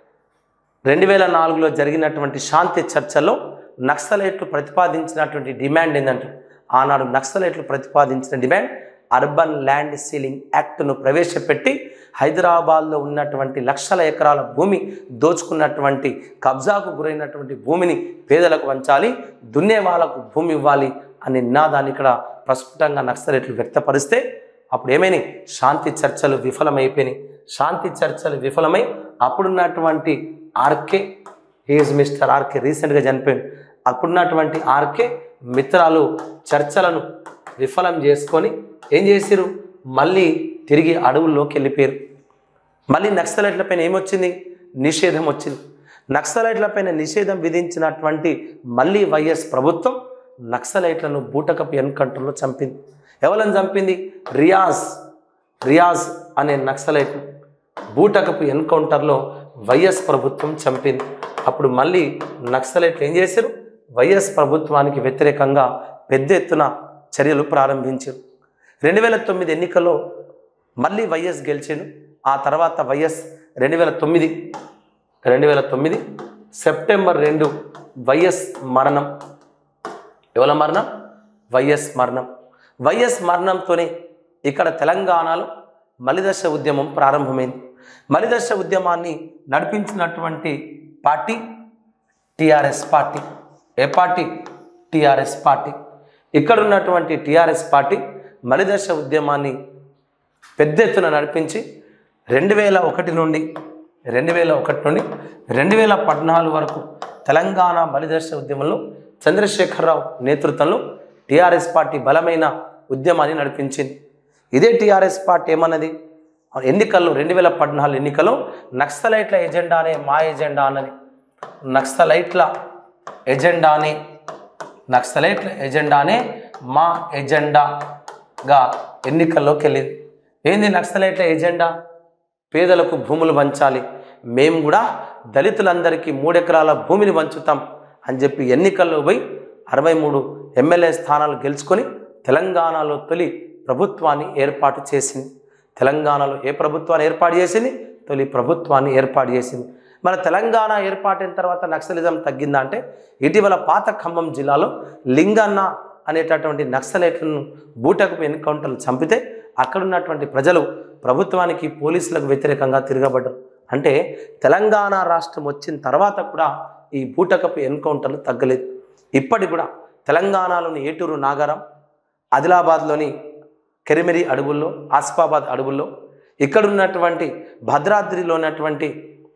రెండు వేల నాలుగులో జరిగినటువంటి శాంతి చర్చల్లో నక్సలైట్లు ప్రతిపాదించినటువంటి డిమాండ్ ఏంటంటే ఆనాడు నక్సలైట్లు ప్రతిపాదించిన డిమాండ్ అర్బన్ ల్యాండ్ సీలింగ్ యాక్ట్ను ప్రవేశపెట్టి హైదరాబాద్లో ఉన్నటువంటి లక్షల ఎకరాల భూమి దోచుకున్నటువంటి కబ్జాకు గురైనటువంటి భూమిని పేదలకు వంచాలి దున్నే వాళ్ళకు భూమి ఇవ్వాలి అనే నినాదాన్ని ఇక్కడ ప్రస్ఫుటంగా నక్సలైట్లు వ్యక్తపరిస్తే అప్పుడు ఏమైనాయి శాంతి చర్చలు విఫలమైపోయినాయి శాంతి చర్చలు విఫలమై అప్పుడున్నటువంటి ఆర్కే హీఈస్ మిస్టర్ ఆర్కే రీసెంట్గా చనిపోయింది అప్పుడున్నటువంటి ఆర్కే మిత్రాలు చర్చలను విఫలం చేసుకొని ఏం చేసిరు మళ్ళీ తిరిగి అడవుల్లోకి వెళ్ళిపోయారు మళ్ళీ నక్సలైట్లపైన ఏమొచ్చింది నిషేధం వచ్చింది నక్సలైట్లపైన నిషేధం విధించినటువంటి మళ్ళీ వైఎస్ ప్రభుత్వం నక్సలైట్లను బూటకపు ఎన్కౌంటర్లో చంపింది ఎవరిని చంపింది రియాజ్ రియాజ్ అనే నక్సలైట్ బూటకపు ఎన్కౌంటర్లో వైఎస్ ప్రభుత్వం చంపింది అప్పుడు మళ్ళీ నక్సలైట్లు ఏం చేశారు వైఎస్ ప్రభుత్వానికి వ్యతిరేకంగా పెద్ద ఎత్తున చర్యలు ప్రారంభించారు రెండు వేల తొమ్మిది ఎన్నికల్లో మళ్ళీ వైఎస్ గెలిచాడు ఆ తర్వాత వైఎస్ రెండు వేల తొమ్మిది రెండు వేల తొమ్మిది సెప్టెంబర్ రెండు వైఎస్ మరణం ఎవల మరణం వైఎస్ మరణం వైఎస్ మరణంతోనే ఇక్కడ తెలంగాణలో మలిదశ ఉద్యమం ప్రారంభమైంది మలిదశ ఉద్యమాన్ని నడిపించినటువంటి పార్టీ టిఆర్ఎస్ పార్టీ ఏ పార్టీ టిఆర్ఎస్ పార్టీ ఇక్కడ ఉన్నటువంటి టిఆర్ఎస్ పార్టీ మలిదశ ఉద్యమాన్ని పెద్ద ఎత్తున నడిపించి రెండు వేల ఒకటి నుండి రెండు వేల ఒకటి నుండి రెండు వేల పద్నాలుగు వరకు తెలంగాణ బలిదర్శ ఉద్యమంలో చంద్రశేఖరరావు నేతృత్వంలో టీఆర్ఎస్ పార్టీ బలమైన ఉద్యమాన్ని నడిపించింది ఇదే టీఆర్ఎస్ పార్టీ ఏమన్నది ఎన్నికల్లో రెండు వేల పద్నాలుగు ఎన్నికల్లో నక్సలైట్ల ఎజెండానే మా ఎజెండా అన్నది నక్సలైట్ల ఎజెండానే నక్సలైట్ల ఎజెండానే మా ఎజెండాగా ఎన్నికల్లోకి వెళ్ళింది ఏంది నక్సలైట్ల ఎజెండా పేదలకు భూములు పంచాలి మేము కూడా దళితులందరికీ మూడెకరాల భూమిని పంచుతాం అని చెప్పి ఎన్నికల్లో పోయి అరవై మూడు ఎమ్మెల్యే స్థానాలు గెలుచుకొని తెలంగాణలో తొలి ప్రభుత్వాన్ని ఏర్పాటు చేసింది తెలంగాణలో ఏ ప్రభుత్వాన్ని ఏర్పాటు చేసింది తొలి ప్రభుత్వాన్ని ఏర్పాటు చేసింది మన తెలంగాణ ఏర్పాటైన తర్వాత నక్సలిజం తగ్గిందా అంటే ఇటీవల పాత ఖమ్మం జిల్లాలో లింగన్న అనేటటువంటి నక్సలైట్లను బూటకు ఎన్కౌంటర్లు చంపితే అక్కడ ఉన్నటువంటి ప్రజలు ప్రభుత్వానికి పోలీసులకు వ్యతిరేకంగా తిరగబడ్డారు అంటే తెలంగాణ రాష్ట్రం వచ్చిన తర్వాత కూడా ఈ బూటకపు ఎన్కౌంటర్లు తగ్గలేదు ఇప్పటికి కూడా తెలంగాణలోని ఏటూరు నాగారం ఆదిలాబాద్లోని కెరిమెరి అడవుల్లో ఆసిఫాబాద్ అడవుల్లో ఇక్కడ ఉన్నటువంటి భద్రాద్రిలో ఉన్నటువంటి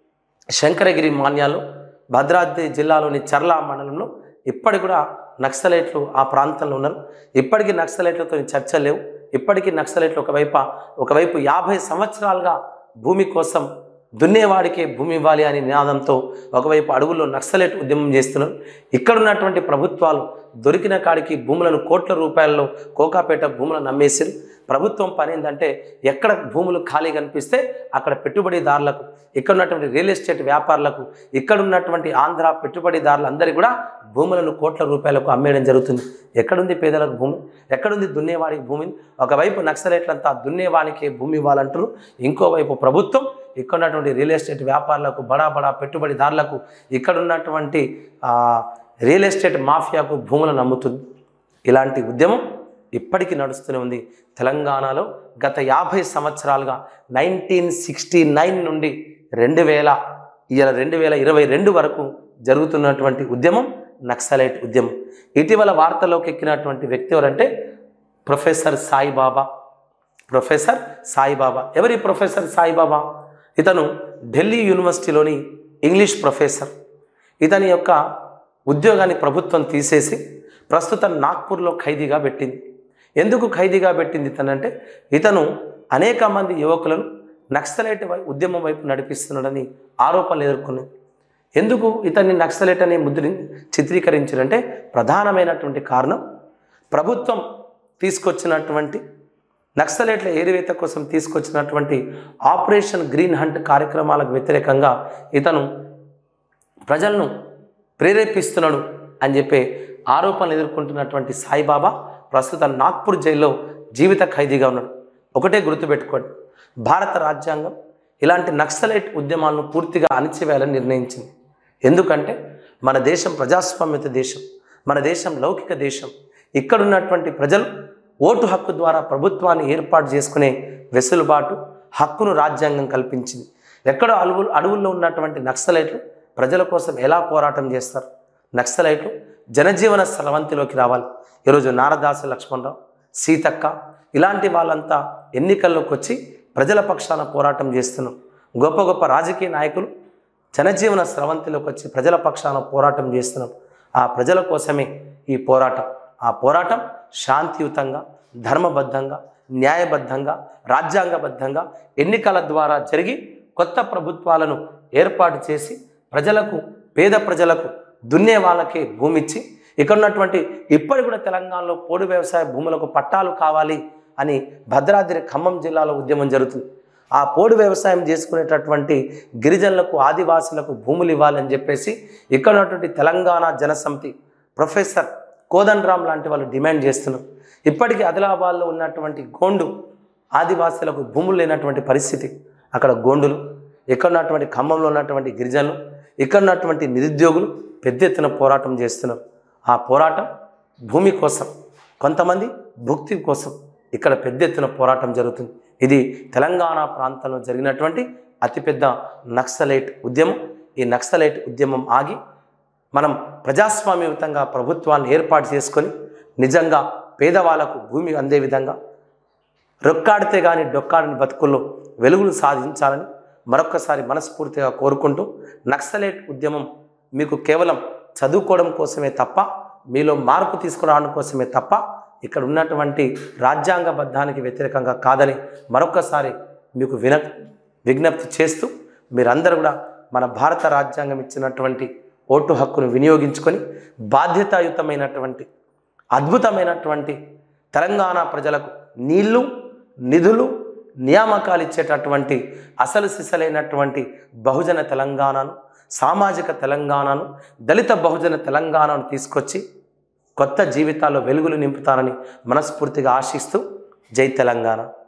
శంకరగిరి మాన్యాలు భద్రాద్రి జిల్లాలోని చర్ల మండలంలో ఇప్పటికి కూడా నక్సలైట్లు ఆ ప్రాంతంలో ఉన్నారు ఇప్పటికీ నక్సలైట్లతో చర్చలు లేవు ఇప్పటికీ నక్సలైట్లు ఒకవైపు ఒకవైపు యాభై సంవత్సరాలుగా భూమి కోసం దున్నేవాడికే భూమి ఇవ్వాలి అనే నినాదంతో ఒకవైపు అడవుల్లో నక్సలైట్ ఉద్యమం చేస్తున్నారు ఇక్కడ ఉన్నటువంటి ప్రభుత్వాలు దొరికిన కాడికి భూములను కోట్ల రూపాయల్లో కోకాపేట భూములను అమ్మేసారు ప్రభుత్వం పని ఏంటంటే ఎక్కడ భూములు ఖాళీ కనిపిస్తే అక్కడ పెట్టుబడిదారులకు ఇక్కడ ఉన్నటువంటి రియల్ ఎస్టేట్ వ్యాపారులకు ఇక్కడ ఉన్నటువంటి ఆంధ్ర పెట్టుబడిదారులందరికీ కూడా భూములను కోట్ల రూపాయలకు అమ్మేయడం జరుగుతుంది ఎక్కడుంది పేదలకు భూమి ఎక్కడుంది దున్నేవాడికి భూమి ఒకవైపు నక్సలైట్లంతా దున్నేవానికి భూమి ఇవ్వాలంటారు ఇంకోవైపు ప్రభుత్వం ఇక్కడ ఉన్నటువంటి రియల్ ఎస్టేట్ వ్యాపారులకు బడా బడా పెట్టుబడిదారులకు ఇక్కడ ఉన్నటువంటి ఆ, రియల్ ఎస్టేట్ మాఫియాకు భూములను అమ్ముతుంది ఇలాంటి ఉద్యమం ఇప్పటికీ నడుస్తూనే ఉంది తెలంగాణలో గత యాభై సంవత్సరాలుగా నైన్టీన్ సిక్స్టీ నైన్ నుండి రెండు వేల ఇవాళ రెండు వేల ఇరవై రెండు వరకు జరుగుతున్నటువంటి ఉద్యమం నక్సలైట్ ఉద్యమం ఇటీవల వార్తల్లోకి ఎక్కినటువంటి వ్యక్తి ఎవరంటే ప్రొఫెసర్ సాయిబాబా ప్రొఫెసర్ సాయిబాబా ఎవరి ప్రొఫెసర్ సాయిబాబా ఇతను ఢిల్లీ యూనివర్సిటీలోని ఇంగ్లీష్ ప్రొఫెసర్ ఇతని యొక్క ఉద్యోగాన్ని ప్రభుత్వం తీసేసి ప్రస్తుతం నాగ్పూర్లో ఖైదీగా పెట్టింది ఎందుకు ఖైదీగా పెట్టింది ఇతనంటే ఇతను అనేక మంది యువకులను నక్సలైట్ వై ఉద్యమం వైపు నడిపిస్తున్నాడని ఆరోపణలు ఎదుర్కొన్నాయి ఎందుకు ఇతన్ని నక్సలైట్ అనే ముద్రని చిత్రీకరించారంటే ప్రధానమైనటువంటి కారణం ప్రభుత్వం తీసుకొచ్చినటువంటి నక్సలైట్ల ఏరివేత కోసం తీసుకొచ్చినటువంటి ఆపరేషన్ గ్రీన్ హంట్ కార్యక్రమాలకు వ్యతిరేకంగా ఇతను ప్రజలను ప్రేరేపిస్తున్నాడు అని చెప్పి ఆరోపణలు ఎదుర్కొంటున్నటువంటి సాయిబాబా ప్రస్తుతం నాగ్పూర్ జైల్లో జీవిత ఖైదీగా ఉన్నాడు ఒకటే గుర్తుపెట్టుకోండి భారత రాజ్యాంగం ఇలాంటి నక్సలైట్ ఉద్యమాలను పూర్తిగా అణిచివేయాలని నిర్ణయించింది ఎందుకంటే మన దేశం ప్రజాస్వామ్యత దేశం మన దేశం లౌకిక దేశం ఇక్కడున్నటువంటి ప్రజలు ఓటు హక్కు ద్వారా ప్రభుత్వాన్ని ఏర్పాటు చేసుకునే వెసులుబాటు హక్కును రాజ్యాంగం కల్పించింది ఎక్కడో అడవు అడవుల్లో ఉన్నటువంటి నక్సలైట్లు ప్రజల కోసం ఎలా పోరాటం చేస్తారు నక్సలైట్లు జనజీవన స్రవంతిలోకి రావాలి ఈరోజు నారదాసు లక్ష్మణరావు సీతక్క ఇలాంటి వాళ్ళంతా ఎన్నికల్లోకి వచ్చి ప్రజల పక్షాన పోరాటం చేస్తున్నాం గొప్ప గొప్ప రాజకీయ నాయకులు జనజీవన స్రవంతిలోకి వచ్చి ప్రజల పక్షాన పోరాటం చేస్తున్నాం ఆ ప్రజల కోసమే ఈ పోరాటం ఆ పోరాటం శాంతియుతంగా ధర్మబద్ధంగా న్యాయబద్ధంగా రాజ్యాంగబద్ధంగా ఎన్నికల ద్వారా జరిగి కొత్త ప్రభుత్వాలను ఏర్పాటు చేసి ప్రజలకు పేద ప్రజలకు దున్నే వాళ్ళకే భూమి ఇచ్చి ఇక్కడ ఉన్నటువంటి ఇప్పటి కూడా తెలంగాణలో పోడు వ్యవసాయ భూములకు పట్టాలు కావాలి అని భద్రాద్రి ఖమ్మం జిల్లాలో ఉద్యమం జరుగుతుంది ఆ పోడు వ్యవసాయం చేసుకునేటటువంటి గిరిజనులకు ఆదివాసులకు భూములు ఇవ్వాలని చెప్పేసి ఇక్కడ ఉన్నటువంటి తెలంగాణ జనసమితి ప్రొఫెసర్ కోదండరామ్ లాంటి వాళ్ళు డిమాండ్ చేస్తున్నారు ఇప్పటికీ ఆదిలాబాద్లో ఉన్నటువంటి గోండు ఆదివాసులకు భూములు లేనటువంటి పరిస్థితి అక్కడ గోండులు ఇక్కడ ఉన్నటువంటి ఖమ్మంలో ఉన్నటువంటి గిరిజనులు ఇక్కడ ఉన్నటువంటి నిరుద్యోగులు పెద్ద ఎత్తున పోరాటం చేస్తున్నారు ఆ పోరాటం భూమి కోసం కొంతమంది భుక్తి కోసం ఇక్కడ పెద్ద ఎత్తున పోరాటం జరుగుతుంది ఇది తెలంగాణ ప్రాంతంలో జరిగినటువంటి అతిపెద్ద నక్సలైట్ ఉద్యమం ఈ నక్సలైట్ ఉద్యమం ఆగి మనం ప్రజాస్వామ్యయుతంగా ప్రభుత్వాన్ని ఏర్పాటు చేసుకొని నిజంగా పేదవాళ్లకు భూమి అందే విధంగా రొక్కాడితే కానీ డొక్కాడని బతుకుల్లో వెలుగును సాధించాలని మరొక్కసారి మనస్ఫూర్తిగా కోరుకుంటూ నక్సలైట్ ఉద్యమం మీకు కేవలం చదువుకోవడం కోసమే తప్ప మీలో మార్పు తీసుకురావడం కోసమే తప్ప ఇక్కడ ఉన్నటువంటి రాజ్యాంగబద్ధానికి వ్యతిరేకంగా కాదని మరొక్కసారి మీకు విన విజ్ఞప్తి చేస్తూ మీరందరూ కూడా మన భారత రాజ్యాంగం ఇచ్చినటువంటి ఓటు హక్కును వినియోగించుకొని బాధ్యతాయుతమైనటువంటి అద్భుతమైనటువంటి తెలంగాణ ప్రజలకు నీళ్లు నిధులు నియామకాలు ఇచ్చేటటువంటి అసలు సిసలైనటువంటి బహుజన తెలంగాణను సామాజిక తెలంగాణను దళిత బహుజన తెలంగాణను తీసుకొచ్చి కొత్త జీవితాల్లో వెలుగులు నింపుతానని మనస్ఫూర్తిగా ఆశిస్తూ జై తెలంగాణ